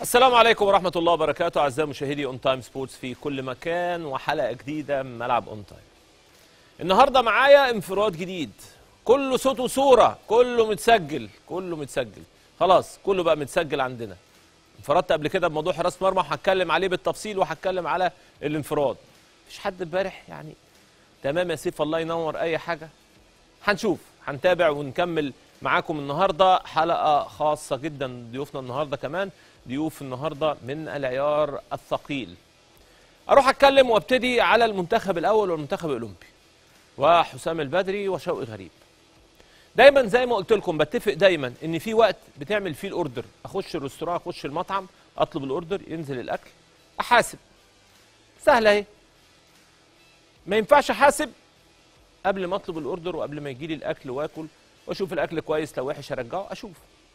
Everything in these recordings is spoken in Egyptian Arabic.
السلام عليكم ورحمة الله وبركاته أعزائي مشاهدي أون تايم سبورتس في كل مكان وحلقة جديدة من ملعب أون تايم. النهاردة معايا انفراد جديد كله صوت وصورة كله متسجل كله متسجل خلاص كله بقى متسجل عندنا. انفردت قبل كده بموضوع حراسة مرمى وهتكلم عليه بالتفصيل وهتكلم على الانفراد. مفيش حد امبارح يعني تمام يا سيف الله ينور أي حاجة. هنشوف هنتابع ونكمل معاكم النهارده حلقه خاصه جدا ضيوفنا النهارده كمان ضيوف النهارده من العيار الثقيل اروح اتكلم وابتدي على المنتخب الاول والمنتخب الاولمبي وحسام البدري وشوقي غريب دايما زي ما قلت لكم بتفق دايما ان في وقت بتعمل فيه الاوردر اخش الريستوران اخش المطعم اطلب الاوردر ينزل الاكل احاسب سهله اهي ما ينفعش احاسب قبل ما اطلب الاوردر وقبل ما يجي لي الاكل واكل واشوف الاكل كويس لو وحش ارجعه اشوف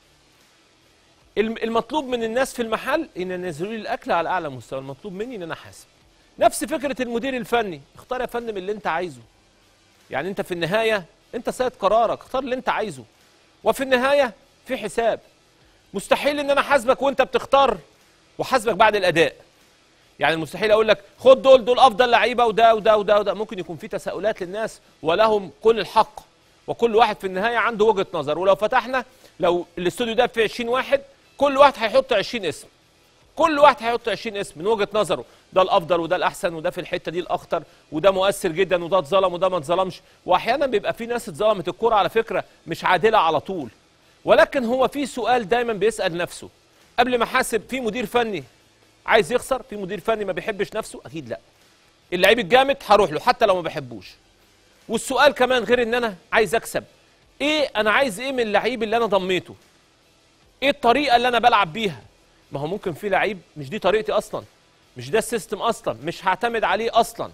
الم- المطلوب من الناس في المحل ان ينزلوا لي الاكل على اعلى مستوى المطلوب مني ان انا احاسب نفس فكره المدير الفني اختار يا فندم اللي انت عايزه يعني انت في النهايه انت سيد قرارك اختار اللي انت عايزه وفي النهايه في حساب مستحيل ان انا احاسبك وانت بتختار وحاسبك بعد الاداء يعني المستحيل اقول لك خد دول دول افضل لعيبه وده وده وده وده ممكن يكون في تساؤلات للناس ولهم كل الحق وكل واحد في النهايه عنده وجهه نظر ولو فتحنا لو الاستوديو ده فيه 20 واحد كل واحد هيحط 20 اسم كل واحد هيحط 20 اسم من وجهه نظره ده الافضل وده الاحسن وده في الحته دي الاخطر وده مؤثر جدا وده اتظلم وده ما اتظلمش واحيانا بيبقى في ناس اتظلمت الكوره على فكره مش عادله على طول ولكن هو في سؤال دايما بيسال نفسه قبل ما حاسب في مدير فني عايز يخسر في مدير فني ما بيحبش نفسه اكيد لا اللعيب الجامد هروح له حتى لو ما بحبوش والسؤال كمان غير ان انا عايز اكسب ايه انا عايز ايه من اللعيب اللي انا ضميته ايه الطريقه اللي انا بلعب بيها ما هو ممكن في لعيب مش دي طريقتي اصلا مش ده السيستم اصلا مش هعتمد عليه اصلا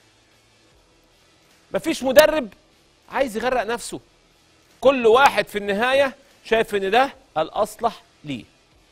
مفيش مدرب عايز يغرق نفسه كل واحد في النهايه شايف ان ده الاصلح ليه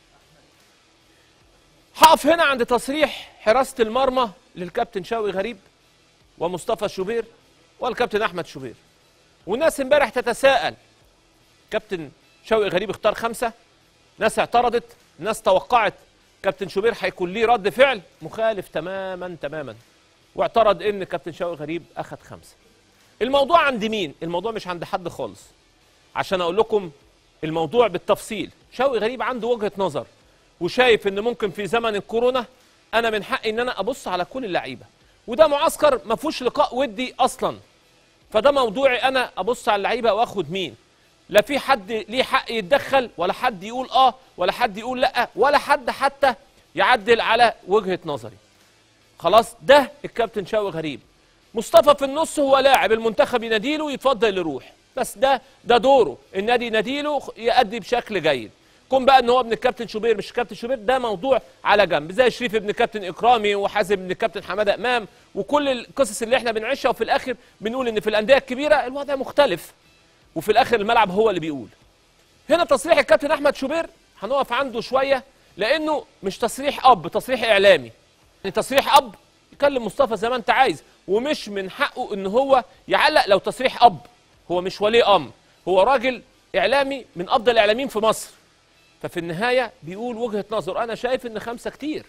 هقف هنا عند تصريح حراسه المرمى للكابتن شوقي غريب ومصطفى شوبير والكابتن احمد شوبير والناس امبارح تتساءل كابتن شوقي غريب اختار خمسه ناس اعترضت ناس توقعت كابتن شوبير هيكون ليه رد فعل مخالف تماما تماما واعترض ان كابتن شوقي غريب اخذ خمسه الموضوع عند مين الموضوع مش عند حد خالص عشان اقول لكم الموضوع بالتفصيل شوقي غريب عنده وجهه نظر وشايف ان ممكن في زمن الكورونا انا من حقي ان انا ابص على كل اللعيبه وده معسكر ما فيهوش لقاء ودي اصلا فده موضوعي انا ابص على اللعيبه واخد مين لا في حد ليه حق يتدخل ولا حد يقول اه ولا حد يقول لا ولا حد حتى يعدل على وجهه نظري خلاص ده الكابتن شوقي غريب مصطفى في النص هو لاعب المنتخب يناديله يتفضل يروح بس ده ده دوره النادي يناديله يأدي بشكل جيد كون بقى ان هو ابن الكابتن شوبير مش الكابتن شوبير ده موضوع على جنب زي شريف ابن الكابتن اكرامي وحازم ابن الكابتن حماده امام وكل القصص اللي احنا بنعيشها وفي الاخر بنقول ان في الانديه الكبيره الوضع مختلف وفي الاخر الملعب هو اللي بيقول هنا تصريح الكابتن احمد شوبير هنقف عنده شويه لانه مش تصريح اب تصريح اعلامي يعني تصريح اب يكلم مصطفى زي ما انت عايز ومش من حقه ان هو يعلق لو تصريح اب هو مش ولي امر هو راجل اعلامي من افضل الاعلاميين في مصر ففي النهايه بيقول وجهه نظر انا شايف ان خمسه كتير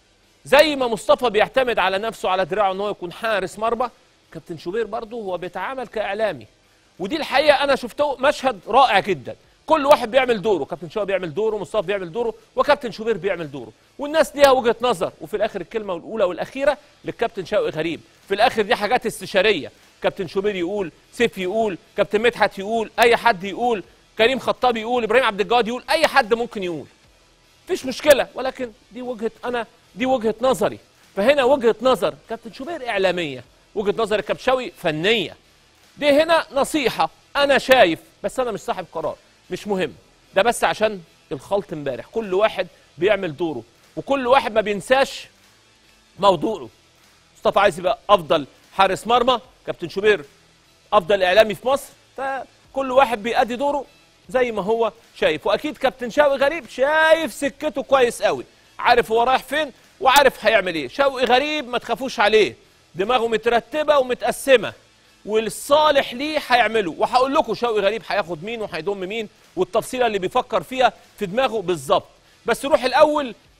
زي ما مصطفى بيعتمد على نفسه على دراعه ان هو يكون حارس مرمى كابتن شوبير برضه هو بيتعامل كاعلامي ودي الحقيقه انا شفته مشهد رائع جدا كل واحد بيعمل دوره كابتن شوبير بيعمل دوره مصطفى بيعمل دوره وكابتن شوبير بيعمل دوره والناس ليها وجهه نظر وفي الاخر الكلمه الاولى والاخيره للكابتن شوقي غريب في الاخر دي حاجات استشاريه كابتن شوبير يقول سيف يقول كابتن مدحت يقول اي حد يقول كريم خطاب يقول ابراهيم عبد الجواد يقول اي حد ممكن يقول مفيش مشكله ولكن دي وجهه انا دي وجهه نظري فهنا وجهه نظر كابتن شوبير اعلاميه وجهه نظر الكابتن شوقي فنيه دي هنا نصيحه انا شايف بس انا مش صاحب قرار مش مهم ده بس عشان الخلط امبارح كل واحد بيعمل دوره وكل واحد ما بينساش موضوعه مصطفى عايز يبقى افضل حارس مرمى كابتن شوبير افضل اعلامي في مصر فكل واحد بيأدي دوره زي ما هو شايف واكيد كابتن شوقي غريب شايف سكته كويس قوي عارف هو رايح فين وعارف هيعمل ايه شوقي غريب ما تخافوش عليه دماغه مترتبه ومتقسمه والصالح ليه هيعمله وهقول لكم شوقي غريب هياخد مين وهيضم مين والتفصيله اللي بيفكر فيها في دماغه بالظبط بس نروح الاول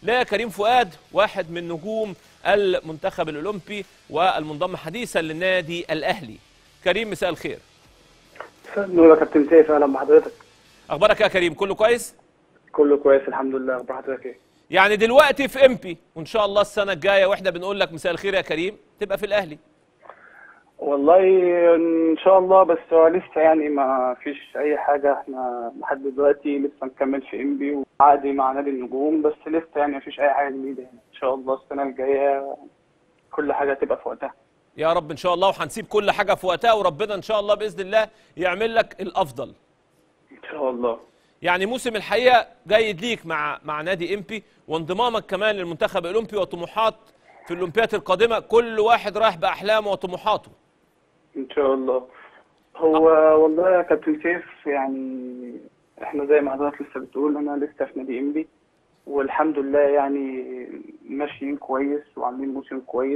لكريم فؤاد واحد من نجوم المنتخب الاولمبي والمنضم حديثا للنادي الاهلي كريم مساء الخير نور يا كابتن سيف اهلا بحضرتك اخبارك يا كريم كله كويس كله كويس الحمد لله اخبار حضرتك ايه يعني دلوقتي في امبي وان شاء الله السنه الجايه واحنا بنقول لك مساء الخير يا كريم تبقى في الاهلي والله ان شاء الله بس هو لسه يعني ما فيش اي حاجه احنا لحد دلوقتي لسه مكمل في انبي وعقدي مع نادي النجوم بس لسه يعني ما فيش اي حاجه جديده يعني ان شاء الله السنه الجايه كل حاجه تبقى في وقتها يا رب ان شاء الله وهنسيب كل حاجه في وقتها وربنا ان شاء الله باذن الله يعمل لك الافضل ان شاء الله يعني موسم الحقيقه جيد ليك مع مع نادي امبي وانضمامك كمان للمنتخب الاولمبي وطموحات في الاولمبياد القادمه كل واحد رايح باحلامه وطموحاته ان شاء الله هو والله يا كابتن سيف يعني احنا زي ما حضرتك لسه بتقول انا لسه في نادي انبي والحمد لله يعني ماشيين كويس وعاملين موسم كويس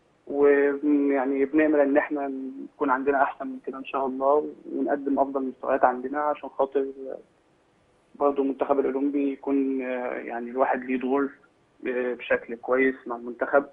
ويعني بنعمل ان احنا نكون عندنا احسن من كده ان شاء الله ونقدم افضل مستويات عندنا عشان خاطر برضه المنتخب الاولمبي يكون يعني الواحد ليه دور بشكل كويس مع المنتخب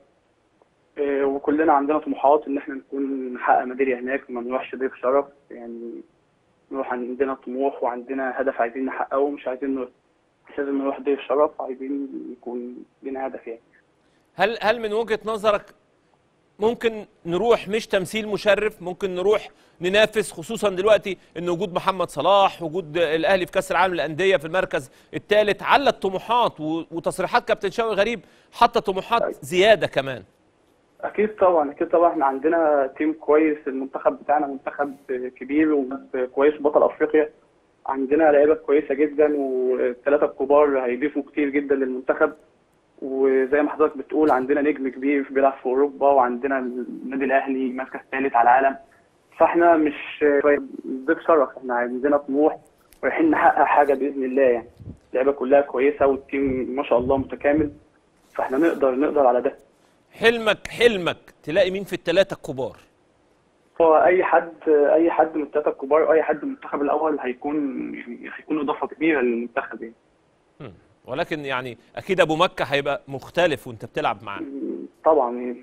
وكلنا عندنا طموحات ان احنا نكون نحقق ميداليه هناك ما نروحش ضيف شرف يعني نروح عندنا طموح وعندنا هدف عايزين نحققه مش عايزين نروح مش لازم نروح ضيف شرف عايزين يكون لنا هدف يعني هل هل من وجهه نظرك ممكن نروح مش تمثيل مشرف ممكن نروح ننافس خصوصا دلوقتي ان وجود محمد صلاح وجود الاهلي في كاس العالم للانديه في المركز الثالث على الطموحات وتصريحات كابتن شوقي غريب حتى طموحات زياده كمان اكيد طبعا اكيد طبعا احنا عندنا تيم كويس المنتخب بتاعنا منتخب كبير وكويس بطل افريقيا عندنا لعيبه كويسه جدا والثلاثه الكبار هيضيفوا كتير جدا للمنتخب وزي ما حضرتك بتقول عندنا نجم كبير بيلعب في اوروبا وعندنا النادي الاهلي مركز ثالث على العالم فاحنا مش ضيف شرف احنا عندنا طموح ورايحين نحقق حاجه باذن الله يعني اللعيبه كلها كويسه والتيم ما شاء الله متكامل فاحنا نقدر نقدر على ده حلمك حلمك تلاقي مين في الثلاثه الكبار هو اي حد اي حد من الثلاثه الكبار اي حد من المنتخب الاول هيكون يعني هيكون اضافه كبيره للمنتخب يعني ولكن يعني اكيد ابو مكه هيبقى مختلف وانت بتلعب معاه طبعا يعني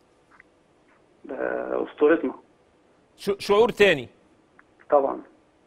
ده اسطورتنا شعور تاني طبعا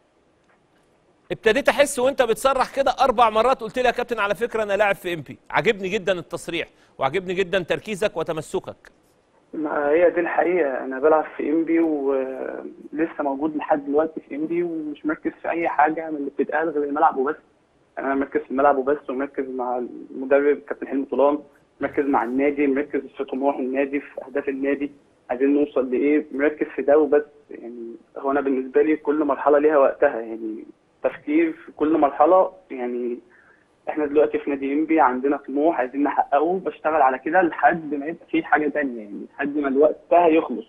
ابتديت احس وانت بتصرح كده اربع مرات قلت لي يا كابتن على فكره انا لاعب في امبي عجبني جدا التصريح وعجبني جدا تركيزك وتمسكك ما هي دي الحقيقه انا بلعب في امبي ولسه موجود لحد دلوقتي في امبي ومش مركز في اي حاجه من اللي بتتقال غير الملعب وبس انا مركز في الملعب وبس ومركز مع المدرب كابتن حلمي طولان مركز مع النادي مركز في طموح النادي في اهداف النادي عايزين نوصل لايه مركز في ده وبس يعني هو انا بالنسبه لي كل مرحله ليها وقتها يعني تفكير في كل مرحله يعني احنا دلوقتي في نادي انبي عندنا طموح عايزين نحققه بشتغل على كده لحد ما يبقى في حاجه ثانيه يعني لحد ما الوقت ده يخلص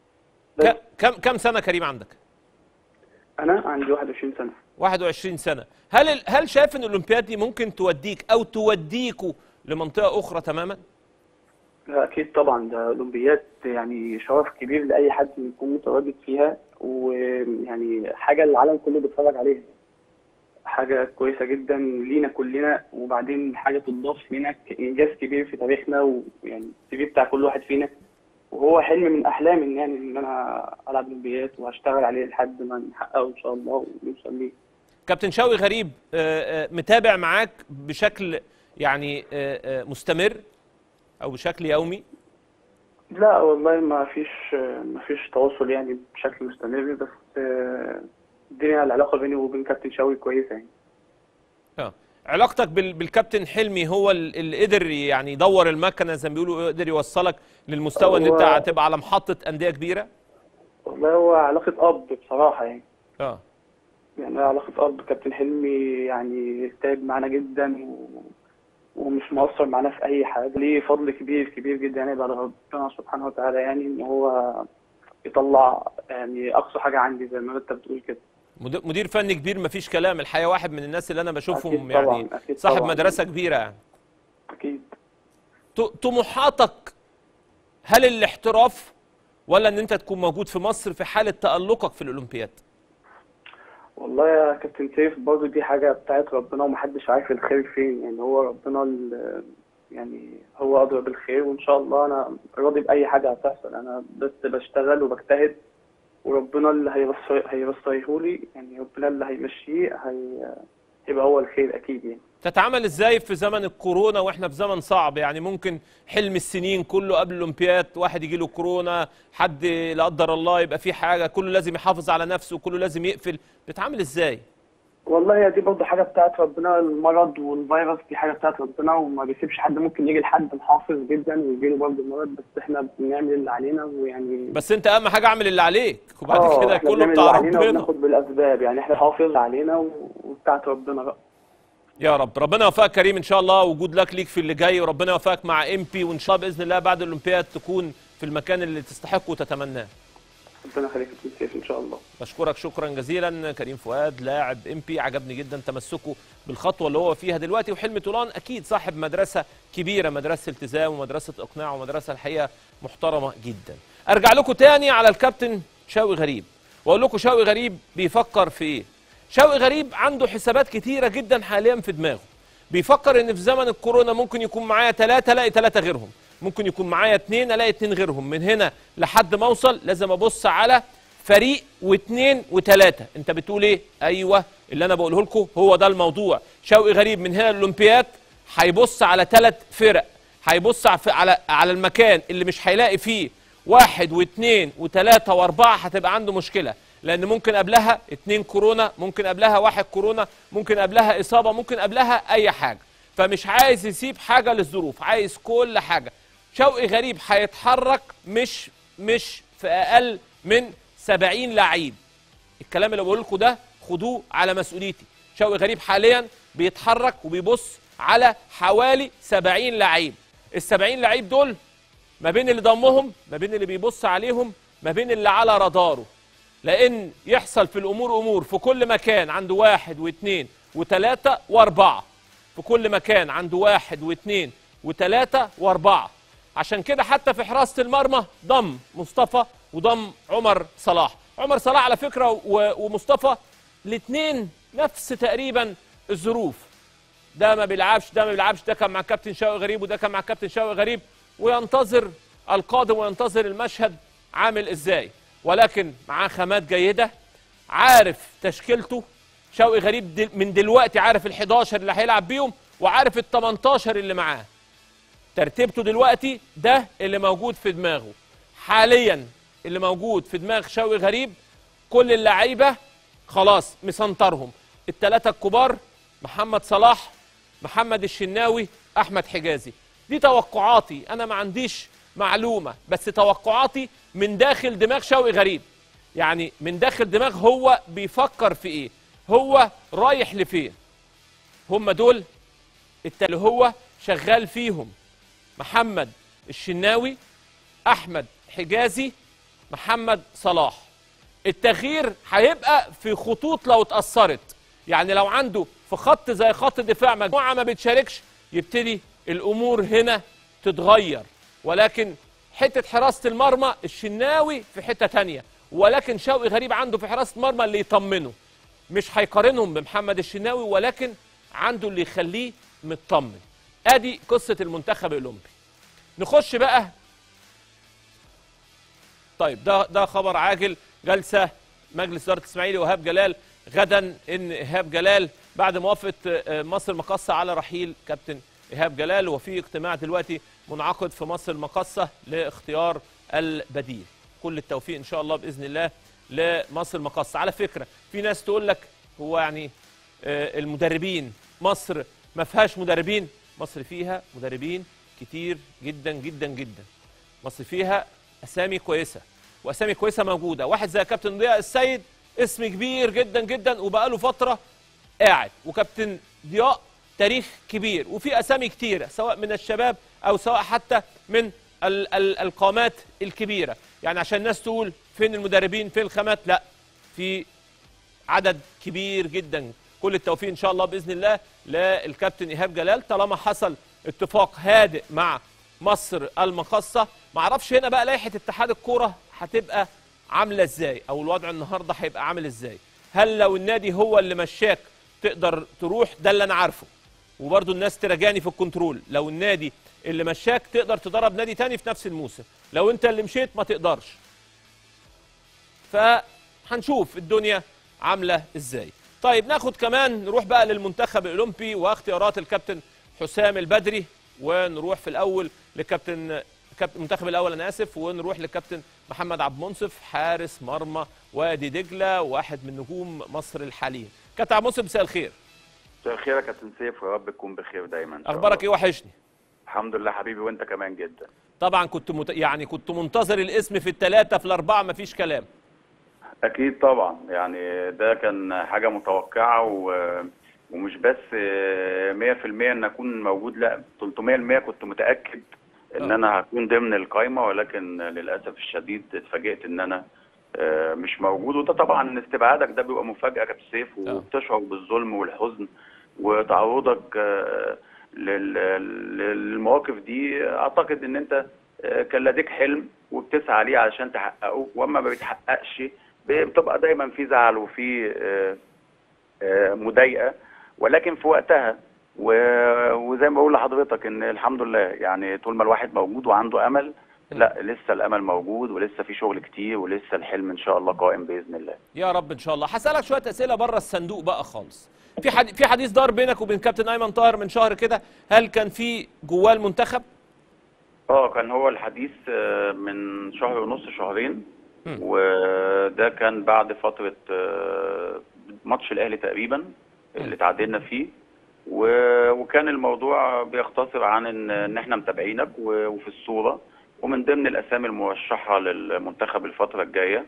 كم كم سنه كريم عندك؟ انا عندي 21 سنه 21 سنه هل هل شايف ان الاولمبياد دي ممكن توديك او توديكوا لمنطقه اخرى تماما؟ اكيد طبعا ده اولمبياد يعني شرف كبير لاي حد يكون متواجد فيها ويعني حاجه العالم كله بيتفرج عليها حاجه كويسه جدا لينا كلنا وبعدين حاجه تضاف لنا انجاز كبير في تاريخنا ويعني السي في بتاع كل واحد فينا وهو حلم من احلامي يعني ان انا العب اولمبياد وهشتغل عليه لحد ما نحققه ان شاء الله ونوصل ليه كابتن شوقي غريب متابع معاك بشكل يعني مستمر او بشكل يومي لا والله ما فيش ما فيش تواصل يعني بشكل مستمر بس الدنيا العلاقه بيني وبين كابتن شوقي كويسه يعني اه علاقتك بالكابتن حلمي هو اللي قدر يعني يدور المكنه زي ما بيقولوا قدر يوصلك للمستوى ان انت هتبقى على محطه انديه كبيره والله هو علاقه اب بصراحه يعني اه يعني علاقه اب كابتن حلمي يعني تعب معانا جدا و... ومش مقصر معانا في اي حاجه ليه فضل كبير كبير جدا يعني بعد ربنا سبحانه وتعالى يعني ان هو يطلع يعني اقصى حاجه عندي زي ما انت بتقول كده مدير فني كبير مفيش كلام الحقيقه واحد من الناس اللي انا بشوفهم أكيد يعني طبعاً، أكيد صاحب طبعاً. مدرسه كبيره يعني اكيد ط- طموحاتك هل الاحتراف ولا ان انت تكون موجود في مصر في حاله تالقك في الاولمبياد والله يا كابتن سيف برضه دي حاجة بتاعت ربنا ومحدش عارف الخير فين يعني هو ربنا ال- يعني هو أدرى بالخير وإن شاء الله أنا راضي بأي حاجة هتحصل أنا بس بشتغل وبجتهد وربنا اللي هيبصر هيبصرهولي يعني ربنا اللي هيمشيه هي هيبقى هو الخير أكيد يعني تتعامل ازاي في زمن الكورونا واحنا في زمن صعب يعني ممكن حلم السنين كله قبل الاولمبياد واحد يجي له كورونا حد لا قدر الله يبقى فيه حاجه كله لازم يحافظ على نفسه كله لازم يقفل بتتعامل ازاي والله هي دي برضه حاجة بتاعت ربنا المرض والفيروس دي حاجة بتاعت ربنا وما بيسيبش حد ممكن يجي لحد محافظ جدا ويجيله برضه المرض بس احنا بنعمل اللي علينا ويعني بس انت اهم حاجه اعمل اللي عليك وبعد اه كده احنا كله بنعمل بتاع اللي علينا ربنا وبناخد بالأسباب يعني احنا حافظ علينا و- وبتاعت ربنا بقى يا رب ربنا يوفقك كريم ان شاء الله وجود لك ليك في اللي جاي وربنا يوفقك مع ام بي وان شاء الله باذن الله بعد الاولمبياد تكون في المكان اللي تستحقه وتتمناه ربنا يخليك يا كابتن سيف إن شاء الله بشكرك شكرا جزيلا كريم فؤاد لاعب ام بي عجبني جدا تمسكه بالخطوه اللي هو فيها دلوقتي وحلمي طولان اكيد صاحب مدرسه كبيره مدرسه التزام ومدرسه اقناع ومدرسه الحقيقه محترمه جدا ارجع لكم تاني على الكابتن شوقي غريب واقول لكم شوقي غريب بيفكر في ايه شوقي غريب عنده حسابات كتيره جدا حاليا في دماغه بيفكر ان في زمن الكورونا ممكن يكون معايا ثلاثه الاقي ثلاثه غيرهم ممكن يكون معايا اثنين الاقي اثنين غيرهم من هنا لحد ما اوصل لازم ابص على فريق واثنين وثلاثه انت بتقول ايه ايوه اللي انا بقوله لكم هو ده الموضوع شوقي غريب من هنا للاولمبياد هيبص على ثلاث فرق هيبص على على على المكان اللي مش هيلاقي فيه واحد واثنين وثلاثة واربعة هتبقى عنده مشكلة لأن ممكن قبلها اتنين كورونا ممكن قبلها واحد كورونا ممكن قبلها إصابة ممكن قبلها أي حاجة فمش عايز يسيب حاجة للظروف عايز كل حاجة شوقي غريب هيتحرك مش مش في أقل من 70 لعيب الكلام اللي بقول لكم ده خدوه على مسؤوليتي شوقي غريب حاليا بيتحرك وبيبص على حوالي 70 لعيب ال 70 لعيب دول ما بين اللي ضمهم ما بين اللي بيبص عليهم ما بين اللي على راداره لان يحصل في الامور امور في كل مكان عنده واحد واثنين وثلاثه واربعه في كل مكان عنده واحد واثنين وثلاثه واربعه عشان كده حتى في حراسه المرمى ضم مصطفى وضم عمر صلاح عمر صلاح على فكره و- ومصطفى الاثنين نفس تقريبا الظروف ده ما بيلعبش ده ما بيلعبش ده كان مع كابتن شوقي غريب وده كان مع كابتن شوقي غريب وينتظر القادم وينتظر المشهد عامل ازاي ولكن معاه خامات جيده عارف تشكيلته شوقي غريب دل من دلوقتي عارف ال 11 اللي هيلعب بيهم وعارف ال 18 اللي معاه ترتيبته دلوقتي ده اللي موجود في دماغه حاليا اللي موجود في دماغ شوقي غريب كل اللعيبه خلاص مسنطرهم الثلاثه الكبار محمد صلاح محمد الشناوي احمد حجازي دي توقعاتي انا ما عنديش معلومه بس توقعاتي من داخل دماغ شوقي غريب يعني من داخل دماغ هو بيفكر في ايه هو رايح لفين هم دول الت- اللي هو شغال فيهم محمد الشناوي احمد حجازي محمد صلاح التغيير هيبقى في خطوط لو اتأثرت يعني لو عنده في خط زي خط دفاع مجموعة ما بتشاركش يبتدي الأمور هنا تتغير ولكن حتة حراسة المرمى الشناوي في حتة تانية ولكن شوقي غريب عنده في حراسة المرمى اللي يطمنه مش هيقارنهم بمحمد الشناوي ولكن عنده اللي يخليه مطمن ادي قصة المنتخب الأولمبي نخش بقى طيب ده ده خبر عاجل جلسه مجلس اداره الاسماعيلي وهاب جلال غدا ان ايهاب جلال بعد موافقه آه، مصر المقاصه على رحيل كابتن ايهاب جلال وفي اجتماع دلوقتي منعقد في مصر المقاصه لاختيار البديل كل التوفيق ان شاء الله باذن الله لمصر المقاصه على فكره في ناس تقول لك هو يعني آه، المدربين مصر ما فيهاش مدربين مصر فيها مدربين كتير جدا جدا جدا مصر فيها اسامي كويسه واسامي كويسه موجوده واحد زي كابتن ضياء السيد اسم كبير جدا جدا وبقاله فتره قاعد وكابتن ضياء تاريخ كبير وفي اسامي كتيره سواء من الشباب او سواء حتى من ال ال القامات الكبيره يعني عشان الناس تقول فين المدربين فين الخامات لا في عدد كبير جدا كل التوفيق ان شاء الله باذن الله للكابتن ايهاب جلال طالما حصل اتفاق هادئ مع مصر المقاصه ما اعرفش هنا بقى لائحه اتحاد الكوره هتبقى عامله ازاي او الوضع النهارده هيبقى عامل ازاي هل لو النادي هو اللي مشاك تقدر تروح ده اللي انا عارفه وبرضه الناس تراجعني في الكنترول لو النادي اللي مشاك تقدر تدرب نادي تاني في نفس الموسم لو انت اللي مشيت ما تقدرش فهنشوف الدنيا عامله ازاي طيب ناخد كمان نروح بقى للمنتخب الاولمبي واختيارات الكابتن حسام البدري ونروح في الاول لكابتن كابتن المنتخب الاول انا اسف ونروح للكابتن محمد عبد المنصف حارس مرمى وادي دجله واحد من نجوم مصر الحاليين كابتن عبد المنصف مساء الخير مساء الخير يا كابتن سيف ويا رب تكون بخير دايما إن شاء اخبارك الله. ايه وحشني الحمد لله حبيبي وانت كمان جدا طبعا كنت مت... يعني كنت منتظر الاسم في الثلاثه في الاربعه مفيش كلام اكيد طبعا يعني ده كان حاجه متوقعه و... ومش بس آه، 100% ان اكون موجود لا 300% كنت متاكد ان آه. انا هكون ضمن القايمه ولكن للاسف الشديد اتفاجئت ان انا آه، مش موجود وده طبعا استبعادك ده بيبقى مفاجاه يا كابتن سيف آه. وبتشعر بالظلم والحزن وتعرضك آه، لل- للمواقف دي اعتقد ان انت آه، كان لديك حلم وبتسعى ليه علشان تحققه واما ما بيتحققش بتبقى دايما في زعل وفي آه، آه، مضايقه ولكن في وقتها و- وزي ما بقول لحضرتك ان الحمد لله يعني طول ما الواحد موجود وعنده امل لا لسه الامل موجود ولسه في شغل كتير ولسه الحلم ان شاء الله قائم باذن الله يا رب ان شاء الله هسالك شويه اسئله بره الصندوق بقى خالص في حد... في حديث دار بينك وبين كابتن ايمن طاهر من شهر كده هل كان في جواه المنتخب اه كان هو الحديث آه، من شهر ونص شهرين مم. وده كان بعد فترة آه، ماتش الأهلي تقريبا اللي تعادلنا فيه و- وكان الموضوع بيختصر عن ان ان احنا متابعينك و- وفي الصورة ومن ضمن الأسامي المرشحة للمنتخب الفترة الجاية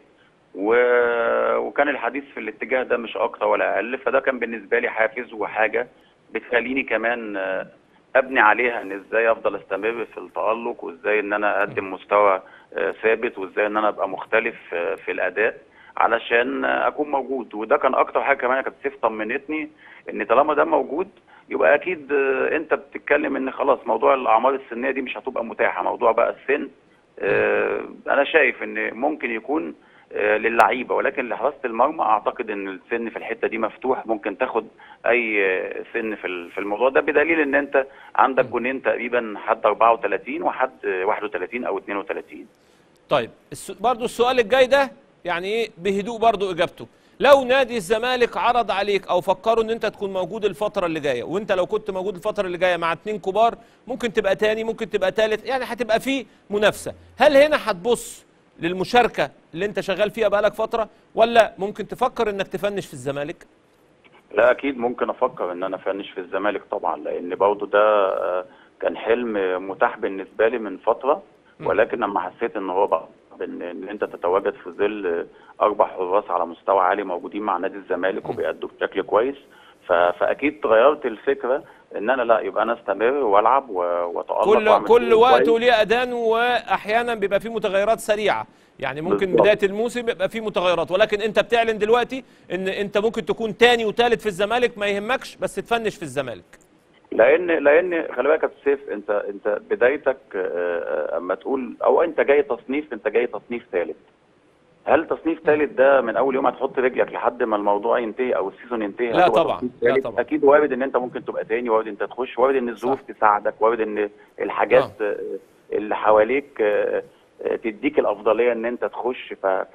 و- وكان الحديث في الاتجاه ده مش أكتر ولا أقل فده كان بالنسبة لي حافز وحاجة بتخليني كمان آه، ابني عليها ان ازاي افضل استمر في التالق وازاي ان انا اقدم مستوى آه، ثابت وازاي ان انا ابقى مختلف آه، في الاداء علشان آه، اكون موجود وده كان اكتر حاجه كمان كانت سيف طمنتني ان طالما ده موجود يبقى اكيد آه، انت بتتكلم ان خلاص موضوع الاعمار السنيه دي مش هتبقى متاحه موضوع بقى السن آه، انا شايف ان ممكن يكون آه، للعيبه ولكن لحراسه المرمى اعتقد ان السن في الحته دي مفتوح ممكن تاخد اي آه، سن في ال- في الموضوع ده بدليل ان انت عندك جونين تقريبا حد 34 وحد آه، 31 او 32 طيب الس... برضو السؤال الجاي ده يعني ايه بهدوء برضو اجابته لو نادي الزمالك عرض عليك او فكروا ان انت تكون موجود الفتره اللي جايه وانت لو كنت موجود الفتره اللي جايه مع اتنين كبار ممكن تبقى تاني ممكن تبقى تالت يعني هتبقى في منافسه هل هنا هتبص للمشاركه اللي انت شغال فيها بقالك فتره ولا ممكن تفكر انك تفنش في الزمالك لا اكيد ممكن افكر ان انا افنش في الزمالك طبعا لان برضه ده آه، كان حلم متاح بالنسبه لي من فتره ولكن لما حسيت ان هو بقى ان إن انت تتواجد في ظل آه، اربع حراس على مستوى عالي موجودين مع نادي الزمالك وبيأدوا بشكل كويس ف- فاكيد غيرت الفكره ان انا لا يبقى انا استمر والعب و- واتالق كل وأعمل كل شغل وقت كويس. وليه اذان واحيانا بيبقى فيه متغيرات سريعه يعني ممكن بالظبط. بدايه الموسم يبقى فيه متغيرات ولكن انت بتعلن دلوقتي ان انت ممكن تكون تاني وتالت في الزمالك ما يهمكش بس تفنش في الزمالك لان لان خلي بالك يا أبو سيف انت انت بدايتك آه، آه، اما تقول او انت جاي تصنيف انت جاي تصنيف ثالث هل تصنيف ثالث ده من اول يوم هتحط رجلك لحد ما الموضوع ينتهي او السيزون ينتهي لا هتبقى طبعا، تصنيف لا ثالث؟ طبعا. اكيد وارد ان انت ممكن تبقى تاني وارد انت تخش وارد ان الظروف تساعدك وارد ان الحاجات آه، اللي حواليك آه، آه، تديك الافضليه ان انت تخش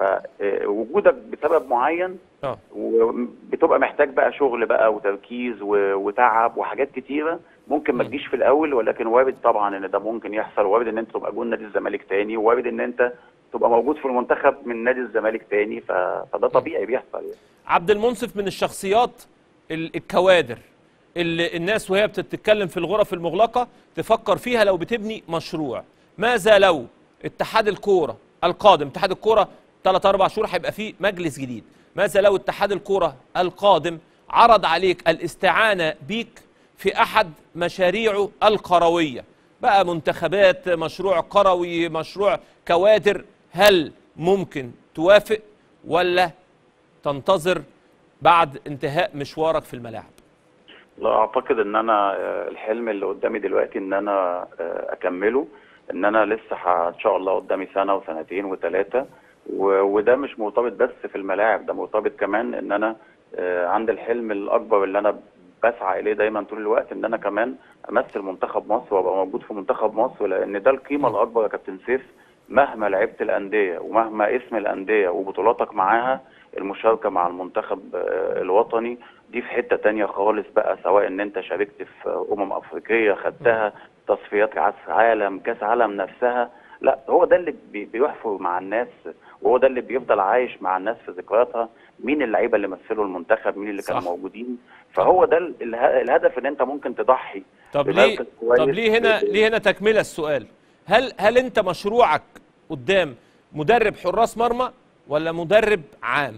فوجودك بسبب معين اه وبتبقى محتاج بقى شغل بقى وتركيز و- وتعب وحاجات كتيره ممكن ما مم. تجيش في الاول ولكن وارد طبعا ان ده ممكن يحصل وارد ان انت تبقى جون نادي الزمالك تاني وارد ان انت تبقى موجود في المنتخب من نادي الزمالك تاني ف... فده طبيعي بيحصل يعني. عبد المنصف من الشخصيات ال- الكوادر اللي الناس وهي بتتكلم في الغرف المغلقة تفكر فيها لو بتبني مشروع ماذا لو اتحاد الكورة القادم اتحاد الكورة 3 4 شهور هيبقى فيه مجلس جديد ماذا لو اتحاد الكورة القادم عرض عليك الاستعانة بيك في أحد مشاريعه القروية بقى منتخبات مشروع قروي مشروع كوادر هل ممكن توافق ولا تنتظر بعد انتهاء مشوارك في الملاعب لا اعتقد ان انا آه، الحلم اللي قدامي دلوقتي ان انا آه، اكمله ان انا لسه ح- ان شاء الله قدامي سنه وسنتين وثلاثه وده مش مرتبط بس في الملاعب ده مرتبط كمان ان انا آه، عندي الحلم الاكبر اللي انا بسعى اليه دايما طول الوقت ان انا كمان امثل منتخب مصر وابقى موجود في منتخب مصر لان ده القيمه الاكبر يا كابتن سيف مهما لعبت الانديه ومهما اسم الانديه وبطولاتك معاها المشاركه مع المنتخب آه، الوطني دي في حته تانية خالص بقى سواء ان انت شاركت في امم افريقيه خدتها تصفيات كاس عالم كاس عالم نفسها لا هو ده اللي بي- بيحفر مع الناس وهو ده اللي بيفضل عايش مع الناس في ذكرياتها مين اللعيبه اللي مثلوا المنتخب مين اللي كانوا صح. موجودين فهو ده ال- اله- الهدف ان انت ممكن تضحي طب ليه بمركز كويس طب ليه هنا ب- ليه هنا تكمله السؤال هل هل انت مشروعك قدام مدرب حراس مرمى ولا مدرب عام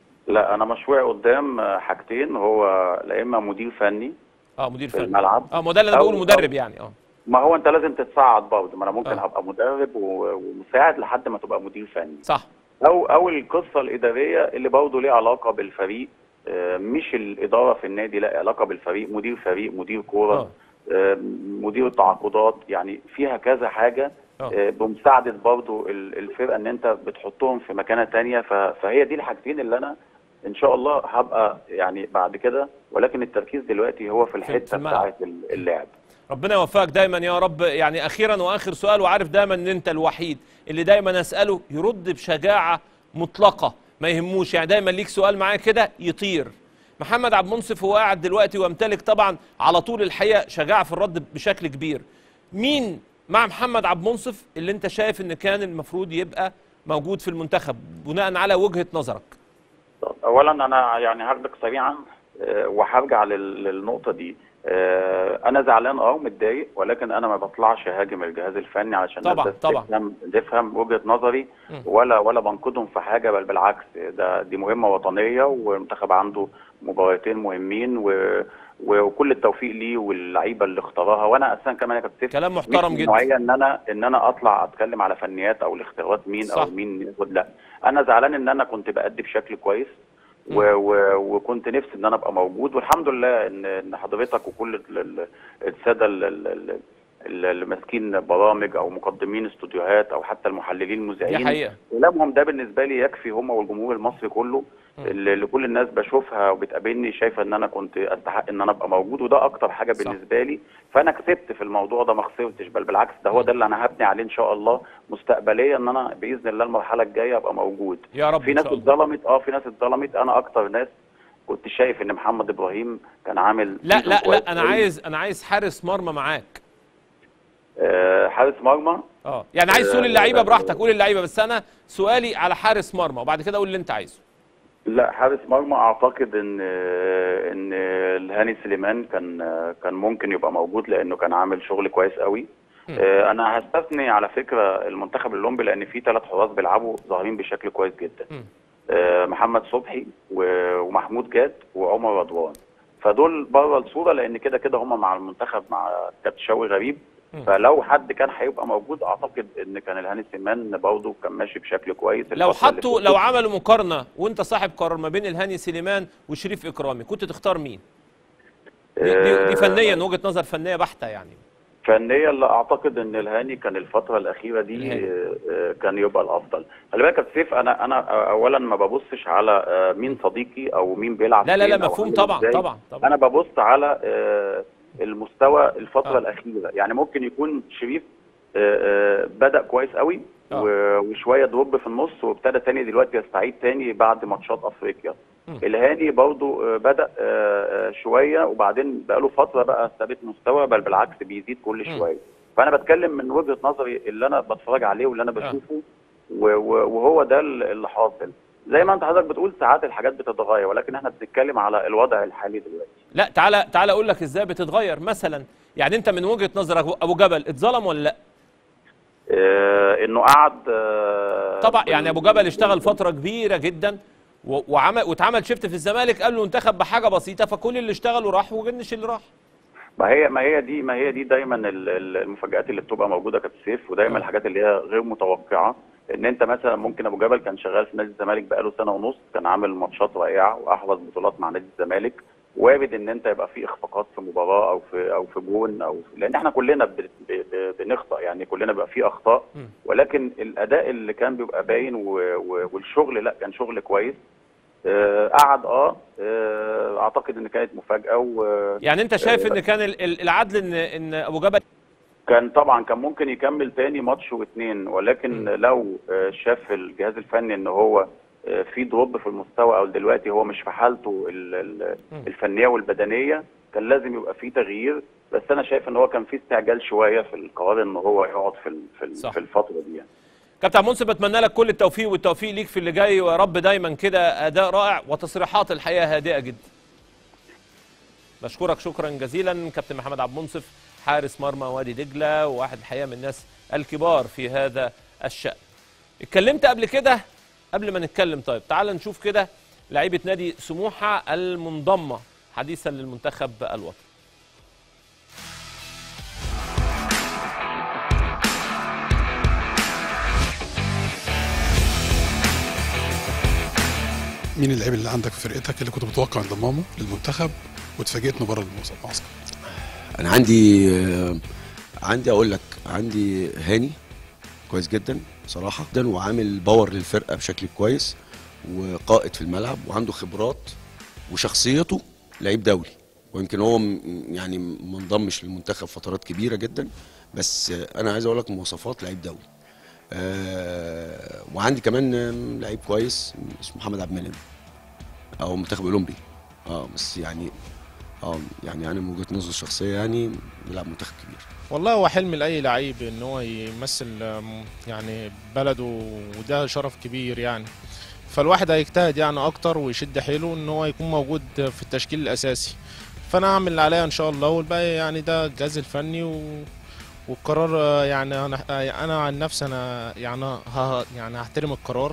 لا انا مشروعي قدام آه، حاجتين هو لا اما مدير فني اه مدير في فني الملعب اه ما ده اللي انا أو- بقوله مدرب يعني اه ما هو انت لازم تتصعد برضه ما انا ممكن آه. ابقى مدرب و- ومساعد لحد ما تبقى مدير فني صح او او القصه الاداريه اللي برضه ليها علاقه بالفريق آه، مش الاداره في النادي لا علاقه بالفريق مدير فريق مدير اه كوره آه، مدير التعاقدات يعني فيها كذا حاجه اه آه، بمساعده برضه ال- الفرقه ان انت بتحطهم في مكانه تانية ف- فهي دي الحاجتين اللي انا ان شاء الله هبقى يعني بعد كده ولكن التركيز دلوقتي هو في في الحته الملعب. بتاعه اللعب ربنا يوفقك دايما يا رب يعني اخيرا واخر سؤال وعارف دايما ان انت الوحيد اللي دايما اساله يرد بشجاعه مطلقه ما يهموش يعني دايما ليك سؤال معايا كده يطير محمد عبد المنصف هو قاعد دلوقتي ويمتلك طبعا على طول الحقيقه شجاعه في الرد بشكل كبير مين مع محمد عبد المنصف اللي انت شايف ان كان المفروض يبقى موجود في المنتخب بناء على وجهه نظرك طب اولا انا يعني هاخدك سريعا آه، وهرجع لل- للنقطه دي آه، انا زعلان اه ومتضايق ولكن انا ما بطلعش هاجم الجهاز الفني علشان طبعاً، الناس طبعاً. تفهم تفهم وجهه نظري مم. ولا ولا بنقدهم في حاجه بل بالعكس ده دي مهمه وطنيه والمنتخب عنده مباراتين مهمين و وكل التوفيق ليه واللعيبه اللي اختارها وانا اساسا كمان يا كابتن كلام مش محترم من جدا النوعيه ان انا ان انا اطلع اتكلم على فنيات او الاختيارات مين صح. او مين ياخد لا انا زعلان ان انا كنت بأدي بشكل كويس و و وكنت نفسي ان انا ابقى موجود والحمد لله ان ان حضرتك وكل ال- ال- الساده ال- ال- ال- ال- اللي ماسكين برامج او مقدمين استوديوهات او حتى المحللين دي المذيعين حقيقه كلامهم ده بالنسبه لي يكفي هم والجمهور المصري كله مم. اللي اللي كل الناس بشوفها وبتقابلني شايفه ان انا كنت استحق ان انا ابقى موجود وده اكتر حاجه صح. بالنسبه لي فانا كسبت في الموضوع ده ما خسرتش بل بالعكس ده هو مم. ده اللي انا هبني عليه ان شاء الله مستقبليا ان انا باذن الله المرحله الجايه ابقى موجود يا رب في ان ناس شاء الله اتظلمت اه في ناس اتظلمت انا اكتر ناس كنت شايف ان محمد ابراهيم كان عامل لا سيزون لا كويس لا انا قوي. عايز انا عايز حارس مرمى معاك آه حارس مرمى اه يعني عايز تقول آه، اللعيبه لا، براحتك لا. قول اللعيبه بس انا سؤالي على حارس مرمى وبعد كده قول اللي انت عايزه لا حارس مرمى اعتقد ان ان الهاني سليمان كان كان ممكن يبقى موجود لانه كان عامل شغل كويس قوي مم. آه، انا هستثني على فكره المنتخب الاولمبي لان في ثلاث حراس بيلعبوا ظاهرين بشكل كويس جدا مم. آه، محمد صبحي و- ومحمود جاد وعمر رضوان فدول بره الصوره لان كده كده هم مع المنتخب مع كابتن شوقي غريب مم. فلو حد كان هيبقى موجود اعتقد ان كان الهاني سليمان برضه كان ماشي بشكل كويس لو الفترة اللي حطوا فاتت. لو عملوا مقارنه وانت صاحب قرار ما بين الهاني سليمان وشريف اكرامي كنت تختار مين دي, دي, دي آه، فنيا وجهه نظر فنيه بحته يعني فنيا لا اعتقد ان الهاني كان الفتره الاخيره دي الهاني. آه، آه، كان يبقى الافضل خلي بالك يا سيف انا انا اولا ما ببصش على آه، مين صديقي او مين بيلعب لا لا لا فين أو مفهوم عامل طبعا إزاي. طبعا طبعا انا ببص على آه، المستوى الفتره آه. الاخيره يعني ممكن يكون شريف آه، آه، بدا كويس قوي آه. و- وشويه دروب في النص وابتدى تاني دلوقتي يستعيد تاني بعد ماتشات افريقيا مم. الهاني برضو آه، بدا آه، آه، شويه وبعدين بقاله فتره بقى ثابت مستوى بل بالعكس بيزيد كل مم. شويه فانا بتكلم من وجهه نظري اللي انا بتفرج عليه واللي انا بشوفه و- و- وهو ده اللي حاصل زي ما انت حضرتك بتقول ساعات الحاجات بتتغير ولكن احنا بنتكلم على الوضع الحالي دلوقتي لا تعالى تعالى اقول لك ازاي بتتغير مثلا يعني انت من وجهه نظرك ابو جبل اتظلم ولا لا آه انه قعد آه طبعا بال- يعني ابو جبل اشتغل فتره كبيره جدا و- وعمل واتعمل شيفت في الزمالك قال له انتخب بحاجه بسيطه فكل اللي اشتغل وراح وجنش اللي راح ما هي ما هي دي ما هي دي دايما ال- ال- المفاجآت اللي بتبقى موجوده كابتن سيف ودايما آه. الحاجات اللي هي غير متوقعه ان انت مثلا ممكن ابو جبل كان شغال في نادي الزمالك بقاله سنه ونص كان عامل ماتشات رائعه واحرز بطولات مع نادي الزمالك وارد ان انت يبقى في اخفاقات في مباراه او في او في جون او في لان احنا كلنا ب- ب- ب- بنخطا يعني كلنا بيبقى في اخطاء مم. ولكن الاداء اللي كان بيبقى باين و- و- والشغل لا كان شغل كويس آه، قعد اه آه، اعتقد ان كانت مفاجاه وكان يعني انت شايف ان كان ال- ال- العدل ان ان ابو جبل طبعا كان ممكن يكمل تاني ماتش واثنين ولكن لو آه، شاف الجهاز الفني ان هو آه، في دروب في المستوى او دلوقتي هو مش في حالته ال- ال- مم. الفنيه والبدنيه كان لازم يبقى في تغيير بس انا شايف ان هو كان في استعجال شويه في القرار ان هو يقعد في ال- في ال- صح. في الفتره دي يعني. كابتن منصف بتمنى لك كل التوفيق والتوفيق ليك في اللي جاي ويا رب دايما كده اداء رائع وتصريحات الحقيقه هادئه جدا بشكرك شكرا جزيلا كابتن محمد عبد المنصف حارس مرمى وادي دجله وواحد الحقيقه من الناس الكبار في هذا الشان اتكلمت قبل كده قبل ما نتكلم طيب تعال نشوف كده لعيبه نادي سموحه المنضمه حديثا للمنتخب الوطني مين اللعيب اللي عندك في فرقتك اللي كنت متوقع انضمامه للمنتخب واتفاجئت انه بره المعسكر انا عندي آه، عندي اقول لك عندي هاني كويس جدا صراحه جدا وعامل باور للفرقه بشكل كويس وقائد في الملعب وعنده خبرات وشخصيته لعيب دولي ويمكن هو م- يعني ما انضمش للمنتخب فترات كبيره جدا بس آه، انا عايز اقول لك مواصفات لعيب دولي آه وعندي كمان آه، لعيب كويس اسمه محمد عبد المنعم او منتخب اولمبي اه بس يعني اه يعني انا من وجهه نظري الشخصيه يعني بيلعب منتخب كبير والله هو حلم لاي لعيب ان هو يمثل آم، يعني بلده وده شرف كبير يعني فالواحد هيجتهد يعني اكتر ويشد حيله ان هو يكون موجود في التشكيل الاساسي فانا هعمل اللي عليا ان شاء الله والباقي يعني ده الجهاز الفني و... والقرار آه، يعني انا آه، انا عن نفسي انا يعني ه... يعني هحترم القرار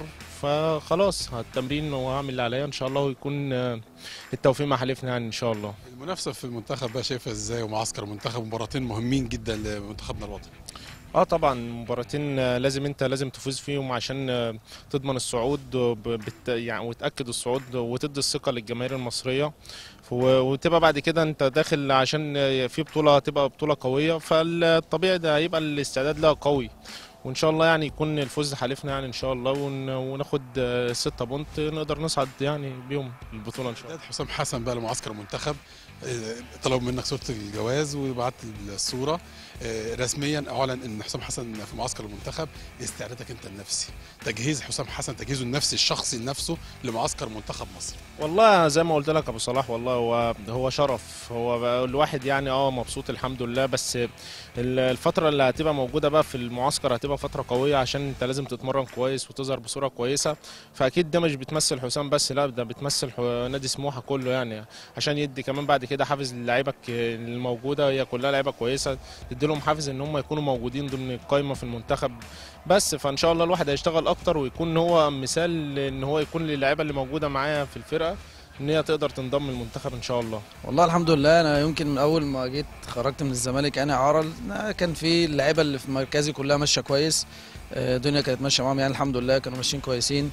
فخلاص التمرين وهعمل اللي عليا ان شاء الله ويكون آه، التوفيق مع حليفنا يعني ان شاء الله المنافسه في المنتخب بقى شايفها ازاي ومعسكر المنتخب مباراتين مهمين جدا لمنتخبنا الوطني اه طبعا مباراتين آه، لازم انت لازم تفوز فيهم عشان آه، تضمن الصعود وب- بت يعني وتاكد الصعود وتدي الثقه للجماهير المصريه و- وتبقى بعد كده انت داخل عشان آه، في بطوله تبقى بطوله قويه فالطبيعي ده هيبقى الاستعداد لها قوي وان شاء الله يعني يكون الفوز حليفنا يعني ان شاء الله ون- وناخد آه، ستة بونت نقدر نصعد يعني بيهم البطوله ان شاء الله استعداد حسام حسن بقى لمعسكر المنتخب آه، طلبوا منك صوره الجواز وبعت الصوره آه، رسميا اعلن ان حسام حسن في معسكر المنتخب استعدادك انت النفسي تجهيز حسام حسن تجهيزه النفسي الشخصي لنفسه لمعسكر منتخب مصر والله زي ما قلت لك ابو صلاح والله هو هو شرف هو بقى الواحد يعني اه مبسوط الحمد لله بس ال- الفتره اللي هتبقى موجوده بقى في المعسكر هتبقى فتره قويه عشان انت لازم تتمرن كويس وتظهر بصوره كويسه فاكيد ده مش بتمثل حسام بس لا ده بتمثل ح- نادي سموحه كله يعني عشان يدي كمان بعد كده حافز للعيبه الموجوده هي كلها لعيبه كويسه تدي لهم حافز ان هم يكونوا موجودين ضمن القائمه في المنتخب بس فان شاء الله الواحد هيشتغل اكتر ويكون هو مثال ان هو يكون للعيبه اللي موجوده معايا في الفرقه ان هي تقدر تنضم للمنتخب ان شاء الله والله الحمد لله انا يمكن من اول ما جيت خرجت من الزمالك انا اعاره كان في اللعيبه اللي في مركزي كلها ماشيه كويس آه، الدنيا كانت ماشيه معاهم يعني الحمد لله كانوا ماشيين كويسين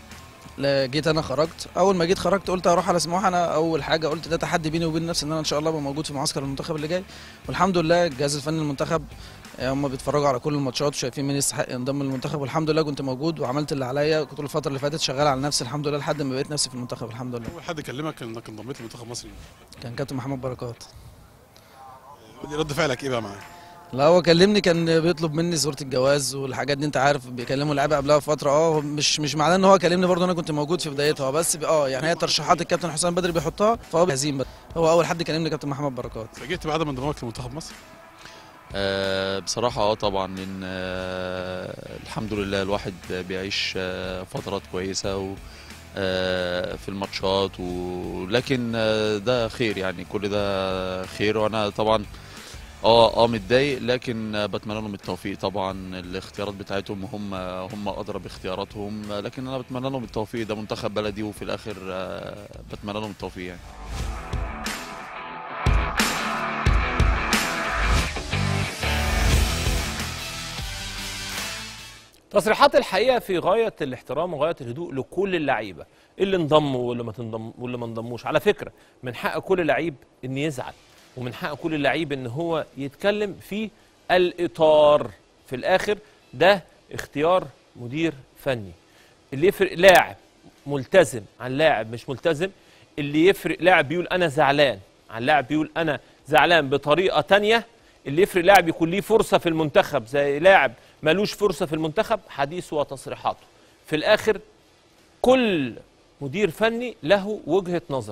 لا، جيت انا خرجت اول ما جيت خرجت قلت هروح على سموحه انا اول حاجه قلت ده تحدي بيني وبين نفسي ان انا ان شاء الله ابقى موجود في معسكر المنتخب اللي جاي والحمد لله الجهاز الفني للمنتخب آه، هم بيتفرجوا على كل الماتشات وشايفين مين يستحق ينضم للمنتخب والحمد لله كنت موجود وعملت اللي عليا كنت طول الفتره اللي فاتت شغال على نفسي الحمد لله لحد ما بقيت نفسي في المنتخب الحمد لله اول حد كلمك انك انضميت لمنتخب مصر كان كابتن محمد بركات قول لي رد فعلك ايه بقى معاه لا هو كلمني كان بيطلب مني صورة الجواز والحاجات دي انت عارف بيكلموا اللعيبه قبلها بفتره اه هو مش مش معناه ان هو كلمني برضه انا كنت موجود في بدايتها بس ب- اه يعني هي ترشيحات الكابتن حسام بدري بيحطها فهو جاهزين بس هو اول حد كلمني كابتن محمد بركات فاجئت بعدم انضمامك لمنتخب مصر آه، بصراحة اه طبعا لأن آه، الحمد لله الواحد بيعيش آه، فترات كويسة و آه، في الماتشات ولكن آه، ده خير يعني كل ده خير وأنا طبعا اه اه متضايق لكن آه، بتمنى لهم التوفيق طبعا الاختيارات بتاعتهم هم هم أدرى باختياراتهم آه، لكن أنا بتمنى لهم التوفيق ده منتخب بلدي وفي الآخر آه، بتمنى لهم التوفيق يعني تصريحات الحقيقه في غايه الاحترام وغايه الهدوء لكل اللعيبه اللي انضموا واللي ما تنضم واللي ما انضموش على فكره من حق كل لعيب ان يزعل ومن حق كل لعيب ان هو يتكلم في الاطار في الاخر ده اختيار مدير فني اللي يفرق لاعب ملتزم عن لاعب مش ملتزم اللي يفرق لاعب بيقول انا زعلان عن لاعب بيقول انا زعلان بطريقه تانية اللي يفرق لاعب يكون ليه فرصه في المنتخب زي لاعب ملوش فرصه في المنتخب حديثه وتصريحاته في الاخر كل مدير فني له وجهه نظر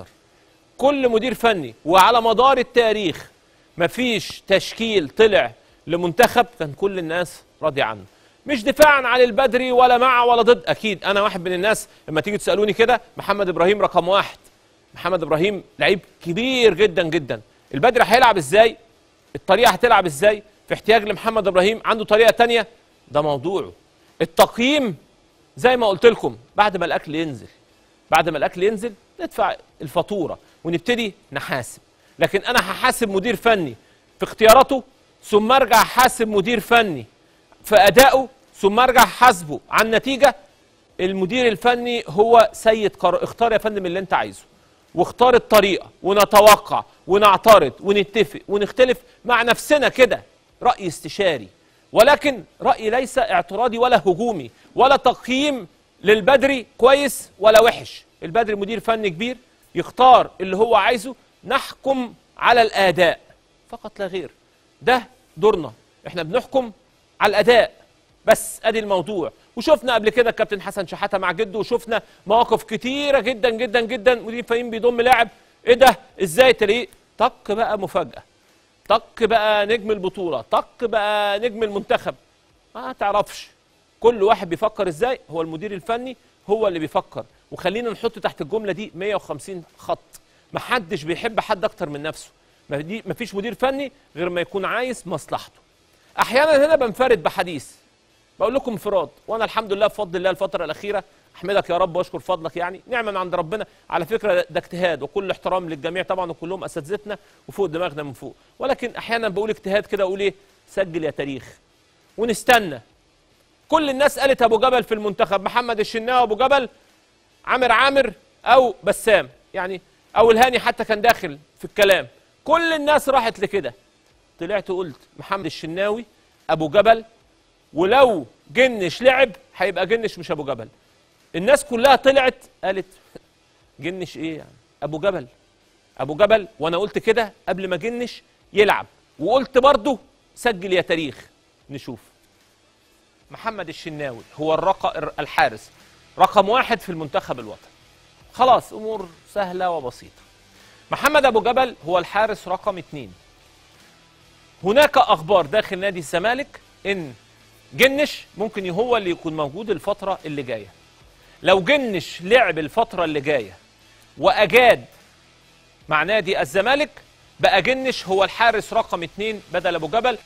كل مدير فني وعلى مدار التاريخ مفيش تشكيل طلع لمنتخب كان كل الناس راضي عنه مش دفاعا عن البدري ولا مع ولا ضد اكيد انا واحد من الناس لما تيجي تسالوني كده محمد ابراهيم رقم واحد محمد ابراهيم لعيب كبير جدا جدا البدري هيلعب ازاي الطريقه هتلعب ازاي في احتياج لمحمد ابراهيم عنده طريقه تانية ده موضوعه التقييم زي ما قلت لكم بعد ما الاكل ينزل بعد ما الاكل ينزل ندفع الفاتوره ونبتدي نحاسب لكن انا هحاسب مدير فني في اختياراته ثم ارجع احاسب مدير فني في ادائه ثم ارجع احاسبه عن النتيجه المدير الفني هو سيد قرار اختار يا فندم اللي انت عايزه واختار الطريقه ونتوقع ونعترض ونتفق ونختلف مع نفسنا كده راي استشاري ولكن راي ليس اعتراضي ولا هجومي ولا تقييم للبدري كويس ولا وحش البدري مدير فني كبير يختار اللي هو عايزه نحكم على الاداء فقط لا غير ده دورنا احنا بنحكم على الاداء بس ادي الموضوع وشفنا قبل كده الكابتن حسن شحاته مع جده وشفنا مواقف كتيره جدا جدا جدا مدير فنيين بيضم لاعب ايه ده ازاي تلاقيه طق بقى مفاجاه طق بقى نجم البطوله طق بقى نجم المنتخب ما تعرفش كل واحد بيفكر ازاي هو المدير الفني هو اللي بيفكر وخلينا نحط تحت الجمله دي 150 خط محدش بيحب حد اكتر من نفسه ما دي مفيش مدير فني غير ما يكون عايز مصلحته احيانا هنا بنفرد بحديث بقول لكم انفراد وانا الحمد لله بفضل الله الفتره الاخيره احمدك يا رب واشكر فضلك يعني نعمه من عند ربنا على فكره ده اجتهاد وكل احترام للجميع طبعا وكلهم اساتذتنا وفوق دماغنا من فوق ولكن احيانا بقول اجتهاد كده اقول ايه سجل يا تاريخ ونستنى كل الناس قالت ابو جبل في المنتخب محمد الشناوي ابو جبل عامر عامر او بسام يعني او الهاني حتى كان داخل في الكلام كل الناس راحت لكده طلعت قلت محمد الشناوي ابو جبل ولو جنش لعب هيبقى جنش مش ابو جبل الناس كلها طلعت قالت جنش ايه يعني ابو جبل ابو جبل وانا قلت كده قبل ما جنش يلعب وقلت برضه سجل يا تاريخ نشوف محمد الشناوي هو الرق... الحارس رقم واحد في المنتخب الوطني خلاص امور سهله وبسيطه محمد ابو جبل هو الحارس رقم اثنين هناك اخبار داخل نادي الزمالك ان جنش ممكن هو اللي يكون موجود الفتره اللي جايه لو جنش لعب الفتره اللي جايه واجاد مع نادي الزمالك بقى جنش هو الحارس رقم اثنين بدل ابو جبل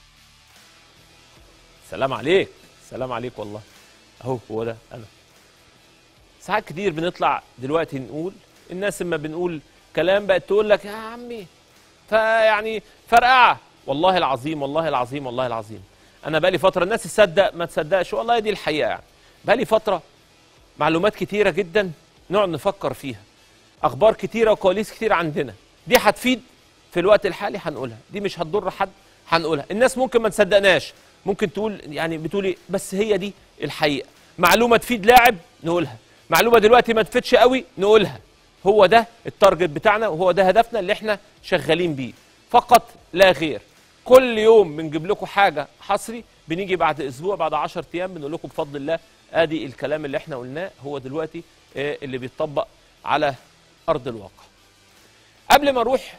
سلام عليك سلام عليك والله اهو هو ده انا ساعات كتير بنطلع دلوقتي نقول الناس لما بنقول كلام بقت تقول لك يا عمي فيعني فرقعه والله العظيم والله العظيم والله العظيم انا بقالي فتره الناس تصدق ما تصدقش والله دي الحقيقه يعني بقالي فتره معلومات كتيره جدا نقعد نفكر فيها اخبار كتيره وكواليس كتيره عندنا دي هتفيد في الوقت الحالي هنقولها دي مش هتضر حد هنقولها الناس ممكن ما تصدقناش ممكن تقول يعني بتقولي بس هي دي الحقيقه معلومه تفيد لاعب نقولها معلومه دلوقتي ما تفيدش قوي نقولها هو ده التارجت بتاعنا وهو ده هدفنا اللي احنا شغالين بيه فقط لا غير كل يوم بنجيب لكم حاجه حصري بنيجي بعد اسبوع بعد 10 ايام بنقول لكم بفضل الله ادي الكلام اللي احنا قلناه هو دلوقتي آه، اللي بيتطبق على ارض الواقع قبل ما اروح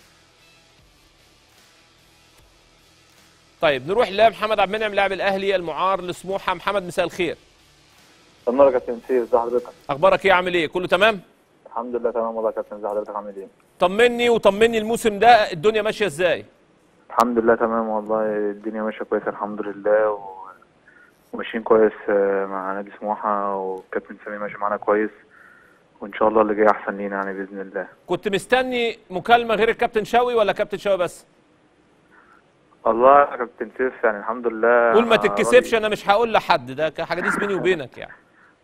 طيب نروح لمحمد عبد المنعم لاعب الاهلي المعار لسموحه محمد مساء الخير النهارده كابتن سيف ازي حضرتك اخبارك ايه عامل ايه كله تمام الحمد لله تمام والله يا كابتن ازي حضرتك عامل ايه طمني وطمني الموسم ده الدنيا ماشيه ازاي الحمد لله تمام والله الدنيا ماشيه كويس الحمد لله و... وماشيين كويس آه، مع نادي سموحه والكابتن سامي ماشي معانا كويس وان شاء الله اللي جاي احسن لينا يعني باذن الله كنت مستني مكالمه غير الكابتن شوقي ولا كابتن شوقي بس الله يا كابتن سيف يعني الحمد لله قول ما أنا تتكسفش راضي- انا مش هقول لحد ده حديث بيني وبينك يعني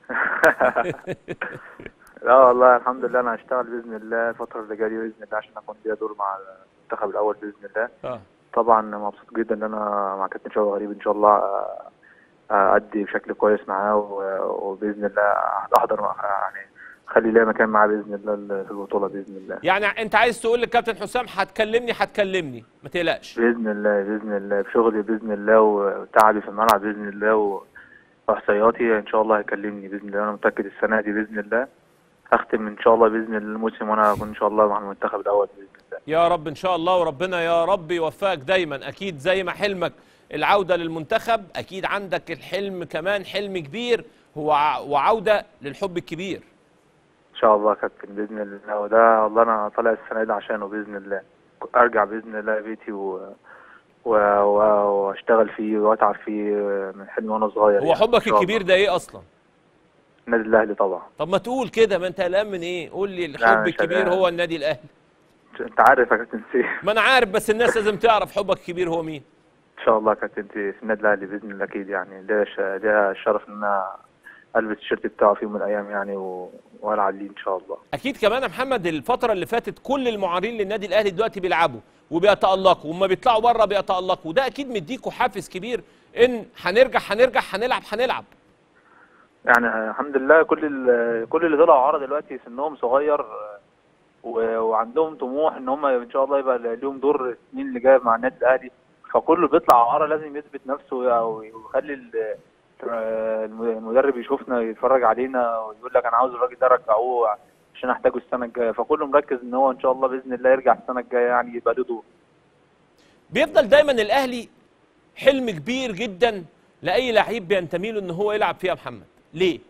لا والله الحمد لله انا هشتغل باذن الله الفتره اللي جايه دي باذن الله عشان اكون ليا دور مع المنتخب الاول باذن الله اه طبعا مبسوط جدا ان انا مع كابتن شوقي غريب ان شاء الله آه، ادي بشكل كويس معاه و- وباذن الله احضر مع- يعني خلي ليا مكان معاه باذن الله في البطوله باذن الله يعني انت عايز تقول للكابتن حسام هتكلمني هتكلمني ما تقلقش باذن الله باذن الله بشغلي باذن الله وتعبي في الملعب باذن الله و- واحصائياتي ان شاء الله هيكلمني باذن الله انا متاكد السنه دي باذن الله هختم ان شاء الله باذن الله الموسم وانا اكون ان شاء الله مع المنتخب الاول باذن الله يا رب ان شاء الله وربنا يا رب يوفقك دايما اكيد زي ما حلمك العوده للمنتخب اكيد عندك الحلم كمان حلم كبير هو ع- وعوده للحب الكبير ان شاء الله يا كابتن باذن الله وده والله انا طالع السنه دي عشانه باذن الله ارجع باذن الله بيتي و... و... و... واشتغل فيه واتعب فيه من حلمي وانا صغير هو يعني إن حبك شاء الله. الكبير ده ايه اصلا النادي الاهلي طبعا طب ما تقول كده ما انت قلقان من ايه قول لي لا، الحب مش الكبير قلقان. هو النادي الاهلي انت عارف يا كابتن سيف ما انا عارف بس الناس لازم تعرف حبك الكبير هو مين ان شاء الله كابتن في في النادي الاهلي باذن الله اكيد يعني ليا ش... ليا الشرف ان انا البس التيشيرت بتاعه في يوم من الايام يعني و... والعب ليه ان شاء الله اكيد كمان يا محمد الفتره اللي فاتت كل المعارين للنادي الاهلي دلوقتي بيلعبوا وبيتالقوا وما بيطلعوا بره بيتالقوا وده اكيد مديكوا حافز كبير ان هنرجع هنرجع هنلعب هنلعب يعني الحمد لله كل ال... كل اللي طلعوا عرض دلوقتي سنهم صغير و... وعندهم طموح ان هم ان شاء الله يبقى ليهم دور السنين اللي جايه مع النادي الاهلي فكله بيطلع عرض لازم يثبت نفسه او يخلي ال- الم- المدرب يشوفنا يتفرج علينا ويقول لك انا عاوز الراجل ده رجعوه عشان احتاجه السنه الجايه فكله مركز ان هو ان شاء الله باذن الله يرجع السنه الجايه يعني يبقى له دور بيفضل دايما الاهلي حلم كبير جدا لاي لعيب بينتمي له ان هو يلعب فيها محمد ليه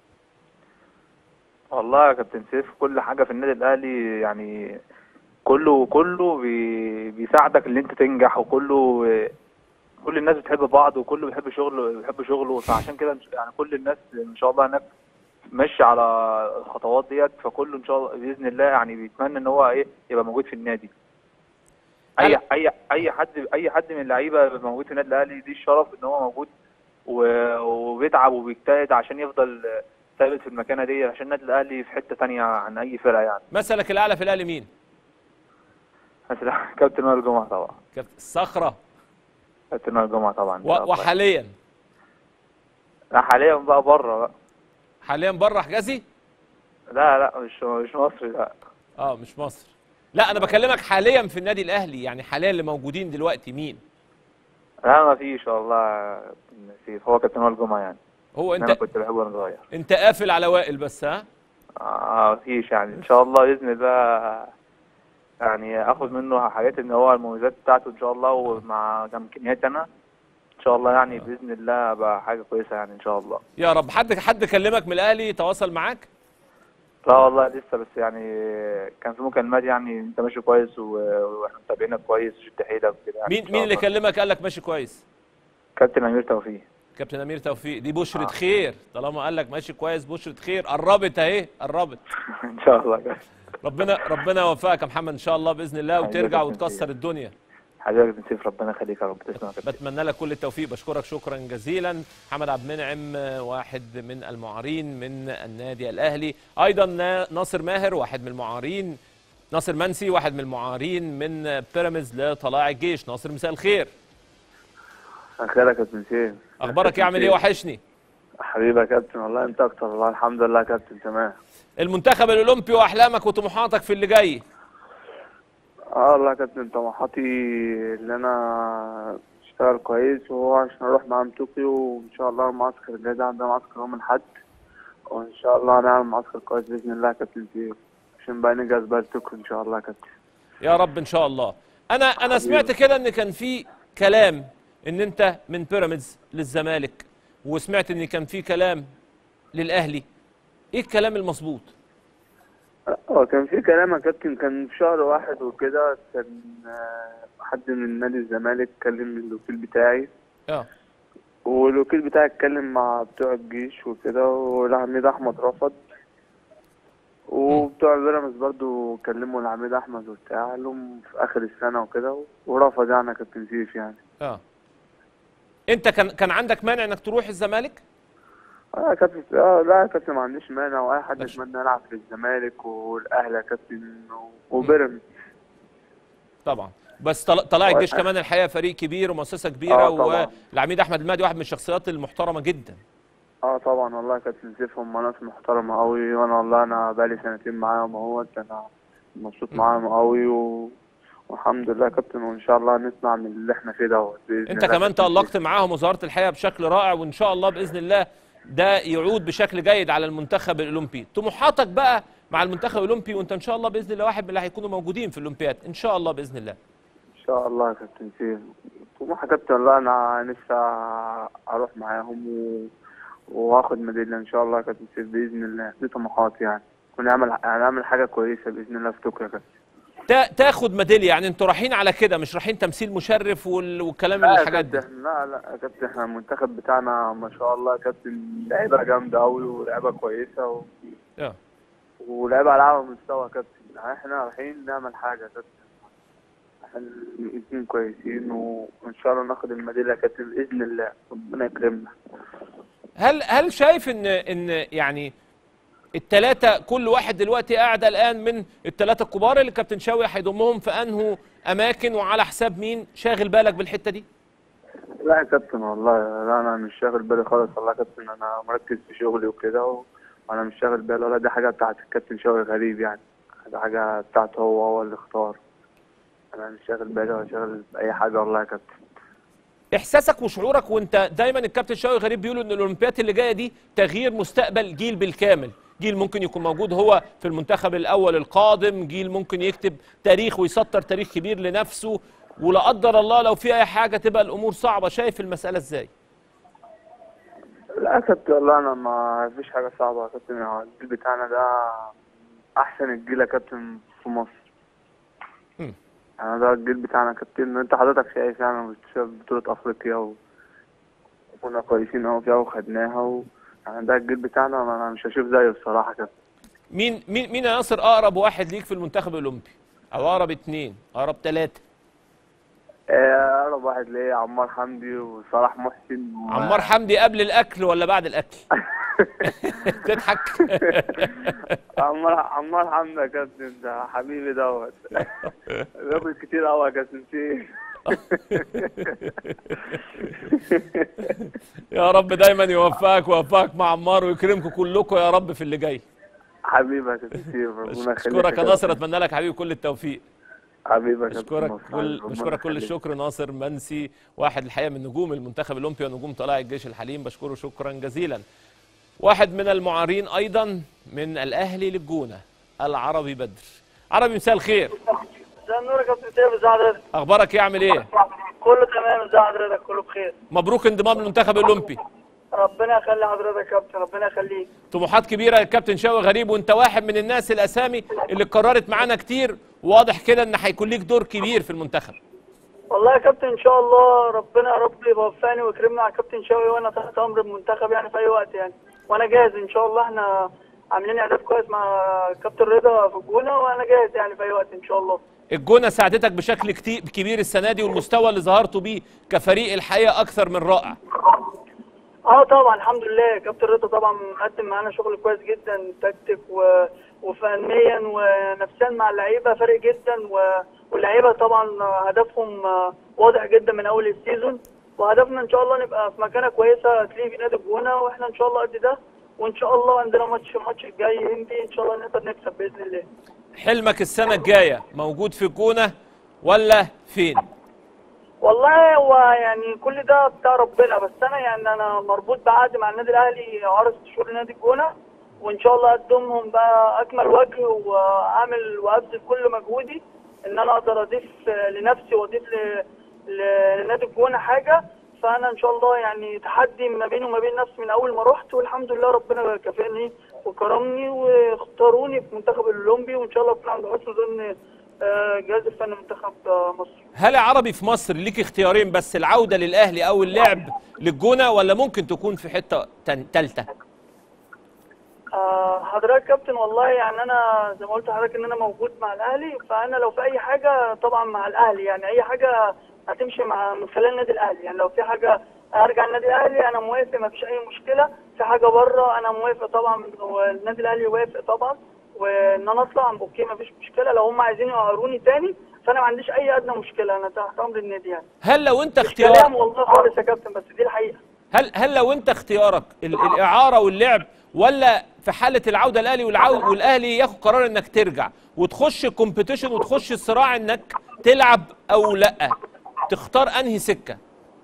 والله يا كابتن سيف كل حاجة في النادي الأهلي يعني كله كله بي بيساعدك ان انت تنجح وكله كل الناس بتحب بعض وكله بيحب شغله بيحب شغله فعشان كده يعني كل الناس ان شاء الله هناك ماشي على الخطوات ديت فكله ان شاء الله باذن الله يعني بيتمنى ان هو ايه يبقى موجود في النادي اي اي اي حد اي حد من اللعيبه يبقى موجود في النادي الاهلي دي الشرف ان هو موجود و- وبيتعب وبيجتهد عشان يفضل ثابت في المكانه دي عشان النادي الاهلي في حته تانية عن اي فرقه يعني مثلك الاعلى في الاهلي مين مثلا كابتن وائل جمعه طبعا كابتن الصخره كابتن وائل جمعه طبعا إن و- شاء الله. وحاليا لا حاليا بقى بره بقى حاليا بره حجازي لا لا مش مش مصري لا اه مش مصر لا انا بكلمك حاليا في النادي الاهلي يعني حاليا اللي موجودين دلوقتي مين لا ما فيش والله نسيت هو كابتن وائل جمعه يعني هو إن انا انت كنت بحبه وانا صغير انت قافل على وائل بس ها اه مفيش يعني ان شاء الله باذن الله يعني اخد منه حاجات ان هو المميزات بتاعته ان شاء الله ومع امكانياتي انا ان شاء الله يعني باذن الله ابقى حاجه كويسه يعني ان شاء الله يا رب حد حد كلمك من الاهلي تواصل معاك لا والله لسه بس يعني كان في مكالمات يعني انت ماشي كويس و- واحنا متابعينك كويس شد حيلك وكده يعني إن مين شاء مين اللي الله. كلمك قال لك ماشي كويس كابتن امير توفيق كابتن امير توفيق دي بشرة خير طالما قال لك ماشي كويس بشرة خير قربت اهي قربت ان شاء الله كده. ربنا ربنا يوفقك يا محمد ان شاء الله باذن الله حبيبي يا وترجع كابتن وتكسر سيف. الدنيا حبيبي يا كابتن سيف ربنا يخليك يا رب تسمع يا كابتن بتمنى لك كل التوفيق بشكرك شكرا جزيلا محمد عبد المنعم آه، واحد من المعارين من النادي الاهلي ايضا نا- ناصر ماهر واحد من المعارين ناصر منسي واحد من المعارين من بيراميدز لطلائع الجيش ناصر مساء الخير خير يا كابتن سيف اخبارك إيه؟ عامل ايه وحشني حبيبي يا كابتن والله انت اكتر والله الحمد لله يا كابتن تمام المنتخب الاولمبي واحلامك وطموحاتك في اللي جاي اه والله يا كابتن طموحاتي ان انا اشتغل كويس وهو عشان اروح معاهم طوكيو وان شاء الله المعسكر الجاي ده عندنا معسكر يوم الاحد وان شاء الله هنعمل معسكر كويس باذن الله يا كابتن سيف عشان بقى نجهز بقى لطوكيو ان شاء الله يا كابتن يا رب ان شاء الله انا انا سمعت كده ان كان في كلام ان انت من بيراميدز للزمالك وسمعت ان كان في كلام للاهلي ايه الكلام المظبوط هو كان في كلام يا كابتن كان في شهر واحد وكده كان آه، حد من نادي الزمالك كلم الوكيل بتاعي اه والوكيل بتاعي اتكلم مع بتوع الجيش وكده والعميد احمد رفض وبتوع بيراميدز برضو كلموا العميد احمد وبتاع قال لهم في اخر السنه وكده ورفض يعني يا كابتن سيف يعني اه انت كان كان عندك مانع انك تروح الزمالك اه يا كابتن اه لا يا كابتن ما عنديش مانع واي حد ماشي. يتمنى يلعب في الزمالك والاهلي يا كابتن و- وبيراميدز طبعا بس طل- طلائع الجيش و- كمان الحقيقه فريق كبير ومؤسسه كبيره آه طبعاً. والعميد احمد المهدي واحد من الشخصيات المحترمه جدا اه طبعا والله كابتن سيف هم ناس محترمة قوي وانا والله انا بقالي سنتين معاهم اهوت انا مبسوط معاهم قوي و... والحمد لله يا كابتن وان شاء الله نطلع من اللي احنا فيه دوت بإذن انت الله كمان كابتن سيف. تألقت معاهم وظهرت الحقيقه بشكل رائع وان شاء الله باذن الله ده يعود بشكل جيد على المنتخب الاولمبي طموحاتك بقى مع المنتخب الاولمبي وانت ان شاء الله باذن الله واحد من اللي هيكونوا موجودين في الاولمبياد ان شاء الله باذن الله ان شاء الله يا كابتن سيف طموح يا كابتن والله انا نفسي اروح معاهم و... واخد ميدالية ان شاء الله يا كابتن سيف باذن الله دي طموحاتي يعني ونعمل هنعمل حاجة كويسة باذن الله في طوكيو يا كابتن تا- تاخد ميداليه يعني انتوا رايحين على كده مش رايحين تمثيل مشرف وال- والكلام لا يا الحاجات دي كابتن لا لا يا كابتن احنا المنتخب بتاعنا ما شاء الله يا كابتن لعيبه جامده قوي ولعيبه كويسه و... اه. ولعيبه على اعلى مستوى يا كابتن احنا رايحين نعمل حاجه يا كابتن احنا نكون كويسين و- وان شاء الله ناخد الميداليه يا كابتن باذن الله ربنا يكرمنا هل هل شايف ان ان يعني الثلاثه كل واحد دلوقتي قاعد الان من الثلاثه الكبار اللي كابتن شوقي هيضمهم في انه اماكن وعلى حساب مين شاغل بالك بالحته دي لا يا كابتن والله لا انا مش شاغل بالي خالص والله يا كابتن انا مركز في شغلي وكده و... وانا مش شاغل بالي ولا دي حاجه بتاعت الكابتن شوقي غريب يعني دي حاجه بتاعته هو هو اللي اختار انا مش شاغل بالي ولا شاغل باي حاجه والله يا كابتن احساسك وشعورك وانت دايما الكابتن شوقي غريب بيقولوا ان الاولمبياد اللي جايه دي تغيير مستقبل جيل بالكامل جيل ممكن يكون موجود هو في المنتخب الاول القادم جيل ممكن يكتب تاريخ ويسطر تاريخ كبير لنفسه ولا قدر الله لو في اي حاجه تبقى الامور صعبه شايف المساله ازاي لا يا كابتن والله انا ما فيش حاجه صعبه يا كابتن هو الجيل بتاعنا ده احسن الجيل يا كابتن في مصر مم. يعني ده الجيل بتاعنا يا كابتن انت حضرتك شايف يعني شايف بطوله افريقيا و... وكنا كويسين قوي فيها وخدناها و... يعني ده الجيل بتاعنا انا مش هشوف زيه الصراحه يا كابتن مين مين مين يا ناصر اقرب واحد ليك في المنتخب الاولمبي او اقرب اتنين اقرب ثلاثه آه، اقرب واحد ليا عمار حمدي وصلاح محسن و... عمار حمدي قبل الاكل ولا بعد الاكل تضحك عمار عمار حمدي يا كابتن ده حبيبي دوت بياكل كتير قوي يا كابتن سيف يا رب دايما يوفقك ويوفقك مع عمار ويكرمكم كلكم يا رب في اللي جاي حبيبي يا كابتن سيف ربنا يخليك اشكرك يا ناصر اتمنى لك حبيبي كل التوفيق حبيبي يا كابتن بشكرك مصطفى. كل ربنا بشكرك كل يخليك. الشكر ناصر منسي واحد الحقيقه من نجوم المنتخب الاولمبي ونجوم طلائع الجيش الحليم بشكره شكرا جزيلا واحد من المعارين ايضا من الاهلي للجونه العربي بدر عربي مساء الخير مساء النور يا كابتن سيف ازي حضرتك؟ اخبارك ايه عامل ايه كله تمام ازي حضرتك كله بخير مبروك انضمام للمنتخب الاولمبي ربنا يخلي حضرتك يا كابتن ربنا يخليك طموحات كبيره للكابتن شوقي غريب وانت واحد من الناس الاسامي اللي اتكررت معانا كتير واضح كده ان هيكون ليك دور كبير في المنتخب والله يا كابتن ان شاء الله ربنا يا رب يوفقني ويكرمنا على كابتن شوقي وانا تحت امر المنتخب يعني في اي وقت يعني وانا جاهز ان شاء الله احنا عاملين اعداد كويس مع كابتن رضا في الجونه وانا جاهز يعني في اي وقت ان شاء الله الجونه ساعدتك بشكل كتير كبير السنه دي والمستوى اللي ظهرتوا بيه كفريق الحقيقه اكثر من رائع اه طبعا الحمد لله كابتن رضا طبعا مقدم معانا شغل كويس جدا تكتيك و... وفنيا ونفسيا مع اللعيبه فارق جدا و... واللعيبه طبعا هدفهم آه، واضح جدا من اول السيزون وهدفنا ان شاء الله نبقى في مكانه كويسه تليق في نادي الجونه واحنا ان شاء الله قد ده وان شاء الله عندنا ماتش الماتش الجاي هندي ان شاء الله نقدر نكسب باذن الله حلمك السنه الجايه موجود في الجونه ولا فين والله هو يعني كل ده بتاع ربنا بس انا يعني انا مربوط بعقد مع النادي الاهلي عرض شهور نادي الجونه وان شاء الله اقدمهم بقى اكمل وجه واعمل وابذل كل مجهودي ان انا اقدر اضيف لنفسي واضيف ل- لنادي الجونه حاجه فانا ان شاء الله يعني تحدي ما بيني وما بين نفسي من اول ما رحت والحمد لله ربنا كافئني وكرمني واختاروني في المنتخب الاولمبي وان شاء الله اكون عند حسن ظن آه، جهاز الفني منتخب آه، مصر هل يا عربي في مصر ليك اختيارين بس العوده للاهلي او اللعب للجونه ولا ممكن تكون في حته تان- تالته آه، حضرتك كابتن والله يعني انا زي ما قلت لحضرتك ان انا موجود مع الاهلي فانا لو في اي حاجه طبعا مع الاهلي يعني اي حاجه هتمشي مع من خلال النادي الاهلي يعني لو في حاجه ارجع النادي الاهلي انا موافق ما فيش اي مشكله في حاجه بره انا موافق طبعا والنادي الاهلي يوافق طبعا وان انا اطلع اوكي ما فيش مشكله لو هم عايزين يقهروني تاني فانا ما عنديش اي ادنى مشكله انا تحت امر النادي يعني هل لو انت مش اختيارك كلام والله خالص يا كابتن بس دي الحقيقه هل هل لو انت اختيارك ال- الاعاره واللعب ولا في حاله العوده الاهلي والعو والاهلي ياخد قرار انك ترجع وتخش الكومبيتيشن وتخش الصراع انك تلعب او لا تختار انهي سكه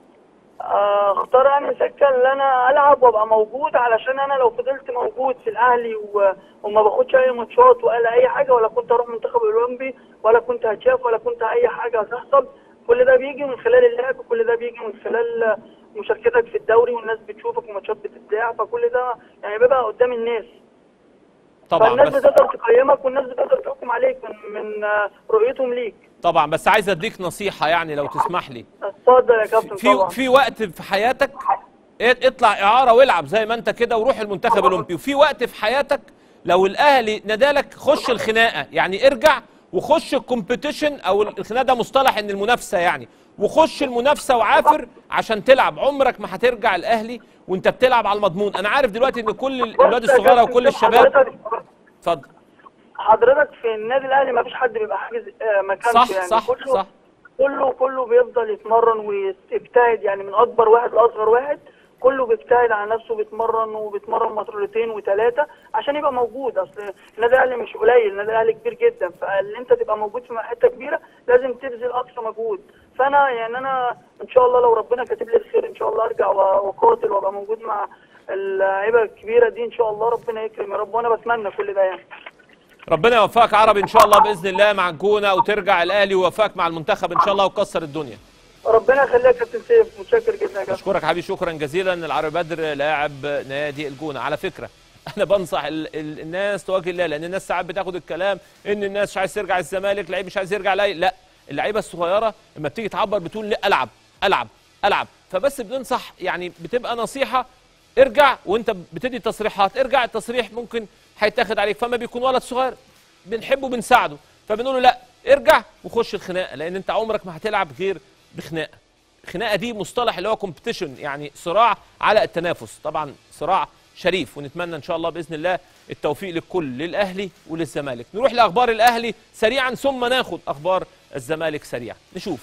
آه، اختار انا سكه اللي انا العب وابقى موجود علشان انا لو فضلت موجود في الاهلي و... وما باخدش اي ماتشات ولا اي حاجه ولا كنت اروح منتخب الاولمبي ولا كنت هتشاف ولا كنت اي حاجه هتحصل كل ده بيجي من خلال اللعب كل ده بيجي من خلال مشاركتك في الدوري والناس بتشوفك وماتشات بتتذاع فكل ده يعني بيبقى قدام الناس طبعا فالناس بس بتقدر تقيمك والناس بتقدر تحكم عليك من من آه، رؤيتهم ليك طبعا بس عايز اديك نصيحه يعني لو تسمح لي اتفضل يا كابتن في طبعا في وقت في حياتك ات- اطلع اعاره والعب زي ما انت كده وروح المنتخب الاولمبي وفي وقت في حياتك لو الاهلي نادالك خش الخناقه يعني ارجع وخش الكومبيتيشن او الخناقه ده مصطلح ان المنافسه يعني وخش المنافسه وعافر عشان تلعب عمرك ما هترجع الاهلي وانت بتلعب على المضمون انا عارف دلوقتي ان كل الاولاد بص يا الصغيره كابتن، وكل شوف الشباب حضرتك- اتفضل حضرتك في النادي الاهلي ما فيش حد بيبقى حاجز آه، مكانته صح يعني صح كله صح كله كله بيفضل يتمرن ويجتهد يعني من اكبر واحد لاصغر واحد كله بيجتهد على نفسه بيتمرن وبيتمرن مرتين وثلاثه عشان يبقى موجود اصل النادي الاهلي مش قليل النادي الاهلي كبير جدا فاللي انت تبقى موجود في حته كبيره لازم تبذل اقصى مجهود فانا يعني انا ان شاء الله لو ربنا كاتب لي الخير ان شاء الله ارجع واقاتل وابقى موجود مع اللعيبه الكبيره دي ان شاء الله ربنا يكرم يا رب وانا بتمنى كل ده يعني ربنا يوفقك عربي ان شاء الله باذن الله مع الجونه وترجع الاهلي ويوفقك مع المنتخب ان شاء الله وتكسر الدنيا ربنا يخليك يا كابتن سيف متشكر جدا يا كابتن بشكرك حبيبي شكرا جزيلا العربي بدر لاعب نادي الجونه على فكره انا بنصح ال ال الناس توجه الله لان الناس ساعات بتاخد الكلام ان الناس مش عايز ترجع الزمالك لعيب مش عايز يرجع لا لا اللعيبه الصغيره لما بتيجي تعبر بتقول لا العب العب العب فبس بننصح يعني بتبقى نصيحه ارجع وانت بتدي تصريحات ارجع التصريح ممكن هيتاخد عليك فما بيكون ولد صغير بنحبه بنساعده فبنقول له لا ارجع وخش الخناقه لان انت عمرك ما هتلعب غير بخناقه الخناقه دي مصطلح اللي هو كومبيتيشن يعني صراع على التنافس طبعا صراع شريف ونتمنى ان شاء الله باذن الله التوفيق للكل للاهلي وللزمالك نروح لاخبار الاهلي سريعا ثم ناخد اخبار الزمالك سريعا نشوف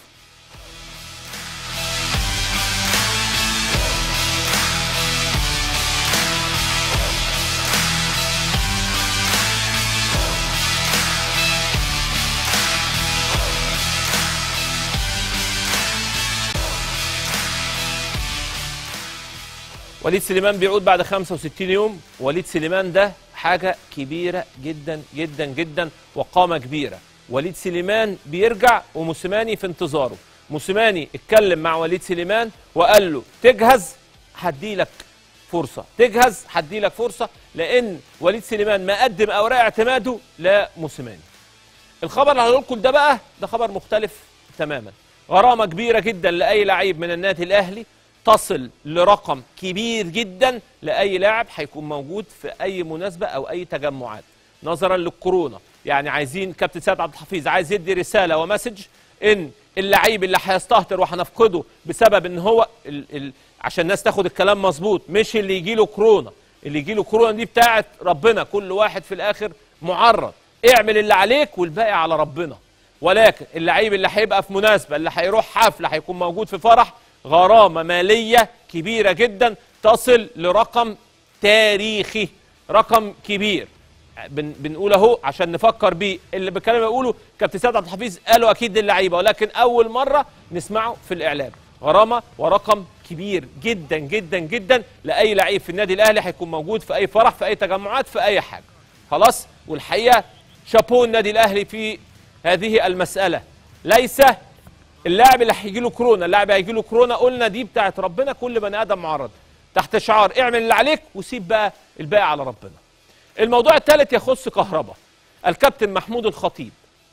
وليد سليمان بيعود بعد 65 يوم وليد سليمان ده حاجة كبيرة جدا جدا جدا وقامة كبيرة وليد سليمان بيرجع وموسيماني في انتظاره موسيماني اتكلم مع وليد سليمان وقال له تجهز هديلك فرصة تجهز هديلك فرصة لأن وليد سليمان ما قدم أوراق اعتماده لموسيماني الخبر اللي هقول لكم ده بقى ده خبر مختلف تماما غرامة كبيرة جدا لأي لعيب من النادي الأهلي تصل لرقم كبير جدا لأي لاعب هيكون موجود في أي مناسبة أو أي تجمعات نظرا للكورونا يعني عايزين كابتن سيد عبد الحفيظ عايز يدي رسالة ومسج إن اللعيب اللي هيستهتر وهنفقده بسبب إن هو ال ال عشان الناس تاخد الكلام مظبوط مش اللي يجي له كورونا اللي يجي له كورونا دي بتاعت ربنا كل واحد في الآخر معرض اعمل اللي عليك والباقي على ربنا ولكن اللعيب اللي هيبقى في مناسبة اللي هيروح حفلة هيكون موجود في فرح غرامة مالية كبيرة جدا تصل لرقم تاريخي رقم كبير بن بنقول اهو عشان نفكر بيه اللي بالكلام يقوله كابتن سيد عبد الحفيظ قالوا اكيد للعيبه ولكن اول مره نسمعه في الاعلام غرامه ورقم كبير جدا جدا جدا لاي لعيب في النادي الاهلي هيكون موجود في اي فرح في اي تجمعات في اي حاجه خلاص والحقيقه شابوه النادي الاهلي في هذه المساله ليس اللاعب اللي هيجي له كورونا اللاعب هيجي له كورونا قلنا دي بتاعت ربنا كل بني ادم معرض تحت شعار اعمل اللي عليك وسيب بقى الباقي على ربنا الموضوع الثالث يخص كهرباء الكابتن محمود الخطيب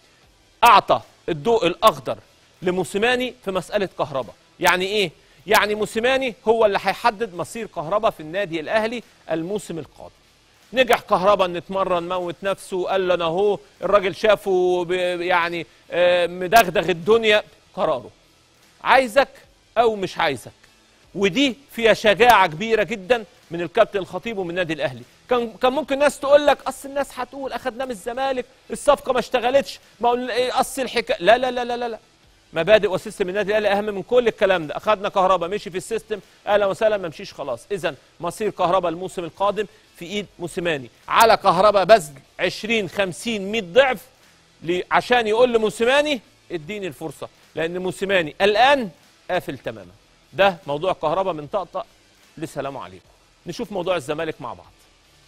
اعطى الضوء الاخضر لموسيماني في مساله كهرباء يعني ايه يعني موسيماني هو اللي هيحدد مصير كهرباء في النادي الاهلي الموسم القادم نجح كهربا ان اتمرن موت نفسه قال له انا اهو الراجل شافه ب- يعني آه، مدغدغ الدنيا قراره عايزك او مش عايزك ودي فيها شجاعه كبيره جدا من الكابتن الخطيب ومن النادي الاهلي كان كان ممكن ناس تقول لك اصل الناس هتقول اخدناه من الزمالك الصفقه ما اشتغلتش ما قلنا ايه اصل الحكايه لا لا لا لا لا, لا. مبادئ وسيستم النادي الاهلي اهم من كل الكلام ده اخدنا كهربا مشي في السيستم اهلا وسهلا ما مشيش خلاص اذا مصير كهربا الموسم القادم في ايد موسيماني على كهربا بذل 20 50 100 ضعف ل- عشان يقول لموسيماني اديني الفرصه لان موسيماني الان قافل تماما ده موضوع كهربا من طقطق لسلام عليكم نشوف موضوع الزمالك مع بعض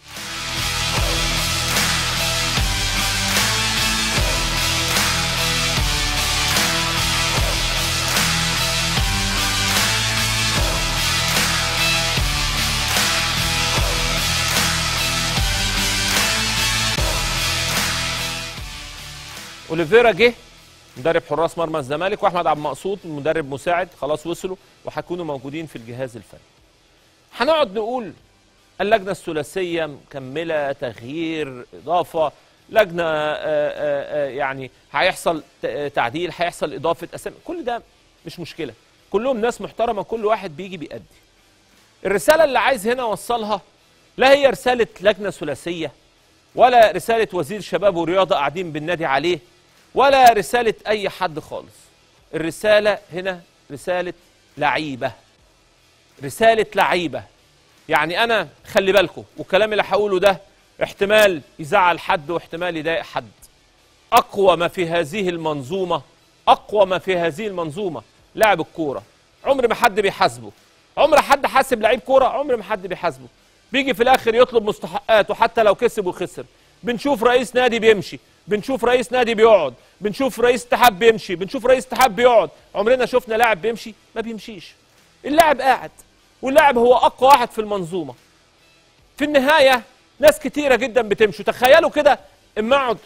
اوليفيرا جه مدرب حراس مرمى الزمالك واحمد عبد المقصود مدرب مساعد خلاص وصلوا وهيكونوا موجودين في الجهاز الفني هنقعد نقول اللجنه الثلاثيه مكمله تغيير اضافه لجنه آه، آه، آه، يعني هيحصل ت- آه، تعديل هيحصل اضافه اسامي كل ده مش مشكله كلهم ناس محترمه كل واحد بيجي بيأدي الرساله اللي عايز هنا اوصلها لا هي رساله لجنه ثلاثيه ولا رساله وزير شباب ورياضه قاعدين بالنادي عليه ولا رساله اي حد خالص الرساله هنا رساله لعيبه رساله لعيبه يعني انا خلي بالكم والكلام اللي هقوله ده احتمال يزعل حد واحتمال يضايق حد اقوى ما في هذه المنظومه اقوى ما في هذه المنظومه لاعب الكوره عمر ما حد بيحاسبه عمر حد حاسب لعيب كوره عمر ما حد بيحاسبه بيجي في الاخر يطلب مستحقاته حتى لو كسب وخسر بنشوف رئيس نادي بيمشي بنشوف رئيس نادي بيقعد بنشوف رئيس اتحاد بيمشي بنشوف رئيس اتحاد بيقعد عمرنا شفنا لاعب بيمشي ما بيمشيش اللاعب قاعد واللاعب هو اقوى واحد في المنظومه في النهايه ناس كتيره جدا بتمشي تخيلوا كده اما اقعد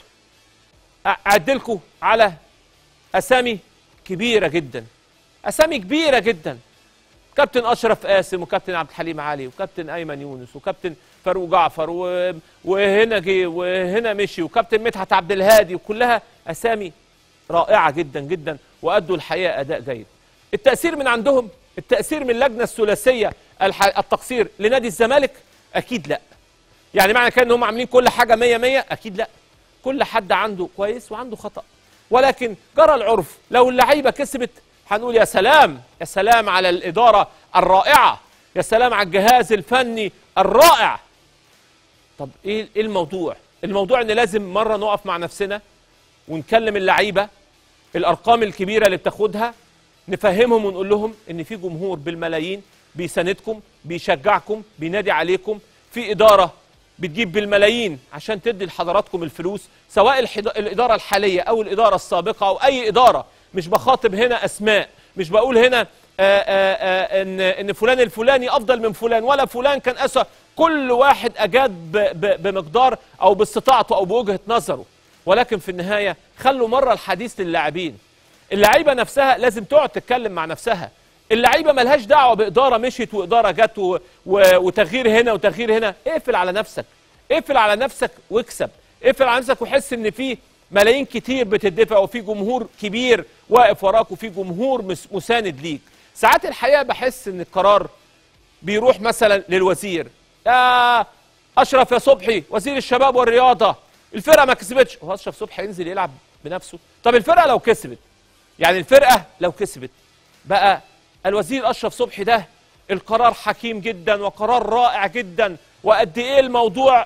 اعدلكم على اسامي كبيره جدا اسامي كبيره جدا كابتن اشرف قاسم وكابتن عبد الحليم علي وكابتن ايمن يونس وكابتن فاروق جعفر و... وهنا جه وهنا مشي وكابتن مدحت عبد الهادي وكلها اسامي رائعه جدا جدا وادوا الحقيقه اداء جيد التاثير من عندهم التاثير من اللجنه الثلاثيه الح... التقصير لنادي الزمالك اكيد لا يعني معنى كده ان هم عاملين كل حاجه 100 100 اكيد لا كل حد عنده كويس وعنده خطا ولكن جرى العرف لو اللعيبه كسبت هنقول يا سلام يا سلام على الاداره الرائعه يا سلام على الجهاز الفني الرائع طب ايه إيه الموضوع الموضوع ان لازم مره نقف مع نفسنا ونكلم اللعيبه الارقام الكبيره اللي بتاخدها نفهمهم ونقول لهم ان في جمهور بالملايين بيساندكم بيشجعكم بينادي عليكم في اداره بتجيب بالملايين عشان تدي لحضراتكم الفلوس سواء الحض- الاداره الحاليه او الاداره السابقه او اي اداره مش بخاطب هنا اسماء مش بقول هنا آآ آآ ان ان فلان الفلاني افضل من فلان ولا فلان كان اسوء كل واحد اجاد ب- ب- بمقدار او باستطاعته او بوجهه نظره ولكن في النهايه خلوا مره الحديث للاعبين اللعيبه نفسها لازم تقعد تتكلم مع نفسها اللعيبه ملهاش دعوه باداره مشيت واداره جت و... و... وتغيير هنا وتغيير هنا اقفل على نفسك اقفل على نفسك واكسب اقفل على نفسك وحس ان في ملايين كتير بتدفع وفي جمهور كبير واقف وراك وفي جمهور مس... مساند ليك ساعات الحقيقه بحس ان القرار بيروح مثلا للوزير يا اشرف يا صبحي وزير الشباب والرياضه الفرقه ما كسبتش هو اشرف صبحي ينزل يلعب بنفسه طب الفرقه لو كسبت يعني الفرقه لو كسبت بقى الوزير اشرف صبحي ده القرار حكيم جدا وقرار رائع جدا وقد ايه الموضوع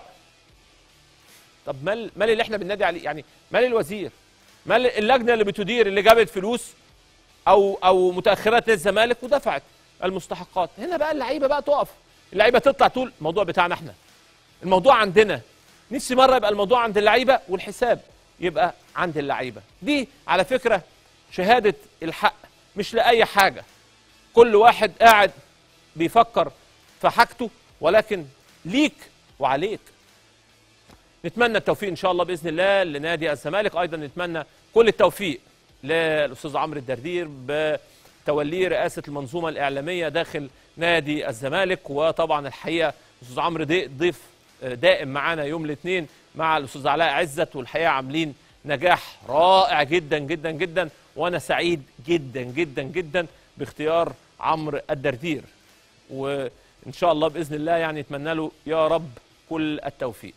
طب مال مال اللي احنا بننادي عليه يعني مال الوزير مال اللجنه اللي بتدير اللي جابت فلوس او او متاخرات نادي الزمالك ودفعت المستحقات هنا بقى اللعيبه بقى تقف اللعيبه تطلع تقول الموضوع بتاعنا احنا الموضوع عندنا نفسي مره يبقى الموضوع عند اللعيبه والحساب يبقى عند اللعيبه دي على فكره شهاده الحق مش لاي حاجه كل واحد قاعد بيفكر في حاجته ولكن ليك وعليك نتمنى التوفيق ان شاء الله باذن الله لنادي الزمالك ايضا نتمنى كل التوفيق للاستاذ عمرو الدردير بتوليه رئاسه المنظومه الاعلاميه داخل نادي الزمالك وطبعا الحقيقه الاستاذ عمرو دي ضيف دائم معانا يوم الاثنين مع الاستاذ علاء عزت والحقيقه عاملين نجاح رائع جدا جدا جدا وانا سعيد جدا جدا جدا باختيار عمرو الدردير وان شاء الله باذن الله يعني نتمنى له يا رب كل التوفيق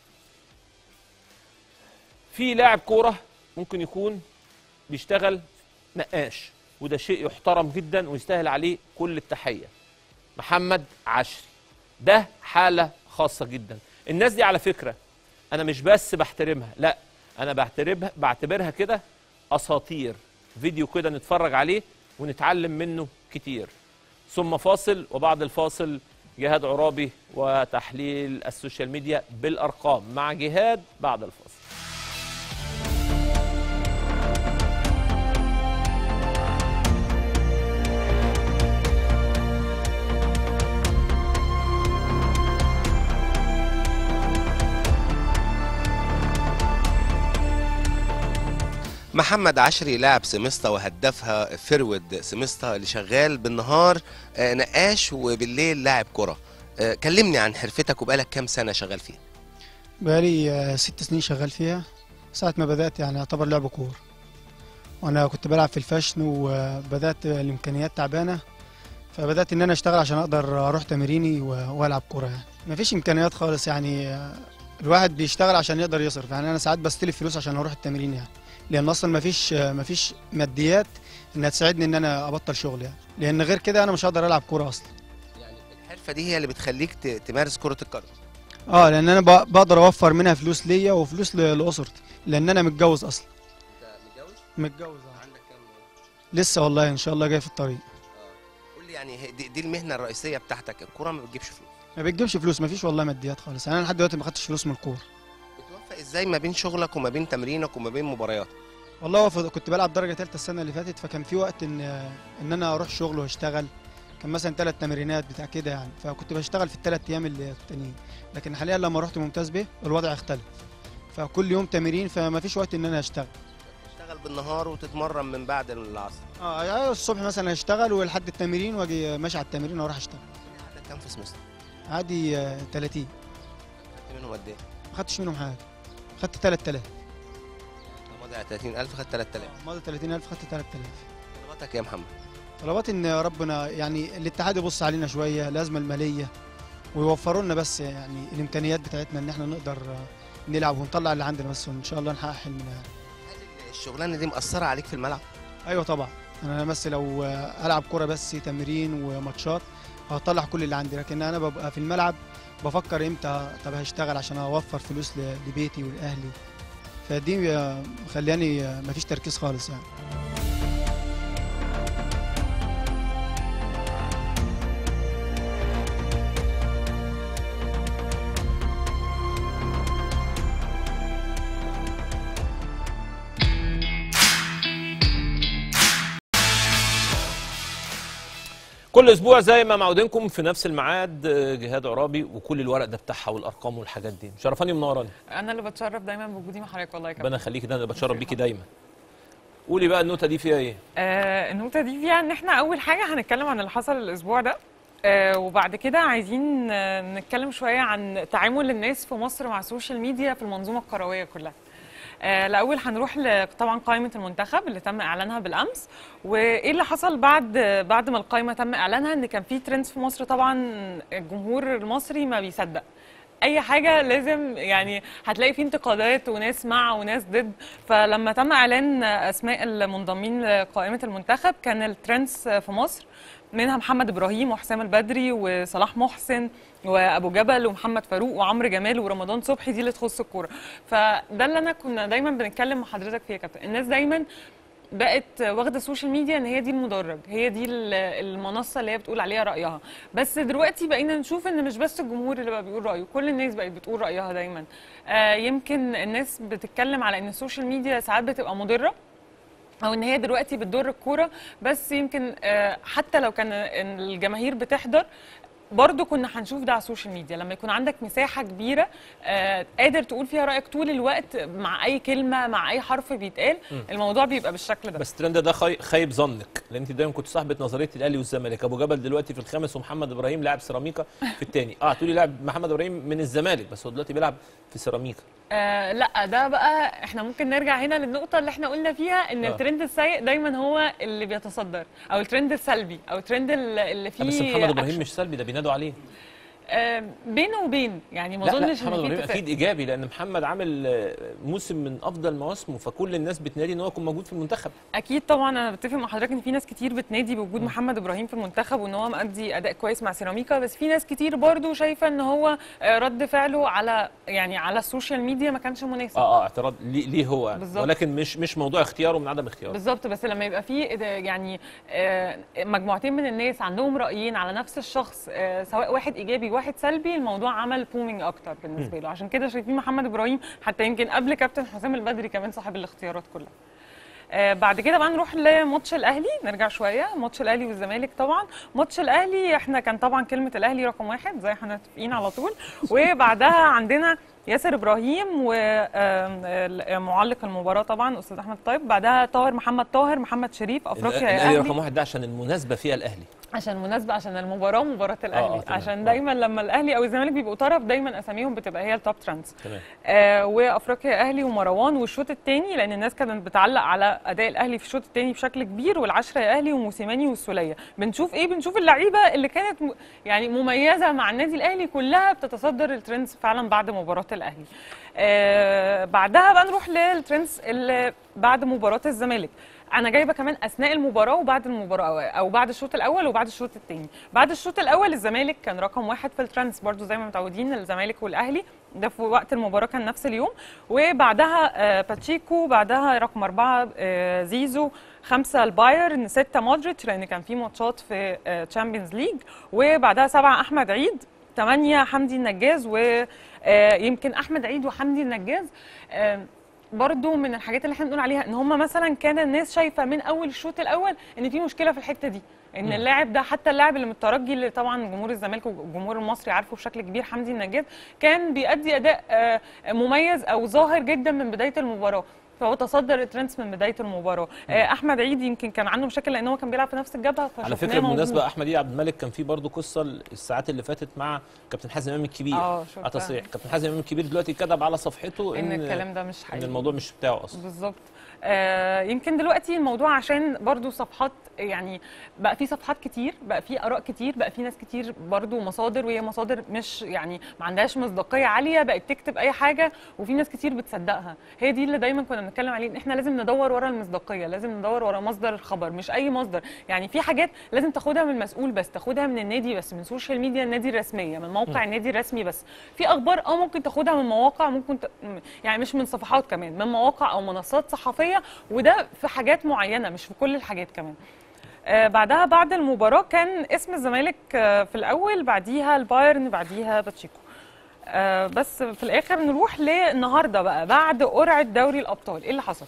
في لاعب كوره ممكن يكون بيشتغل نقاش وده شيء يحترم جدا ويستاهل عليه كل التحيه محمد عشري ده حاله خاصه جدا الناس دي على فكره انا مش بس بحترمها لا انا بعتبرها بعتبرها كده اساطير فيديو كده نتفرج عليه ونتعلم منه كتير ثم فاصل وبعد الفاصل جهاد عرابي وتحليل السوشيال ميديا بالارقام مع جهاد بعد الفاصل محمد عشري لاعب سمستا وهدافها فرود سمستا اللي شغال بالنهار آه، نقاش وبالليل لاعب كرة آه، كلمني عن حرفتك وبقالك كام سنة شغال فيها بقالي آه، ست سنين شغال فيها ساعة ما بدأت يعني يعتبر لعب كور وأنا كنت بلعب في الفاشن وبدأت الإمكانيات تعبانة فبدأت إن أنا أشتغل عشان أقدر أروح تمريني و- وألعب كورة يعني مفيش إمكانيات خالص يعني آه، الواحد بيشتغل عشان يقدر يصرف يعني أنا ساعات بستلف فلوس عشان أروح التمرين يعني لأن أصلا مفيش آه، مفيش ماديات إنها تساعدني إن أنا أبطل شغل يعني لأن غير كده أنا مش هقدر ألعب كورة أصلا الحرفة دي هي اللي بتخليك ت- تمارس كرة القدم اه لان انا ب- بقدر اوفر منها فلوس ليا وفلوس ل- لاسرتي لان انا متجوز اصلا متجوز اه لسه والله ان شاء الله جاي في الطريق قول لي يعني هي- دي, دي المهنة الرئيسية بتاعتك الكرة ما بتجيبش فلوس ما بتجيبش فلوس ما فيش والله ماديات خالص يعني انا لحد دلوقتي ما خدتش فلوس من الكوره بتوفق ازاي ما بين شغلك وما بين تمرينك وما بين مبارياتك والله هو ف- كنت بلعب درجه ثالثه السنه اللي فاتت فكان في وقت ان ان انا اروح شغل واشتغل كان مثلا ثلاث تمرينات بتاع كده يعني فكنت بشتغل في الثلاث ايام اللي التانيين لكن حاليا لما رحت ممتاز به الوضع اختلف فكل يوم تمرين فما فيش وقت ان انا اشتغل تشتغل بالنهار وتتمرن من بعد العصر اه يعني الصبح مثلا اشتغل ولحد التمرين واجي ماشي على التمرين واروح اشتغل عندك كام في سمستا عادي آه، 30 خدت منهم قد ايه ما خدتش منهم حاجه خدت 3000 ماضي على 30000 خدت 3000 ماضي 30000 خدت 3000 طلباتك يا محمد طلبات ان ربنا يعني الاتحاد يبص علينا شويه الازمه الماليه ويوفروا لنا بس يعني الامكانيات بتاعتنا ان احنا نقدر آه، نلعب ونطلع اللي عندنا بس وان شاء الله نحقق حلمنا يعني. الشغلانة دي مأثرة عليك في الملعب ايوه طبعا انا بس لو آه، العب كوره بس تمرين وماتشات هطلع كل اللي عندي لكن انا ببقى في الملعب بفكر امتى طب هشتغل عشان اوفر فلوس ل- لبيتي ولاهلي فدي آه، مخلياني آه، مفيش تركيز خالص يعني كل اسبوع زي ما معودينكم في نفس الميعاد آه، جهاد عرابي وكل الورق ده بتاعها والارقام والحاجات دي مشرفاني ومنوراني انا اللي بتشرف دايما بوجودي مع حضرتك والله يا كابتن ربنا يخليكي ده انا بتشرف بيكي دايما قولي بقى النوته دي فيها ايه آه النقطه دي فيها ان احنا اول حاجه هنتكلم عن اللي حصل الاسبوع ده آه وبعد كده عايزين آه نتكلم شويه عن تعامل الناس في مصر مع السوشيال ميديا في المنظومه الكرويه كلها آه، الأول هنروح ل- طبعا قائمة المنتخب اللي تم إعلانها بالأمس وإيه اللي حصل بعد بعد ما القائمة تم إعلانها إن كان في ترندز في مصر طبعا الجمهور المصري ما بيصدق اي حاجه لازم يعني هتلاقي فيه انتقادات وناس مع وناس ضد فلما تم اعلان اسماء المنضمين لقائمه المنتخب كان الترندز في مصر منها محمد ابراهيم وحسام البدري وصلاح محسن وابو جبل ومحمد فاروق وعمرو جمال ورمضان صبحي دي اللي تخص الكوره فده اللي انا كنا دايما بنتكلم مع حضرتك فيه يا كابتن الناس دايما بقت واخده السوشيال ميديا ان هي دي المدرج هي دي ال- المنصه اللي هي بتقول عليها رايها بس دلوقتي بقينا نشوف ان مش بس الجمهور اللي بقى بيقول رايه كل الناس بقت بتقول رايها دايما آه يمكن الناس بتتكلم على ان السوشيال ميديا ساعات بتبقى مضره او ان هي دلوقتي بتضر الكوره بس يمكن آه، حتى لو كان الجماهير بتحضر برضه كنا هنشوف ده على السوشيال ميديا لما يكون عندك مساحه كبيره آه، قادر تقول فيها رايك طول الوقت مع اي كلمه مع اي حرف بيتقال مم. الموضوع بيبقى بالشكل ده بس الترند ده خي... خايب ظنك لان انت دايما كنت صاحبه نظريه الاهلي والزمالك ابو جبل دلوقتي في الخامس ومحمد ابراهيم لاعب سيراميكا في الثاني اه هتقولي لاعب محمد ابراهيم من الزمالك بس هو دلوقتي بيلعب في سيراميكا آه لا ده بقى احنا ممكن نرجع هنا للنقطة اللي احنا قلنا فيها ان آه. الترند السيء دايما هو اللي بيتصدر او الترند السلبي او الترند اللي اللي فيه بس محمد ابراهيم أكشن. مش سلبي ده بينادوا عليه آه، بينه وبين يعني ما لا لا اظنش محمد ان في ابراهيم اتفاق اكيد ايجابي لان محمد عامل آه، موسم من افضل مواسمه فكل الناس بتنادي ان هو يكون موجود في المنتخب اكيد طبعا انا بتفق مع حضرتك ان في ناس كتير بتنادي بوجود محمد ابراهيم في المنتخب وان هو مأدي اداء كويس مع سيراميكا بس في ناس كتير برضو شايفه ان هو آه، رد فعله على يعني على السوشيال ميديا ما كانش مناسب اه اه اعتراض ليه, ليه هو يعني. بالظبط. ولكن مش مش موضوع اختياره من عدم اختياره بالظبط بس لما يبقى في إد- يعني آه، مجموعتين من الناس عندهم رايين على نفس الشخص آه، سواء واحد ايجابي وواحد سلبي الموضوع عمل بومينج اكتر بالنسبه له عشان كده شايفين محمد ابراهيم حتى يمكن قبل كابتن حسام البدري كمان صاحب الاختيارات كلها آه، بعد كده بقى نروح لماتش الاهلي نرجع شويه ماتش الاهلي والزمالك طبعا ماتش الاهلي احنا كان طبعا كلمه الاهلي رقم واحد زي احنا متفقين على طول وبعدها عندنا ياسر ابراهيم ومعلق المباراه طبعا استاذ احمد طيب بعدها طاهر محمد طاهر محمد شريف افريقيا يا الاهلي رقم اهلي واحد ده عشان المناسبه فيها الاهلي عشان مناسبه عشان المباراه مباراه الاهلي آه، تمام. عشان دايما لما الاهلي او الزمالك بيبقوا طرف دايما اساميهم بتبقى هي التوب ترندز تمام آه وافريقيا اهلي ومروان والشوط الثاني لان الناس كانت بتعلق على اداء الاهلي في الشوط الثاني بشكل كبير والعشره يا اهلي وموسيماني والسوليه بنشوف ايه بنشوف اللعيبه اللي كانت م... يعني مميزه مع النادي الاهلي كلها بتتصدر الترندز فعلا بعد مباراه الاهلي آه بعدها بقى نروح للترندز اللي بعد مباراه الزمالك انا جايبه كمان اثناء المباراه وبعد المباراه او بعد الشوط الاول وبعد الشوط الثاني بعد الشوط الاول الزمالك كان رقم واحد في الترندز برضو زي ما متعودين الزمالك والاهلي ده في وقت المباراه كان نفس اليوم وبعدها آه، باتشيكو بعدها رقم اربعه آه، زيزو خمسه البايرن سته مودريتش لان كان في ماتشات في تشامبيونز ليج وبعدها سبعه احمد عيد ثمانيه حمدي النجاز ويمكن احمد عيد وحمدي النجاز آه، برضو من الحاجات اللي احنا بنقول عليها ان هم مثلا كان الناس شايفه من اول الشوط الاول ان في مشكله في الحته دي ان مم. اللاعب ده حتى اللاعب اللي من الترجي اللي طبعا جمهور الزمالك والجمهور المصري عارفه بشكل كبير حمدي النجاد كان بيأدي اداء آه، مميز او ظاهر جدا من بدايه المباراه فهو تصدر الترندز من بدايه المباراه آه، احمد عيد يمكن كان عنده مشاكل لان هو كان بيلعب في نفس الجبهه على فشفناه فكره موجود. بالمناسبه احمد عيد عبد الملك كان في برضه قصه الساعات اللي فاتت مع كابتن حازم امام الكبير اه شفتها. على تصريح كابتن حازم امام الكبير دلوقتي كتب على صفحته ان الكلام ده مش ان حقيقي الموضوع مش بتاعه اصلا بالظبط آه يمكن دلوقتي الموضوع عشان برضو صفحات يعني بقى في صفحات كتير بقى في اراء كتير بقى في ناس كتير برضو مصادر وهي مصادر مش يعني ما عندهاش مصداقيه عاليه بقت تكتب اي حاجه وفي ناس كتير بتصدقها هي دي اللي دايما كنا بنتكلم عليه ان احنا لازم ندور ورا المصداقيه لازم ندور ورا مصدر الخبر مش اي مصدر يعني في حاجات لازم تاخدها من مسؤول بس تاخدها من النادي بس من سوشيال ميديا النادي الرسميه من موقع م. النادي الرسمي بس في اخبار اه ممكن تاخدها من مواقع ممكن ت... م- يعني مش من صفحات كمان من مواقع او منصات صحفيه وده في حاجات معينه مش في كل الحاجات كمان آه بعدها بعد المباراه كان اسم الزمالك آه في الاول بعديها البايرن بعديها باتشيكو آه بس في الاخر نروح للنهارده بقى بعد قرعه دوري الابطال ايه اللي حصل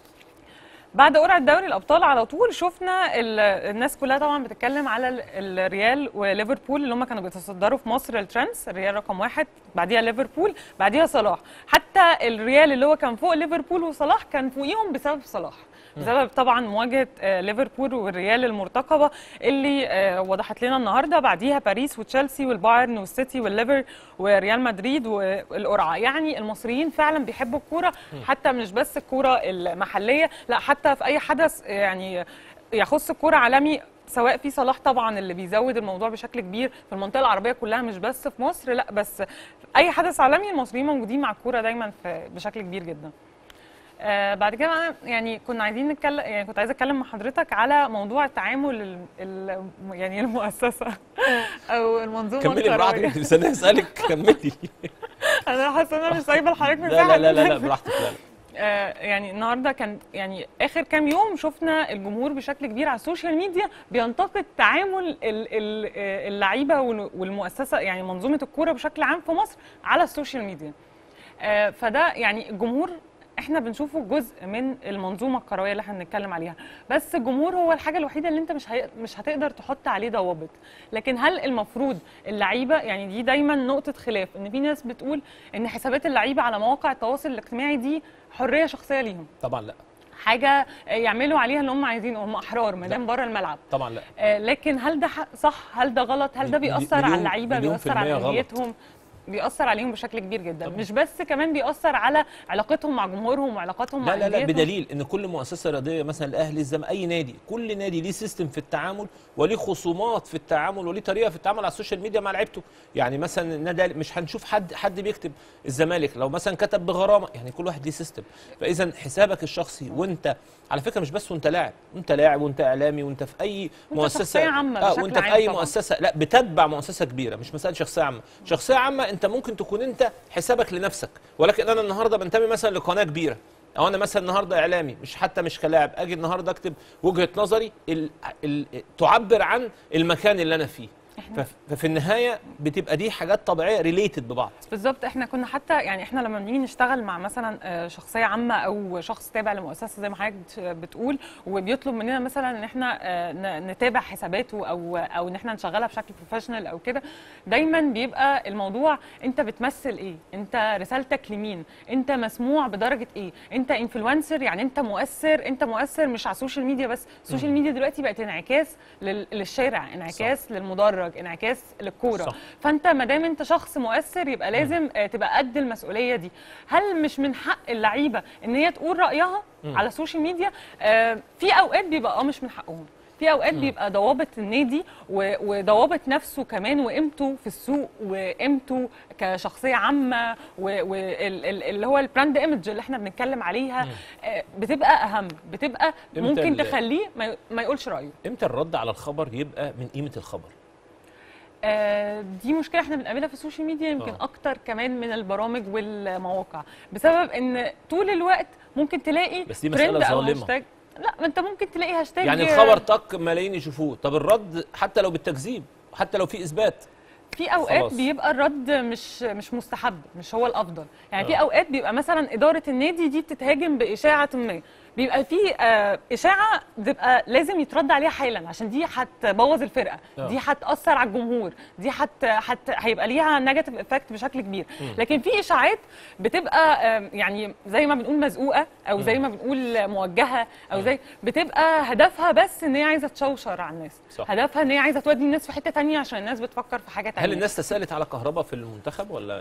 بعد قرعه دوري الابطال على طول شفنا ال- الناس كلها طبعا بتتكلم على ال- الريال وليفربول اللي هم كانوا بيتصدروا في مصر الترانس الريال رقم واحد بعديها ليفربول بعديها صلاح حتى الريال اللي هو كان فوق ليفربول وصلاح كان فوقيهم بسبب صلاح بسبب طبعا مواجهه آه، ليفربول والريال المرتقبه اللي آه، وضحت لنا النهارده بعديها باريس وتشيلسي والبايرن والسيتي والليفر وريال مدريد والقرعه يعني المصريين فعلا بيحبوا الكوره حتى مش بس الكوره المحليه لا حتى في اي حدث يعني يخص الكوره عالمي سواء في صلاح طبعا اللي بيزود الموضوع بشكل كبير في المنطقه العربيه كلها مش بس في مصر لا بس اي حدث عالمي المصريين موجودين مع الكوره دايما في بشكل كبير جدا آه بعد كده بقى يعني كنا عايزين نتكلم يعني كنت عايزه اتكلم مع حضرتك على موضوع التعامل ال ال يعني المؤسسه او المنظومه كملي الكروية. براحتك استنى اسالك كملي انا حاسه ان انا مش سايبه لحضرتك لا مساحه لا لا لا, لا براحتك لا, لا. آه، يعني النهارده كان يعني اخر كام يوم شفنا الجمهور بشكل كبير على السوشيال ميديا بينتقد تعامل ال- ال- آه، اللعيبه وال- والمؤسسه يعني منظومه الكوره بشكل عام في مصر على السوشيال ميديا آه، فده يعني الجمهور احنا بنشوفه جزء من المنظومه الكرويه اللي احنا بنتكلم عليها بس الجمهور هو الحاجه الوحيده اللي انت مش هي... مش هتقدر تحط عليه ضوابط لكن هل المفروض اللعيبه يعني دي دايما نقطه خلاف ان في ناس بتقول ان حسابات اللعيبه على مواقع التواصل الاجتماعي دي حريه شخصيه ليهم طبعا لا حاجه يعملوا عليها اللي هم عايزينه هم احرار ما دام بره الملعب طبعا لا آه، لكن هل ده ح- صح هل ده غلط هل ده مليون- بيأثر على مليون- اللعيبه مليون في بيأثر على المية غلط. نيتهم بيأثر عليهم بشكل كبير جدا مش بس كمان بيأثر على علاقتهم مع جمهورهم وعلاقاتهم مع لا لا لا أنديتهم. بدليل ان كل مؤسسه رياضيه مثلا الاهلي الزم اي نادي كل نادي ليه سيستم في التعامل وليه خصومات في التعامل وليه طريقه في التعامل على السوشيال ميديا مع لعيبته يعني مثلا النادي الأهلي مش هنشوف حد حد بيكتب الزمالك لو مثلا كتب بغرامه يعني كل واحد ليه سيستم فاذا حسابك الشخصي وانت على فكره مش بس وانت لاعب وانت لاعب وانت اعلامي وانت في اي وانت مؤسسه شخصية عامة اه بشكل وانت في عام اي طبعاً. مؤسسه لا بتتبع مؤسسه كبيره مش مساله شخصيه عامه شخصيه عامه انت ممكن تكون انت حسابك لنفسك ولكن انا النهارده بنتمي مثلا لقناه كبيره او انا مثلا النهارده اعلامي مش حتى مش كلاعب اجي النهارده اكتب وجهه نظري ال... ال... تعبر عن المكان اللي انا فيه فف... ففي النهايه بتبقى دي حاجات طبيعيه ريليتد ببعض بالظبط احنا كنا حتى يعني احنا لما بنيجي نشتغل مع مثلا آه، شخصيه عامه او شخص تابع لمؤسسه زي ما حضرتك بت- بتقول وبيطلب مننا مثلا ان احنا آه، ن- نتابع حساباته او او ان احنا نشغلها بشكل بروفيشنال او كده دايما بيبقى الموضوع انت بتمثل ايه انت رسالتك لمين انت مسموع بدرجه ايه انت انفلونسر يعني انت مؤثر انت مؤثر مش على السوشيال ميديا بس السوشيال ميديا دلوقتي بقت انعكاس لل- للشارع انعكاس للمدرج انعكاس للكوره صح. فانت ما دام انت شخص مؤثر يبقى لازم آه، تبقى قد المسؤوليه دي هل مش من حق اللعيبه ان هي تقول رايها مم. على السوشيال ميديا آه، في اوقات بيبقى اه مش من حقهم في اوقات مم. بيبقى ضوابط النادي و- وضوابط نفسه كمان وقيمته في السوق وقيمته كشخصيه عامه واللي هو البراند ايمج اللي احنا بنتكلم عليها آه، بتبقى اهم بتبقى إمتى ممكن ال- تخليه ما ي- ما يقولش رايه امتى الرد على الخبر يبقى من قيمه الخبر آه، دي مشكله احنا بنقابلها في السوشيال ميديا يمكن آه. اكتر كمان من البرامج والمواقع بسبب ان طول الوقت ممكن تلاقي بس دي مسألة ترند أو ظالمة. هاشتاج لا ما انت ممكن تلاقي هاشتاج يعني الخبر طق ملايين يشوفوه طب الرد حتى لو بالتكذيب حتى لو في اثبات في اوقات خلاص. بيبقى الرد مش مش مستحب مش هو الافضل يعني في آه. اوقات بيبقى مثلا اداره النادي دي بتتهاجم باشاعه ما بيبقى في آه، اشاعه بتبقى لازم يترد عليها حالا عشان دي هتبوظ الفرقه آه. دي هتاثر على الجمهور دي هت هت هيبقى ليها نيجاتيف افكت بشكل كبير مم. لكن في اشاعات بتبقى آه، يعني زي ما بنقول مزقوقه او زي مم. ما بنقول موجهه او زي بتبقى هدفها بس ان هي عايزه تشوشر على الناس صح. هدفها ان هي عايزه تودي الناس في حته تانية عشان الناس بتفكر في حاجه تانية هل الناس تسالت على كهرباء في المنتخب ولا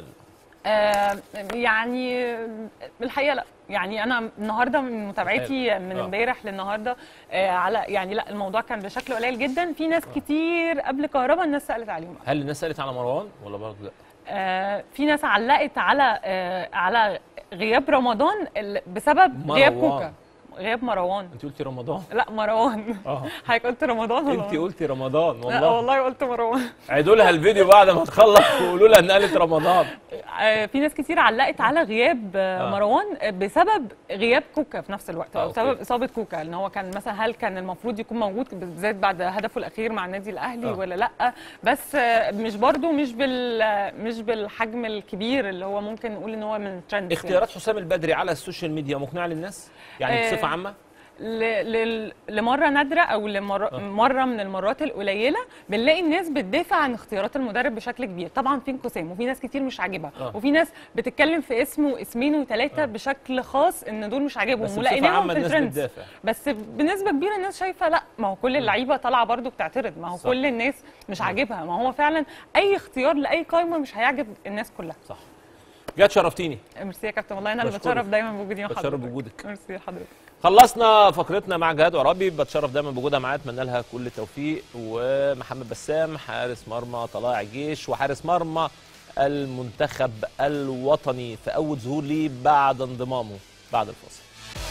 آه يعني الحقيقه لا يعني انا النهارده من متابعتي من آه. امبارح للنهارده آه على يعني لا الموضوع كان بشكل قليل جدا في ناس كتير قبل كهربا الناس سالت عليهم هل الناس سالت على مروان ولا برضه لا آه في ناس علقت على آه على غياب رمضان ال- بسبب غياب مروان. كوكا غياب مروان انت قلتي رمضان لا مروان اه حضرتك قلت رمضان ولا انت قلتي رمضان لا والله والله قلت مروان عيدوا لها الفيديو بعد ما تخلص وقولوا لها ان قالت رمضان آه، في ناس كتير علقت على غياب آه، آه. مروان آه، بسبب غياب كوكا في نفس الوقت آه، او أوكي. بسبب اصابه كوكا ان هو كان مثلا هل كان المفروض يكون موجود بالذات بعد هدفه الاخير مع النادي الاهلي آه. ولا لا بس آه، مش برضو مش بال آه، مش بالحجم الكبير اللي هو ممكن نقول ان هو من ترند اختيارات حسام البدري على السوشيال ميديا مقنعه للناس يعني آه، بصفه عامه ل- ل- لمره نادره او لمره آه. مره من المرات القليله بنلاقي الناس بتدافع عن اختيارات المدرب بشكل كبير طبعا في انقسام وفي ناس كتير مش عاجبها آه. وفي ناس بتتكلم في اسم واسمين وثلاثه آه. بشكل خاص ان دول مش عاجبهم بس بصفه ولقيناهم عامه في الناس الترندز بتدافع بس بنسبه كبيره الناس شايفه لا ما هو كل اللعيبه طالعه برضو بتعترض ما هو صح. كل الناس مش عاجبها ما هو فعلا اي اختيار لاي قائمه مش هيعجب الناس كلها صح جات شرفتيني ميرسي يا كابتن والله انا اللي بشكرك. بتشرف دايما بوجودي مع بتشرف حضرتك بوجودك ميرسي حضرتك خلصنا فقرتنا مع جهاد عرابي بتشرف دايما بوجودها معايا اتمنى لها كل التوفيق ومحمد بسام حارس مرمى طلائع الجيش وحارس مرمى المنتخب الوطني في اول ظهور ليه بعد انضمامه بعد الفاصل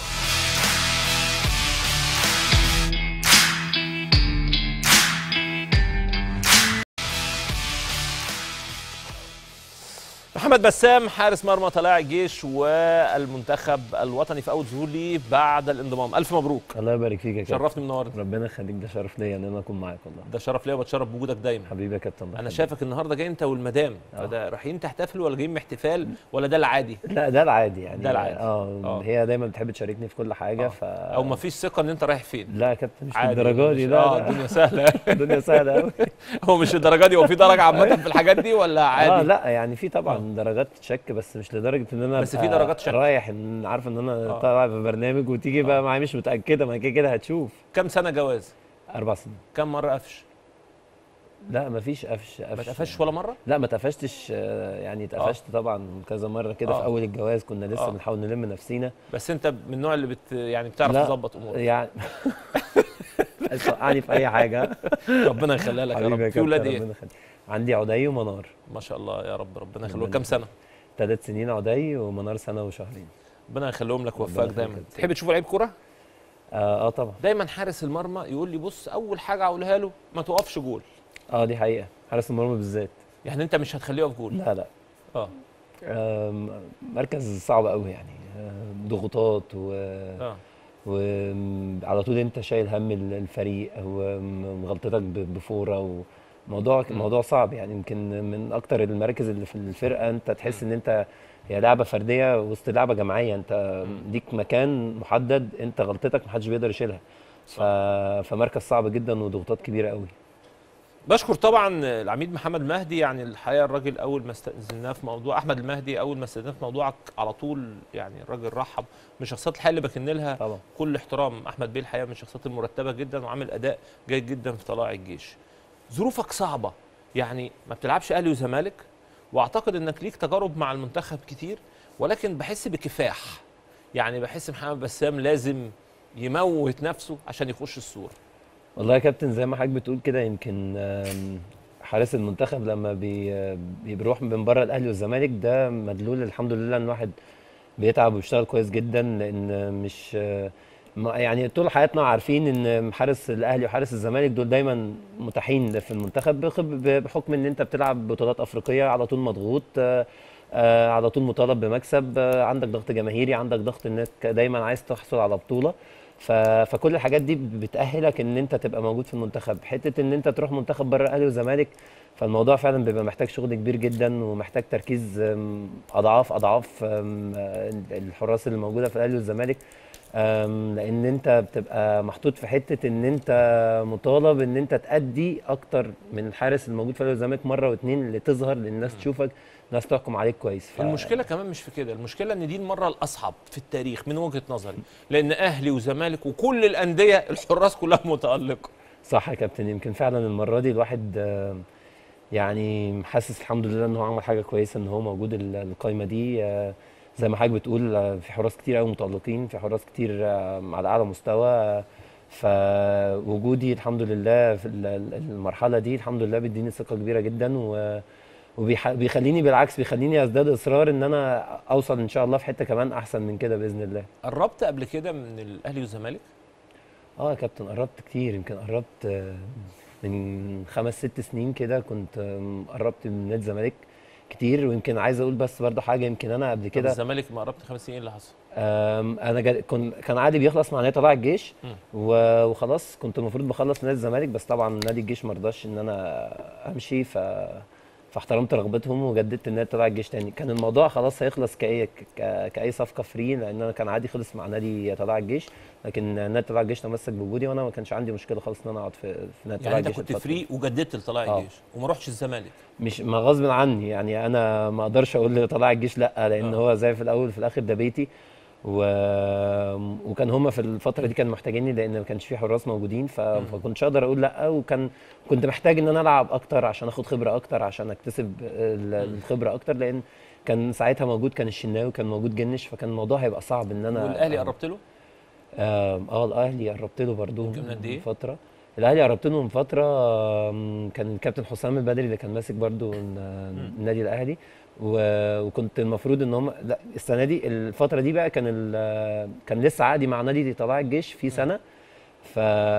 محمد بسام حارس مرمى طلائع الجيش والمنتخب الوطني في اول ظهور ليه بعد الانضمام الف مبروك الله يبارك فيك يا كابتن شرفني منورني ربنا يخليك ده شرف ليا ان انا اكون معاك والله ده شرف ليا وبتشرف بوجودك دايما حبيبي يا كابتن انا بحبك. شايفك النهارده جاي انت والمدام آه. فده رايحين تحتفلوا ولا جايين احتفال ولا ده العادي لا ده العادي يعني ده العادي. اه, آه. هي دايما بتحب تشاركني في كل حاجه آه. ف او ما فيش ثقه ان انت رايح فين لا يا كابتن مش عادي، للدرجه دي مش- لا اه لا. الدنيا سهله الدنيا سهله قوي هو مش الدرجه دي هو في درجه عامه في الحاجات دي ولا عادي اه لا يعني في طبعا درجات شك بس مش لدرجه ان انا بس أبقى في درجات شك. رايح ان عارف ان انا آه. طالع في برنامج وتيجي بقى معايا مش متاكده ما كده كده هتشوف كم سنه جواز اربع سنين كم مره قفش لا مفيش قفش قفش ما اتقفشش ولا مره لا ما اتقفشتش آه، يعني اتقفشت طبعا كذا مره كده آه. في اول الجواز كنا لسه آه. بنحاول نلم نفسينا بس انت من النوع اللي بت يعني بتعرف لا، تظبط امورك يعني توقعني في اي حاجه ربنا يخليها لك يا حبيبي رب في كابتن، ولاد ربنا ايه يخليك. عندي عدي ومنار ما شاء الله يا رب ربنا يخليك ربنا كام سنه ثلاث سنين عدي ومنار سنه وشهرين ربنا يخليهم لك ربنا ويوفقك يخليك دايما يا كابتن. تحب تشوف لعيب كوره اه, آه طبعا دايما حارس المرمى يقول لي بص اول حاجه اقولها له ما توقفش جول اه دي حقيقه حارس المرمى بالذات يعني انت مش هتخليه يقف جول لا لا اه آم، مركز صعب قوي يعني آم، ضغوطات و اه وعلى طول انت شايل هم ال- الفريق وغلطتك ب- بفوره وموضوع موضوع صعب يعني يمكن من اكتر المراكز اللي في الفرقه انت تحس ان انت هي لعبه فرديه وسط لعبه جماعيه انت ليك مكان محدد انت غلطتك محدش بيقدر يشيلها ف... فمركز صعب جدا وضغوطات كبيره قوي بشكر طبعا العميد محمد مهدي يعني الحقيقه الراجل اول ما استاذناه في موضوع احمد المهدي اول ما استاذناه في موضوعك على طول يعني الراجل رحب من شخصيات الحقيقه اللي بكن لها طبعا. كل احترام احمد بيه الحقيقه من الشخصيات المرتبه جدا وعامل اداء جيد جدا في طلائع الجيش ظروفك صعبه يعني ما بتلعبش اهلي وزمالك واعتقد انك ليك تجارب مع المنتخب كتير ولكن بحس بكفاح يعني بحس محمد بسام لازم يموت نفسه عشان يخش الصوره والله يا كابتن زي ما حضرتك بتقول كده يمكن آم، حارس المنتخب لما بي بي- بيروح من بره الاهلي والزمالك ده مدلول الحمد لله ان واحد بيتعب وبيشتغل كويس جدا لان مش آه، ما- يعني طول حياتنا عارفين ان حارس الاهلي وحارس الزمالك دول دايما متاحين في المنتخب بخب- بحكم ان انت بتلعب بطولات افريقيه على طول مضغوط آه، آه، على طول مطالب بمكسب آه، عندك ضغط جماهيري عندك ضغط انك دايما عايز تحصل على بطوله ف... فكل الحاجات دي بتأهلك ان انت تبقى موجود في المنتخب حته ان انت تروح منتخب بره الاهلي والزمالك فالموضوع فعلا بيبقى محتاج شغل كبير جدا ومحتاج تركيز أم، اضعاف اضعاف أم، آه، الحراس اللي موجوده في الاهلي والزمالك أم، لان انت بتبقى محطوط في حته ان انت مطالب ان انت تأدي اكتر من الحارس الموجود في الاهلي والزمالك مره واتنين لتظهر للناس تشوفك الناس تحكم عليك كويس ف... المشكله كمان مش في كده المشكله ان دي المره الاصعب في التاريخ من وجهه نظري لان اهلي وزمالك وكل الانديه الحراس كلها متالقه صح يا كابتن يمكن فعلا المره دي الواحد آه، يعني حاسس الحمد لله ان هو عمل حاجه كويسه ان هو موجود ال- القايمه دي آه، زي ما حضرتك بتقول آه، في حراس كتير قوي متالقين في حراس كتير آه، على اعلى مستوى آه، فوجودي الحمد لله في ال- ال- المرحله دي الحمد لله بيديني ثقه كبيره جدا و وبيخليني بالعكس بيخليني ازداد اصرار ان انا اوصل ان شاء الله في حته كمان احسن من كده باذن الله قربت قبل كده من الاهلي والزمالك اه يا كابتن قربت كتير يمكن قربت آه، من خمس ست سنين كده كنت آم، قربت من نادي الزمالك كتير ويمكن عايز اقول بس برضه حاجه يمكن انا قبل طب كده الزمالك ما قربت خمس سنين إيه اللي حصل آم، انا جا... كن... كان عادي بيخلص مع نادي طلائع الجيش مم. و... وخلاص كنت المفروض بخلص نادي الزمالك بس طبعا نادي الجيش ما رضاش ان انا امشي ف فاحترمت رغبتهم وجددت النادي طلائع الجيش تاني كان الموضوع خلاص هيخلص كاي ك... كاي صفقه فري لان انا كان عادي خلص مع نادي طلائع الجيش لكن نادي طلائع الجيش تمسك بوجودي وانا ما كانش عندي مشكله خالص ان انا اقعد في, في نادي يعني طلائع انت الجيش كنت الفترة فري وجددت لطلائع آه. الجيش وما رحتش الزمالك مش ما غصب عني يعني انا ما اقدرش اقول لطلائع الجيش لا لان آه. هو زي في الاول وفي الاخر ده بيتي و... وكان هما في الفتره دي كانوا محتاجيني لان ما كانش في حراس موجودين ف... فكنتش اقدر اقول لا وكان كنت محتاج ان انا العب اكتر عشان اخد خبره اكتر عشان اكتسب ال- الخبره اكتر لان كان ساعتها موجود كان الشناوي كان موجود جنش فكان الموضوع هيبقى صعب ان انا والاهلي قربت له آم، اه الاهلي قربت له برضه من قد إيه؟ فتره الاهلي قربت له من فتره آم، كان الكابتن حسام البدري اللي كان ماسك برضه النادي الاهلي و- وكنت المفروض ان هم لا السنه دي الفتره دي بقى كان ال- كان لسه عقدي مع نادي طلائع الجيش في سنه ف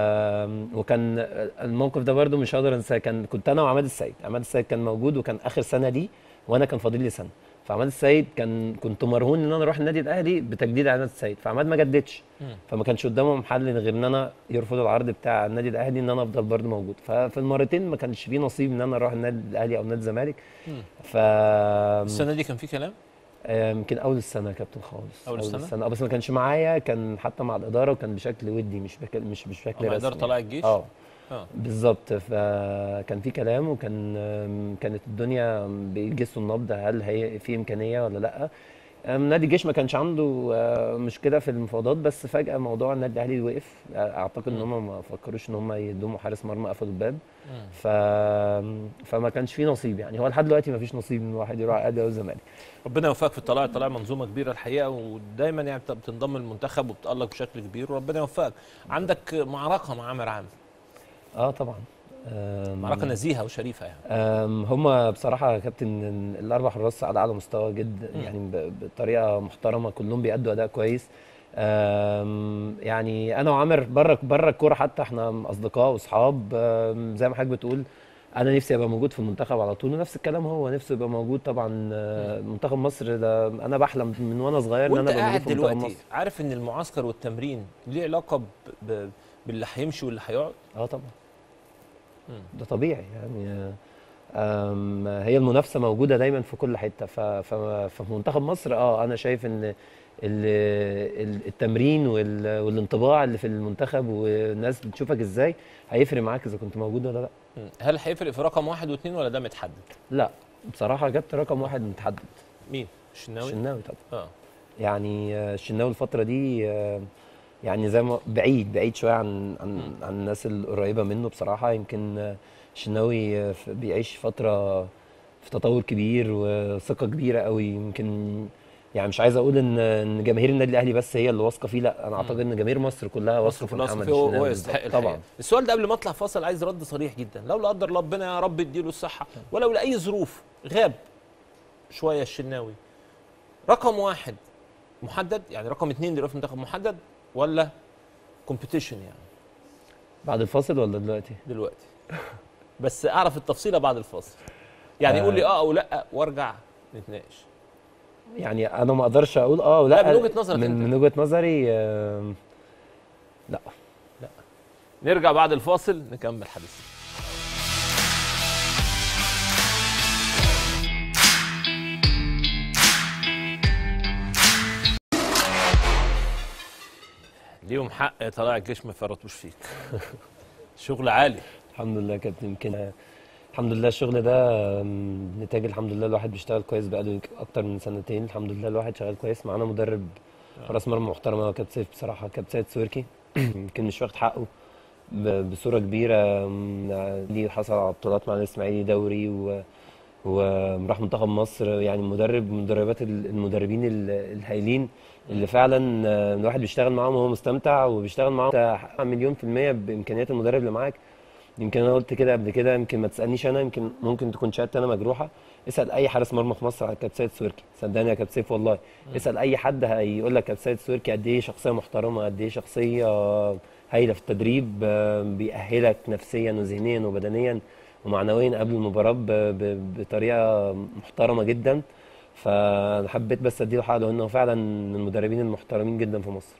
وكان الموقف ده برضه مش هقدر انساه كان كنت انا وعماد السيد عماد السيد كان موجود وكان اخر سنه دي وانا كان فاضل لي سنه فعماد السيد كان كنت مرهون ان انا اروح النادي الاهلي بتجديد عماد السيد فعماد ما جددش فما كانش قدامهم حل غير ان انا يرفض العرض بتاع النادي الاهلي ان انا افضل برضه موجود ففي المرتين ما كانش في نصيب ان انا اروح النادي الاهلي او نادي الزمالك ف السنه دي كان في كلام آه، يمكن اول السنه يا كابتن خالص أول السنة؟ السنه آه، بس ما كانش معايا كان حتى مع الاداره وكان بشكل ودي مش بك... مش بشكل مع رسمي إدارة طلائع الجيش؟ اه اه بالظبط فكان في كلام وكان آم، كانت الدنيا بيجسوا النبض هل هي في امكانيه ولا لا أم، نادي الجيش ما كانش عنده آه، مشكله في المفاوضات بس فجاه موضوع النادي الاهلي وقف اعتقد ان هم ما فكروش ان هم يدوموا حارس مرمى قفلوا الباب ف... فما كانش في نصيب يعني هو لحد دلوقتي ما فيش نصيب ان الواحد يروح الاهلي او الزمالك ربنا يوفقك في الطلائع الطلائع منظومه كبيره الحقيقه ودايما يعني بت- بتنضم المنتخب وبتالق بشكل كبير وربنا يوفقك عندك معركه مع عامر عامر اه طبعا أم، معركه نزيهه وشريفه يعني أم، هم بصراحة يا كابتن الأربع حراس على أعلى مستوى جدا مم. يعني ب- بطريقة محترمة كلهم بيأدوا أداء كويس أم، يعني أنا وعامر بره بره الكورة حتى إحنا أصدقاء وأصحاب أم، زي ما حضرتك بتقول أنا نفسي أبقى موجود في المنتخب على طول ونفس الكلام هو نفسه يبقى موجود طبعا آه، منتخب مصر ده أنا بحلم من وأنا صغير إن وانت أنا أبقى قاعد موجود في منتخب دلوقتي مصر عارف ان المعسكر والتمرين ليه علاقه ب... ب... باللي هيمشي واللي هيقعد اه طبعا مم. ده طبيعي يعني آم، هي المنافسه موجوده دايما في كل حته ف- ف- ففي منتخب مصر اه انا شايف ان ال- ال- التمرين وال- والانطباع اللي في المنتخب والناس بتشوفك ازاي هيفرق معاك اذا كنت موجود ولا لا مم. هل هيفرق في رقم واحد واثنين ولا ده متحدد؟ لا بصراحه جبت رقم واحد متحدد مين؟ الشناوي؟ الشناوي طبعا اه يعني آه، الشناوي الفترة دي آه، يعني زي ما بعيد بعيد شوية عن عن عن الناس القريبة منه بصراحة يمكن آه، الشناوي آه، ف- بيعيش فترة في تطور كبير وثقة كبيرة قوي يمكن يعني مش عايز اقول ان ان جماهير النادي الاهلي بس هي اللي واثقه فيه لا انا اعتقد ان جماهير مصر كلها واثقه في خلاص محمد هو هو الشناوي يستحق بالظبط. الحقيقة. طبعا السؤال ده قبل ما اطلع فاصل عايز رد صريح جدا لو لا قدر الله ربنا يا رب يديله الصحه ولو لاي ظروف غاب شويه الشناوي رقم واحد محدد يعني رقم اثنين دلوقتي في المنتخب محدد ولا كومبيتيشن يعني بعد الفاصل ولا دلوقتي دلوقتي بس اعرف التفصيله بعد الفاصل يعني آه. قول لي اه او لا وارجع نتناقش يعني انا ما اقدرش اقول اه ولا لا، من وجهة نظرك من, أنت. من وجهة نظري آه، لا نرجع بعد الفاصل نكمل حديثنا ليهم حق طلع الجيش ما يفرطوش فيك شغل عالي الحمد لله يا كابتن يمكن آه، الحمد لله الشغل ده آم، نتاج الحمد لله الواحد بيشتغل كويس بقاله اكتر من سنتين الحمد لله الواحد شغال كويس معانا مدرب راس مرمى محترم هو كابتن سيف بصراحه كابتن سيد سويركي يمكن مش واخد حقه ب- بصوره كبيره آم، ليه حصل على بطولات مع الاسماعيلي دوري و وراح منتخب مصر يعني مدرب من مدربات ال- المدربين ال- الهايلين اللي فعلا آه، الواحد بيشتغل معاهم وهو مستمتع وبيشتغل معاهم أنت حقق مليون في المية بإمكانيات المدرب اللي معاك يمكن انا قلت كده قبل كده يمكن ما تسالنيش انا يمكن ممكن تكون شهادتي انا مجروحه اسال اي حارس مرمى في مصر على كابتن سيد سويركي صدقني يا كابتن سيف والله اسال اي حد هيقول لك كابتن سيد سويركي قد ايه شخصيه محترمه قد ايه شخصيه هايله في التدريب آه، بيأهلك نفسيا وذهنيا وبدنيا ومعنويا قبل المباراه ب- ب- بطريقه محترمه جدا فانا حبيت بس اديله حقه لانه فعلا من المدربين المحترمين جدا في مصر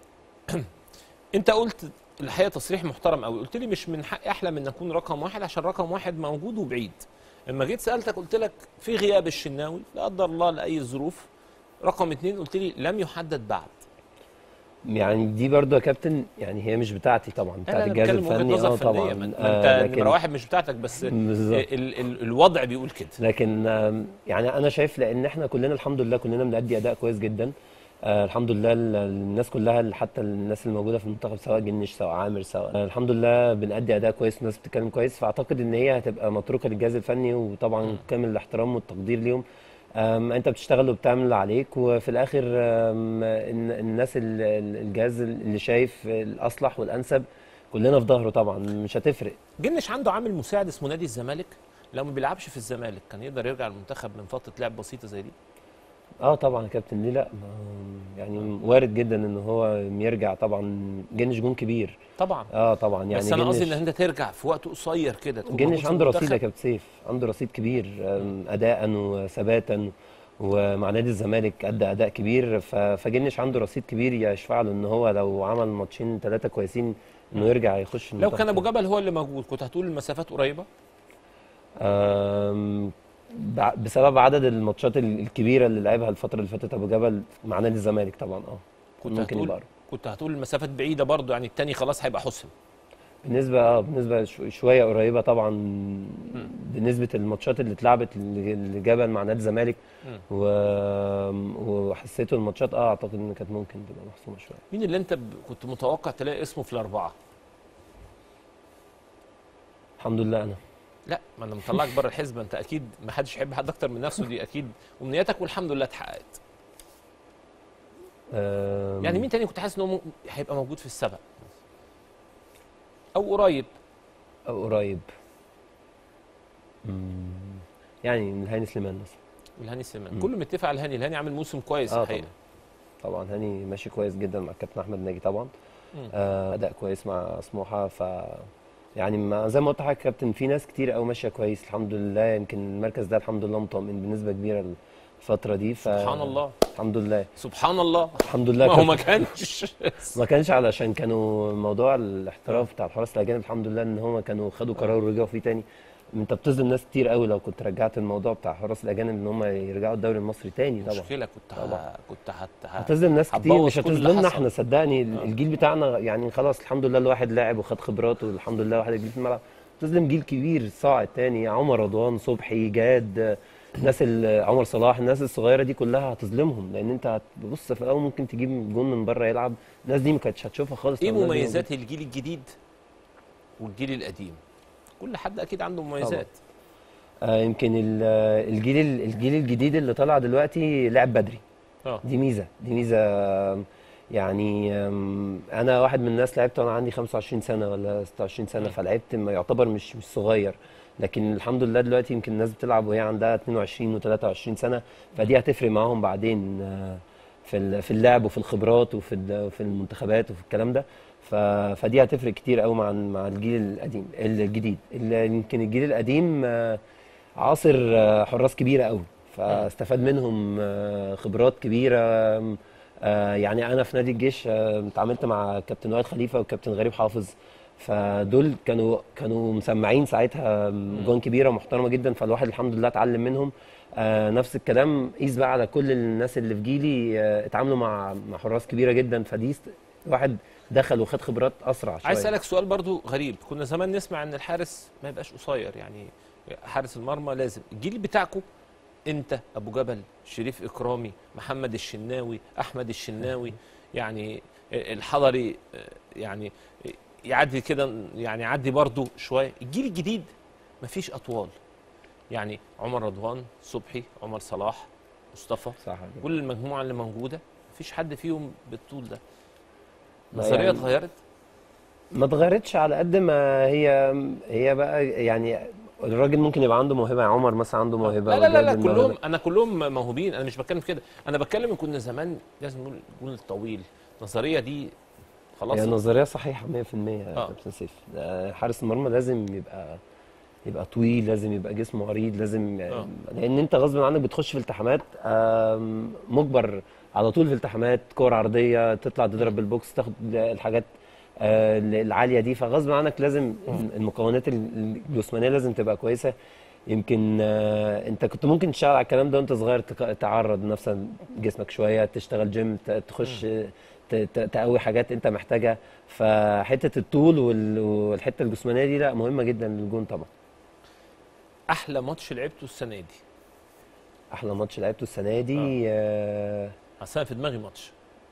انت قلت الحقيقه تصريح محترم قوي قلت لي مش من حقي احلم ان اكون رقم واحد عشان رقم واحد موجود وبعيد لما جيت سالتك قلت لك في غياب الشناوي لا قدر الله لاي ظروف رقم اتنين قلت لي لم يحدد بعد يعني دي برضه يا كابتن يعني هي مش بتاعتي طبعا لا، بتاعت لا، الجهاز بتكلم وجهة الفني نظر اه فنية طبعا ما انت آه، آه نمره واحد مش بتاعتك بس بالظبط. ال ال الوضع بيقول كده لكن آم، يعني انا شايف لان احنا كلنا الحمد لله كلنا بنأدي اداء كويس جدا آه الحمد لله ال- الناس كلها حتى الناس اللي موجوده في المنتخب سواء جنش سواء عامر سواء آه الحمد لله بنأدي اداء كويس والناس بتتكلم كويس فاعتقد ان هي هتبقى متروكه للجهاز الفني وطبعا كامل الاحترام والتقدير ليهم آم، انت بتشتغل وبتعمل اللي عليك وفي الاخر آم، الن- الناس ال- ال- الجهاز اللي شايف الاصلح والانسب كلنا في ظهره طبعا مش هتفرق جنش عنده عامل مساعد اسمه نادي الزمالك لو ما بيلعبش في الزمالك كان يقدر يرجع المنتخب من فتره لعب بسيطه زي دي اه طبعا يا كابتن ليه لا ما- يعني وارد جدا ان هو يرجع طبعا جنش جون كبير طبعا اه طبعا يعني بس انا قصدي جنش- ان انت ترجع في وقت قصير كده تكون موجود جنش في عنده رصيد يا المنتخب. كابتن سيف عنده رصيد كبير آم، اداء وثباتا ومع نادي الزمالك ادى اداء كبير ف- فجنش عنده رصيد كبير يشفع له ان هو لو عمل ماتشين ثلاثه كويسين انه يرجع يخش لو المنتخب كان ابو جبل هو اللي موجود كنت هتقول المسافات قريبه آم، بع- بسبب عدد الماتشات ال- الكبيره اللي لعبها الفتره اللي فاتت ابو جبل مع نادي الزمالك طبعا اه كنت ممكن هتقول يبقى أقرب. كنت هتقول المسافات بعيده برضو يعني التاني خلاص هيبقى حسم بالنسبة اه بالنسبة شو- شوية قريبة طبعا بالنسبة الماتشات اللي اتلعبت اللي جبل مع نادي الزمالك مم. و... وحسيته الماتشات اه اعتقد ان كانت ممكن تبقى محسومة شوية مين اللي انت ب... كنت متوقع تلاقي اسمه في الاربعه الحمد لله انا لا ما انا مطلعك بره الحسبه انت اكيد ما حدش يحب حد اكتر من نفسه دي اكيد امنياتك والحمد لله اتحققت آم، يعني مين تاني كنت حاسس ان هو م- هيبقى موجود في السبق او قريب او قريب مم، يعني من هاني سليمان مثلا الهاني سليمان مم. كله متفق على الهاني الهاني عامل موسم كويس اه الحقيقه طبعا طبعا هاني ماشي كويس جدا مع الكابتن احمد ناجي طبعا مم. آه اداء كويس مع سموحه ف يعني ما زي ما قلت لحضرتك يا كابتن في ناس كتير قوي ماشيه كويس الحمد لله يمكن المركز ده الحمد لله مطمئن بنسبه كبيره الفتره دي ف سبحان الله الحمد لله سبحان الله الحمد لله ما هو ما كابتن. كانش ما كانش علشان كانوا موضوع الاحتراف بتاع الحراس الاجانب الحمد لله ان هم كانوا خدوا قرار ورجعوا فيه تاني انت بتظلم ناس كتير قوي لو كنت رجعت الموضوع بتاع الحراس الاجانب ان هم يرجعوا الدوري المصري تاني طبعا مشكله كنت ه... كنت هت... ه- هتظلم ناس كتير هتبوظ مش كل اللي هتظلمنا حصل. احنا صدقني الجيل بتاعنا يعني خلاص الحمد لله الواحد لاعب وخد خبرات والحمد لله واحد جديد في الملعب تظلم جيل كبير صاعد تاني عمر رضوان صبحي جاد الناس ال- عمر صلاح الناس الصغيره دي كلها هتظلمهم لان انت هتبص في الاول ممكن تجيب جون من بره يلعب الناس دي ما كانتش هتشوفها خالص ايه لو الناس دي مميزات الجيل الجديد والجيل القديم كل حد اكيد عنده مميزات آه، يمكن ال- الجيل الجيل الجديد اللي طالع دلوقتي لعب بدري اه دي ميزه دي ميزه آم، يعني آم، انا واحد من الناس لعبت وانا عندي 25 سنه ولا 26 سنه فلعبت ما يعتبر مش مش صغير لكن الحمد لله دلوقتي يمكن الناس بتلعب وهي عندها 22 و23 سنه فدي هتفرق معاهم بعدين آه، في ال- في اللعب وفي الخبرات وفي ال- في المنتخبات وفي الكلام ده ف- فدي هتفرق كتير قوي مع مع الجيل القديم الجديد ال- يمكن الجيل القديم آه، عاصر آه، حراس كبيره قوي فاستفاد منهم آه، خبرات كبيره آم، آه، يعني انا في نادي الجيش آه، اتعاملت مع كابتن وائل خليفه وكابتن غريب حافظ فدول كانوا كانوا مسمعين ساعتها جوان كبيره ومحترمه جدا فالواحد الحمد لله اتعلم منهم آه نفس الكلام قيس بقى على كل الناس اللي في جيلي آه اتعاملوا مع مع حراس كبيره جدا فدي است- الواحد دخل وخد خبرات اسرع شويه عايز اسالك سؤال برضو غريب كنا زمان نسمع ان الحارس ما يبقاش قصير يعني حارس المرمى لازم الجيل بتاعكم انت ابو جبل شريف اكرامي محمد الشناوي احمد الشناوي يعني الحضري يعني يعدي كده يعني يعدي برضو شويه الجيل الجديد مفيش اطوال يعني عمر رضوان صبحي عمر صلاح مصطفى صح كل المجموعه اللي موجوده مفيش حد فيهم بالطول ده لا نظريه يعني- اتغيرت ما اتغيرتش على قد ما هي هي بقى يعني الراجل ممكن يبقى عنده موهبه يعني عمر مثلا عنده موهبه لا لا لا, لا وجاد الموهبة. كلهم انا كلهم موهوبين انا مش بتكلم في كده انا بتكلم ان كنا زمان لازم نقول الجون الطويل النظريه دي خلاص هي نظريه صحيحه 100% يا آه. كابتن سيف آه، حارس المرمى لازم يبقى يبقى طويل لازم يبقى جسمه عريض لازم آه. لان انت غصب عنك بتخش في التحامات آم، مجبر على طول في التحامات كور عرضيه تطلع تضرب بالبوكس تاخد الحاجات آه، العاليه دي فغصب عنك لازم المكونات الجسمانيه لازم تبقى كويسه يمكن آه، انت كنت ممكن تشتغل على الكلام ده وانت صغير تك- تعرض نفسك جسمك شويه تشتغل جيم ت- تخش ت- ت- تقوي حاجات انت محتاجها فحته الطول وال- والحته الجسمانيه دي لا مهمه جدا للجون طبعا احلى ماتش لعبته السنه دي احلى ماتش لعبته السنه دي آه. اصل انا في دماغي ماتش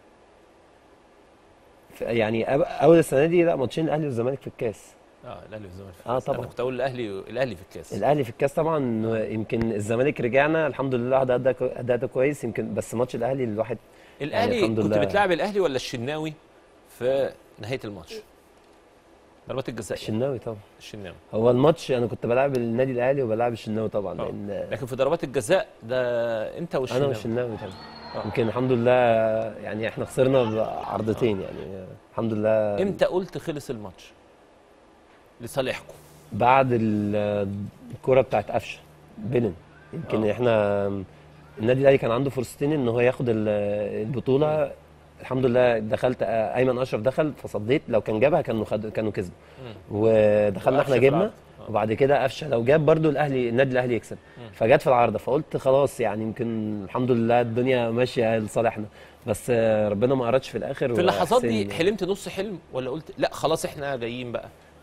ف- يعني أب- اول السنه دي لا ماتشين الاهلي والزمالك في الكاس اه الاهلي والزمالك في اه الكاس. طبعا انا كنت اقول الاهلي الاهلي في الكاس الاهلي في الكاس طبعا يمكن الزمالك رجعنا الحمد لله ده اداء اداء ده كويس يمكن بس ماتش الاهلي الواحد الاهلي يعني الحمد كنت لله. بتلعب الاهلي ولا الشناوي في نهايه الماتش ضربات الجزاء الشناوي طبعا الشناوي هو الماتش انا كنت بلعب النادي الاهلي وبلعب الشناوي طبعا لان لكن في ضربات الجزاء ده انت انا والشناوي والشناوي طبعا آه. يمكن الحمد لله يعني احنا خسرنا بعرضتين يعني الحمد لله امتى قلت خلص الماتش لصالحكم بعد ال- الكرة بتاعت قفشه بيلن يمكن آه. احنا النادي الاهلي كان عنده فرصتين ان هو ياخد ال- البطوله الحمد لله دخلت آه، ايمن اشرف دخل فصديت لو كان جابها كانوا خد كانوا كسبوا ودخلنا وقفشة احنا في جبنا العرض. وبعد كده قفشه لو جاب برضو الاهلي النادي الاهلي يكسب فجت في العارضه فقلت خلاص يعني يمكن الحمد لله الدنيا ماشيه لصالحنا بس آه، ربنا ما اردش في الاخر في اللحظات دي وحسين- حلمت نص حلم ولا قلت لا خلاص احنا جايين بقى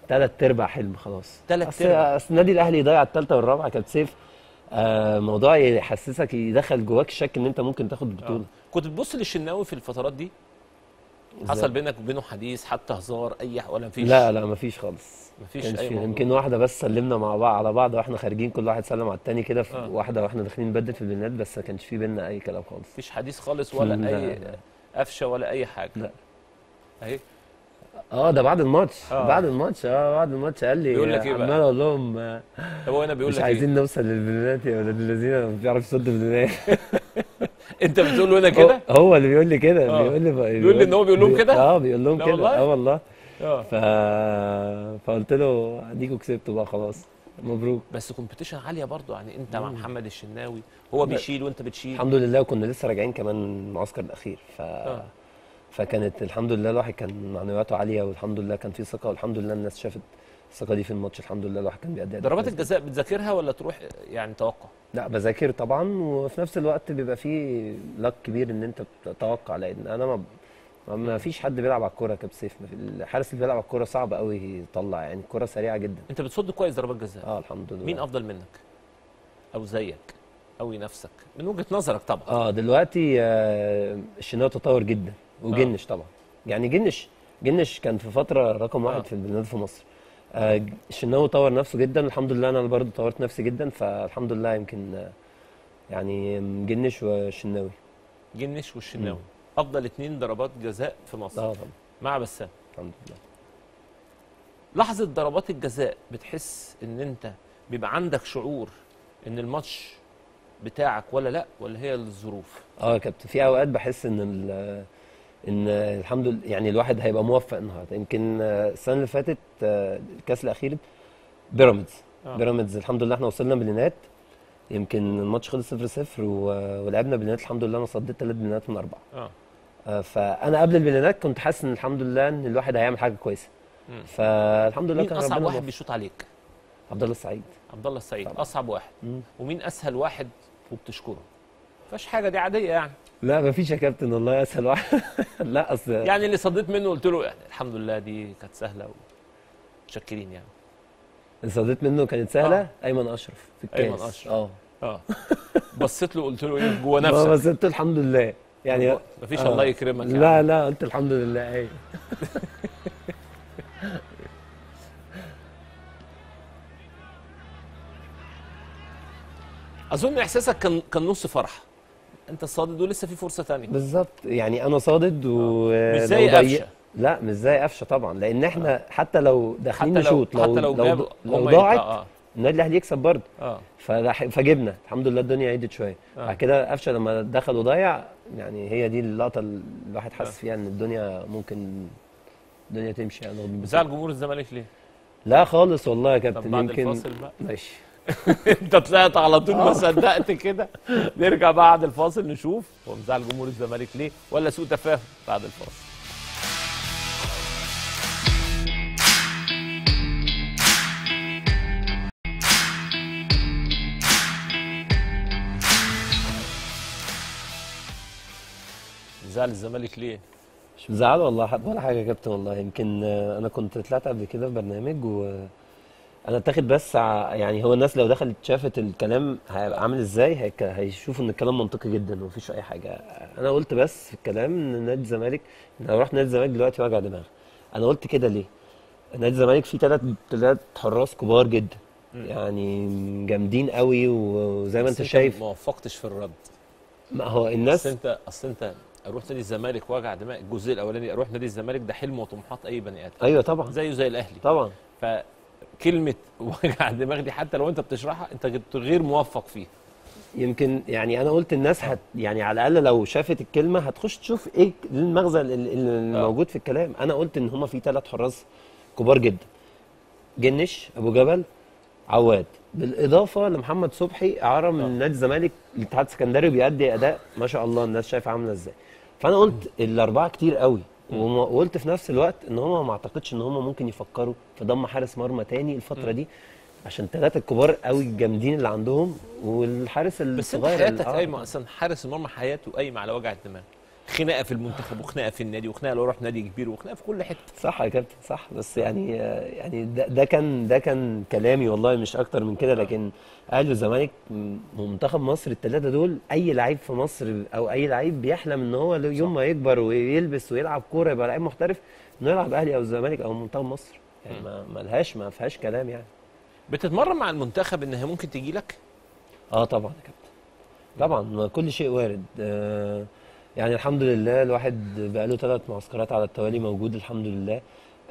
تلات ارباع حلم خلاص تلات أصل- أرباع. اصل النادي الاهلي يضيع الثالثه والرابعه كابتن سيف آه موضوع يحسسك يدخل جواك الشك ان انت ممكن تاخد بطوله كنت بتبص للشناوي في الفترات دي إزاي؟ حصل بينك وبينه حديث حتى هزار اي ح- ولا مفيش لا لا مفيش خالص مفيش كانش أي فيه. موضوع. يمكن واحده بس سلمنا مع بعض على بعض واحنا خارجين كل واحد سلم على التاني كده في آه. واحده واحنا داخلين نبدل في البنات بس ما كانش في بينا اي كلام خالص مفيش حديث خالص ولا لا، اي لا. قفشه ولا اي حاجه لا. اهي اه ده بعد الماتش آه. بعد الماتش اه بعد الماتش قال لي بيقول لك إيه بقى؟ عمال اقول لهم آه، طب هو هنا بيقول مش لك عايزين ايه نوصل للبنات يا ولاد الذين ما بيعرف يصد بلنات انت بتقول له هنا كده هو هو اللي بيقول لي كده آه. بيقول لي بيقول لي إن هو بيقول لهم كده؟ اه بيقول لهم لا كده والله؟ اه والله اه ف... فقلت له اديكوا كسبتوا بقى خلاص مبروك بس كومبيتيشن عاليه برضو يعني انت مع محمد الشناوي هو لا. بيشيل وانت بتشيل الحمد لله وكنا لسه راجعين كمان المعسكر الاخير ف آه. فكانت الحمد لله الواحد كان معنوياته عاليه والحمد لله كان في ثقه والحمد لله الناس شافت الثقه دي في الماتش الحمد لله الواحد كان بيأدي أداء ضربات كويس الجزاء بتذاكرها ولا تروح يعني توقع لا بذاكر طبعا وفي نفس الوقت بيبقى فيه لك كبير ان انت تتوقع لان انا ما ما- ما فيش حد بيلعب على الكوره كابتن سيف ما في- الحارس اللي بيلعب على الكوره صعب قوي يطلع يعني الكوره سريعه جدا انت بتصد كويس ضربات جزاء اه الحمد لله مين افضل منك او زيك او ينافسك من وجهه نظرك طبعا اه دلوقتي آه الشناوي تطور جدا وجنش طبعا يعني جنش جنش كان في فتره رقم واحد آه. في البلاد في مصر آه الشناوي طور نفسه جدا الحمد لله انا برضه طورت نفسي جدا فالحمد لله يمكن آه يعني جنش والشناوي جنش والشناوي افضل اتنين ضربات جزاء في مصر اه طبعا مع بسام الحمد لله لحظه ضربات الجزاء بتحس ان انت بيبقى عندك شعور ان الماتش بتاعك ولا لا ولا هي الظروف اه يا كابتن في اوقات بحس ان ال- ان الحمد لله يعني الواحد هيبقى موفق النهارده يمكن آه، السنه اللي فاتت آه، الكاس الاخير بيراميدز آه. بيراميدز الحمد لله احنا وصلنا بلينات يمكن الماتش خلص 0 0 ولعبنا بلينات الحمد لله انا صديت ثلاث بلينات من اربعه اه آه، فانا قبل البلينات كنت حاسس ان الحمد لله ان الواحد هيعمل حاجه كويسه مم. فالحمد لله مين كان اصعب ربنا واحد موفق. بيشوط عليك عبد الله السعيد عبد الله السعيد طبعا. اصعب واحد مم. ومين اسهل واحد وبتشكره مفيش حاجه دي عاديه يعني لا مفيش يا كابتن والله اسهل واحد لا اصل يعني اللي صديت منه قلت له يعني الحمد لله دي كانت سهله ومتشكرين يعني اللي صديت منه كانت سهله ايمن اشرف في الكاس ايمن اشرف اه اه بصيت له قلت له ايه جوه ما نفسك بس قلت الحمد لله يعني مفيش الله يكرمك يا لا عم. لا قلت الحمد لله ايوه اظن احساسك كان كان نص فرحه انت صادد ولسه في فرصه تانية بالظبط يعني انا صادد و مش زي لو ضيق- قفشة. لا مش زي قفشه طبعا لان احنا حتى لو داخلين حتى لو- نشوط لو حتى لو لو, جابوا لو, هم ضاعت يطلع- آه. النادي الاهلي يكسب برضه اه فراح- فجبنا الحمد لله الدنيا عدت شويه آه. بعد كده قفشه لما دخل وضيع يعني هي دي اللقطه اللي الواحد حس فيها ان الدنيا ممكن الدنيا تمشي يعني رغم زعل جمهور الزمالك ليه؟ لا خالص والله يا طب كابتن بعد يمكن الفاصل بقى ماشي انت طلعت على طول ما آه. صدقت كده نرجع بعد الفاصل نشوف هو مزعل جمهور الزمالك ليه ولا سوء تفاهم بعد الفاصل مزعل الزمالك ليه؟ مش مزعل والله حد ولا حاجه يا كابتن والله يمكن آه، انا كنت طلعت قبل كده في برنامج و انا اتاخد بس ع- يعني هو الناس لو دخلت شافت الكلام هيبقى عامل ازاي هيك- هيشوفوا ان الكلام منطقي جدا ومفيش اي حاجه انا قلت بس في الكلام ان نادي الزمالك إن لو رحت نادي الزمالك دلوقتي وجع دماغ انا قلت كده ليه نادي الزمالك فيه ثلاث ثلاث حراس كبار جدا يعني جامدين قوي وزي ما بس انت شايف ما وفقتش في الرد ما هو اصل الناس انت اصل انت اروح نادي الزمالك وجع دماغ الجزء الاولاني اروح نادي الزمالك ده حلم وطموحات اي بني ادم ايوه طبعا زيه زي الاهلي طبعا فكلمه وجع دماغ دي حتى لو انت بتشرحها انت غير موفق فيها يمكن يعني انا قلت الناس هت يعني على الاقل لو شافت الكلمه هتخش تشوف ايه المغزى ال- ال- الموجود في الكلام انا قلت ان هما في ثلاث حراس كبار جدا جنش ابو جبل عواد بالاضافه لمحمد صبحي اعاره من نادي الزمالك الاتحاد السكندري بيأدي اداء ما شاء الله الناس شايفه عامله ازاي فانا قلت الاربعه كتير قوي وما- وقلت في نفس الوقت ان هم ما اعتقدش ان هم ممكن يفكروا في ضم حارس مرمى تاني الفتره دي عشان ثلاثه الكبار قوي الجامدين اللي عندهم والحارس بس انت الصغير حياتك اللي- آه. قايمه اصلا حارس المرمى حياته قايمه على وجع الدماغ خناقه في المنتخب وخناقه في النادي وخناقه لو رحت نادي كبير وخناقه في كل حته صح يا كابتن صح بس يعني يعني ده, ده كان ده كان كلامي والله مش اكتر من كده لكن اهلي والزمالك م- ومنتخب مصر الثلاثه دول اي لعيب في مصر او اي لعيب بيحلم ان هو يوم ما يكبر ويلبس ويلعب كوره يبقى لعيب محترف انه يلعب اهلي او الزمالك او منتخب مصر يعني ما ما لهاش ما فيهاش كلام يعني بتتمرن مع المنتخب انها ممكن تجي لك اه طبعا يا كابتن طبعا ما كل شيء وارد آه يعني الحمد لله الواحد بقاله ثلاث معسكرات على التوالي موجود الحمد لله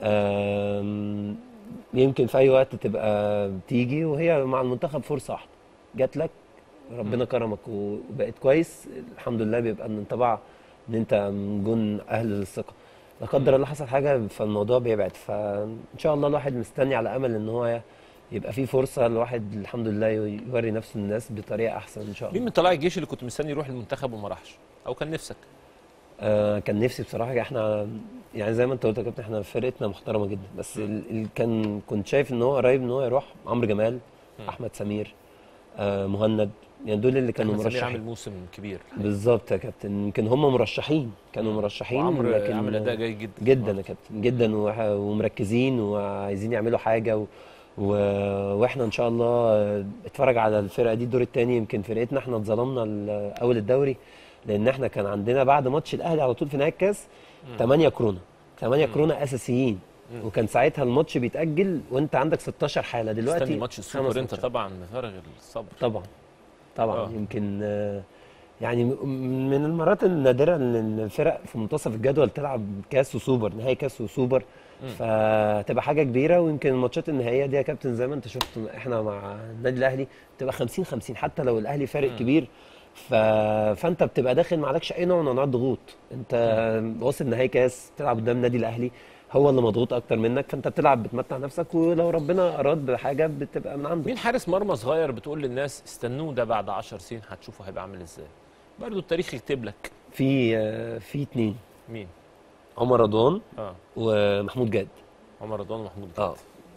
آم، يمكن في اي وقت تبقى تيجي وهي مع المنتخب فرصه واحده جات لك ربنا كرمك وبقيت كويس الحمد لله بيبقى الانطباع ان انت من جون اهل للثقه لا قدر الله حصل حاجه فالموضوع بيبعد فان شاء الله الواحد مستني على امل ان هو يبقى في فرصه الواحد الحمد لله يوري نفسه للناس بطريقه احسن ان شاء الله مين من طلائع الجيش اللي كنت مستني يروح المنتخب وما راحش او كان نفسك آه كان نفسي بصراحه احنا يعني زي ما انت قلت يا كابتن احنا فرقتنا محترمه جدا بس ال ال كان كنت شايف ان هو قريب ان هو يروح عمرو جمال احمد سمير آه مهند يعني دول اللي كانوا أحمد سمير عامل مرشحين موسم كبير بالظبط يا كابتن يمكن هم مرشحين كانوا مرشحين وعمرو لكن عامل اداء جيد جدا جدا يا كابتن جدا وح- ومركزين وعايزين يعملوا حاجه و... و... واحنا ان شاء الله آه، اتفرج على الفرقه دي الدور الثاني يمكن فرقتنا احنا اتظلمنا ال- اول الدوري لان احنا كان عندنا بعد ماتش الاهلي على طول في نهايه الكاس 8 كورونا 8 كورونا اساسيين وكان ساعتها الماتش بيتاجل وانت عندك 16 حاله دلوقتي استني ماتش خمس السوبر انت ماتشات. طبعا بفارغ الصبر طبعا طبعا آه. يمكن آه، يعني م- من المرات النادره ان الفرق في منتصف الجدول تلعب كاس وسوبر نهائي كاس وسوبر مم. فتبقى حاجه كبيره ويمكن الماتشات النهائيه دي يا كابتن زي ما انت شفت احنا مع النادي الاهلي تبقى 50 50 حتى لو الاهلي فارق مم. كبير ف... فانت بتبقى داخل ما عليكش اي نوع من انواع الضغوط انت واصل نهائي كاس تلعب قدام النادي الاهلي هو اللي مضغوط اكتر منك فانت بتلعب بتمتع نفسك ولو ربنا اراد بحاجه بتبقى من عنده مين حارس مرمى صغير بتقول للناس استنوه ده بعد 10 سنين هتشوفوا هيبقى عامل ازاي برضه التاريخ يكتب لك في آه، في اتنين مين عمر رضوان اه ومحمود جاد عمر رضوان ومحمود جاد اه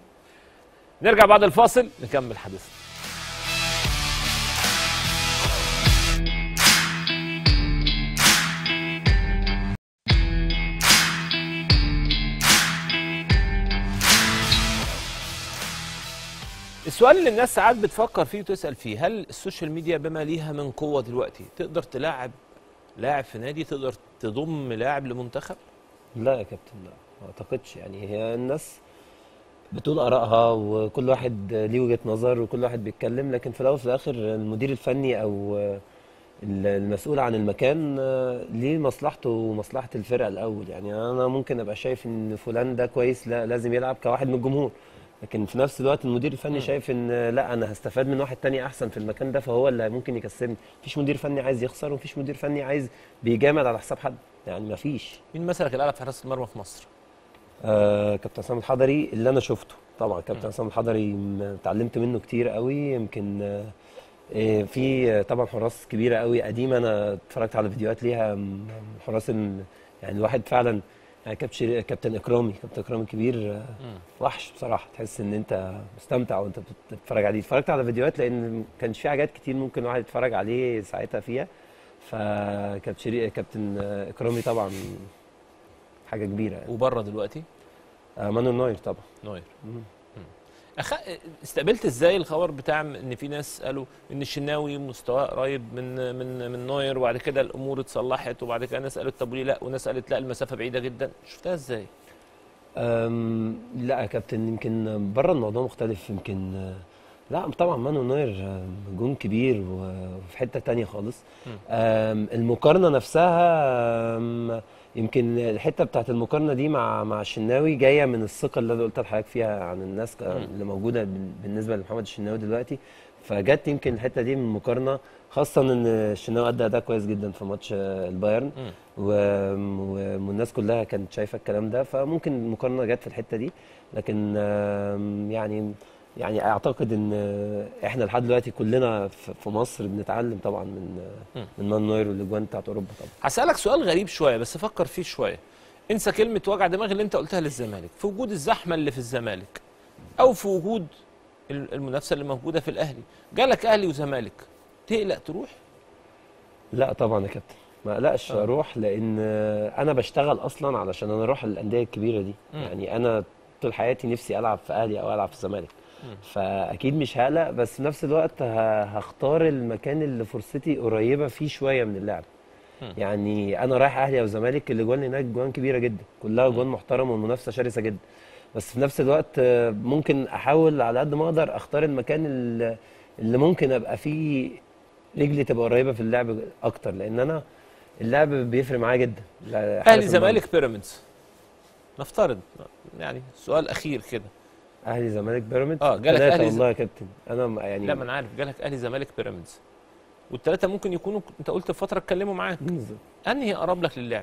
نرجع بعد الفاصل نكمل حديثنا السؤال اللي الناس ساعات بتفكر فيه وتسأل فيه هل السوشيال ميديا بما ليها من قوة دلوقتي تقدر تلاعب لاعب في نادي تقدر تضم لاعب لمنتخب لا يا كابتن لا ما اعتقدش يعني هي الناس بتقول ارائها وكل واحد ليه وجهة نظر وكل واحد بيتكلم لكن في الاول وفي الاخر المدير الفني او ال- المسؤول عن المكان آه، ليه مصلحته ومصلحة الفرقة الاول يعني انا ممكن ابقى شايف ان فلان ده كويس لا لازم يلعب كواحد من الجمهور لكن في نفس الوقت المدير الفني شايف ان آه، لا انا هستفاد من واحد تاني احسن في المكان ده فهو اللي ممكن يكسبني مفيش مدير فني عايز يخسر ومفيش مدير فني عايز بيجامل على حساب حد يعني مفيش مين مثلك الاعلى في حراسة المرمى في مصر؟ آه كابتن عصام الحضري اللي انا شفته طبعا كابتن عصام الحضري م- اتعلمت منه كتير قوي يمكن آه آه، في آه، طبعا حراس كبيره قوي قديمه انا اتفرجت على فيديوهات ليها م- حراس ال- يعني الواحد فعلا يعني كابتن شري- كابتن اكرامي كابتن اكرامي كبير آه، وحش بصراحه تحس ان انت مستمتع وانت بتتفرج عليه اتفرجت على فيديوهات لان ما كانش في حاجات كتير ممكن الواحد يتفرج عليه ساعتها فيها فكابتن شري- كابتن آه، اكرامي طبعا حاجه كبيره يعني. وبره دلوقتي آه، مانويل نوير طبعا نوير مم. أخ... استقبلت ازاي الخبر بتاع ان في ناس قالوا ان الشناوي مستواه قريب من من من نوير وبعد كده الامور اتصلحت وبعد كده ناس قالت طب ليه لا وناس قالت لا المسافه بعيده جدا شفتها ازاي؟ أم لا يا كابتن يمكن بره الموضوع مختلف يمكن آه، لا طبعا مانو نوير آه، جون كبير وفي حته تانية خالص أم، المقارنه نفسها أم، يمكن الحته بتاعت المقارنه دي مع مع الشناوي جايه من الثقه اللي انا قلت لحضرتك فيها عن الناس ك- مم. اللي موجوده بال- بالنسبه لمحمد الشناوي دلوقتي فجت يمكن الحته دي من المقارنه خاصه ان الشناوي ادى اداء كويس جدا في ماتش آه، البايرن مم. و- والناس كلها كانت شايفه الكلام ده فممكن المقارنه جت في الحته دي لكن آم، يعني يعني اعتقد ان احنا لحد دلوقتي كلنا في في مصر بنتعلم طبعا من مم. من مان نوير والاجوان بتاعت اوروبا طبعا هسالك سؤال غريب شويه بس فكر فيه شويه انسى كلمه وجع دماغ اللي انت قلتها للزمالك في وجود الزحمه اللي في الزمالك او في وجود ال- المنافسه اللي موجوده في الاهلي جالك اهلي وزمالك تقلق تروح لا طبعا يا كابتن ما اقلقش آه. اروح لان انا بشتغل اصلا علشان انا اروح الانديه الكبيره دي مم. يعني انا طول حياتي نفسي العب في اهلي او العب في الزمالك مم. فاكيد مش هقلق بس في نفس الوقت ه- هختار المكان اللي فرصتي قريبه فيه شويه من اللعب مم. يعني انا رايح اهلي او زمالك الاجوان هناك جوان كبيره جدا كلها جوان محترمه والمنافسه شرسه جدا بس في نفس الوقت آه، ممكن احاول على قد ما اقدر اختار المكان اللي, اللي ممكن ابقى فيه رجلي تبقى قريبه في اللعب اكتر لان انا اللعب بيفرق معايا جدا لا- اهلي حارس المرمى. زمالك بيراميدز نفترض يعني سؤال اخير كده اهلي زمالك بيراميدز اه جالك ثلاثة اهلي والله يا كابتن انا م- يعني لا ما انا عارف جالك اهلي زمالك بيراميدز والثلاثه ممكن يكونوا انت قلت في فتره اتكلموا معاك بالظبط. انهي اقرب لك للعب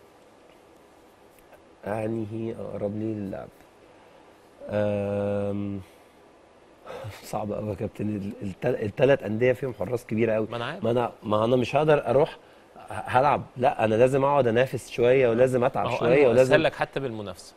انهي اقرب لي للعب أم... صعب قوي يا كابتن الثلاث انديه فيهم حراس كبيره قوي ما انا عارف ما انا ما انا مش هقدر اروح ه- هلعب لا انا لازم اقعد انافس شويه ولازم اتعب ما هو شويه أنا ولازم اسهل لك حتى بالمنافسه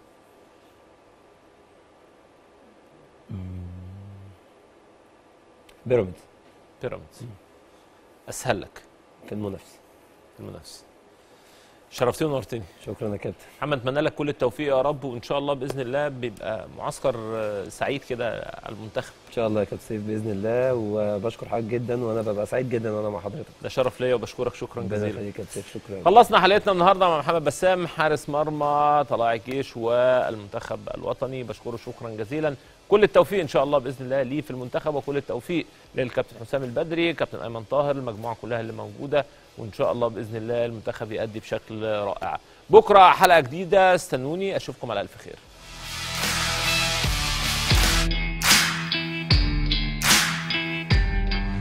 بيراميدز بيراميدز اسهل لك في المنافسه في المنافسه شرفتني ونورتني شكرا يا كابتن محمد اتمنى لك كل التوفيق يا رب وان شاء الله باذن الله بيبقى معسكر آه، سعيد كده على المنتخب ان شاء الله يا كابتن سيف باذن الله وبشكر حضرتك جدا وانا ببقى سعيد جدا وانا مع حضرتك ده شرف ليا وبشكرك شكرا ربنا جزيلا يخليك يا كابتن سيف شكرا خلصنا حلقتنا النهارده مع محمد بسام حارس مرمى طلائع الجيش والمنتخب الوطني بشكره شكرا جزيلا كل التوفيق ان شاء الله باذن الله ليه في المنتخب وكل التوفيق للكابتن حسام البدري كابتن ايمن طاهر المجموعه كلها اللي موجوده وان شاء الله باذن الله المنتخب يأدي بشكل رائع بكره حلقه جديده استنوني اشوفكم على الف خير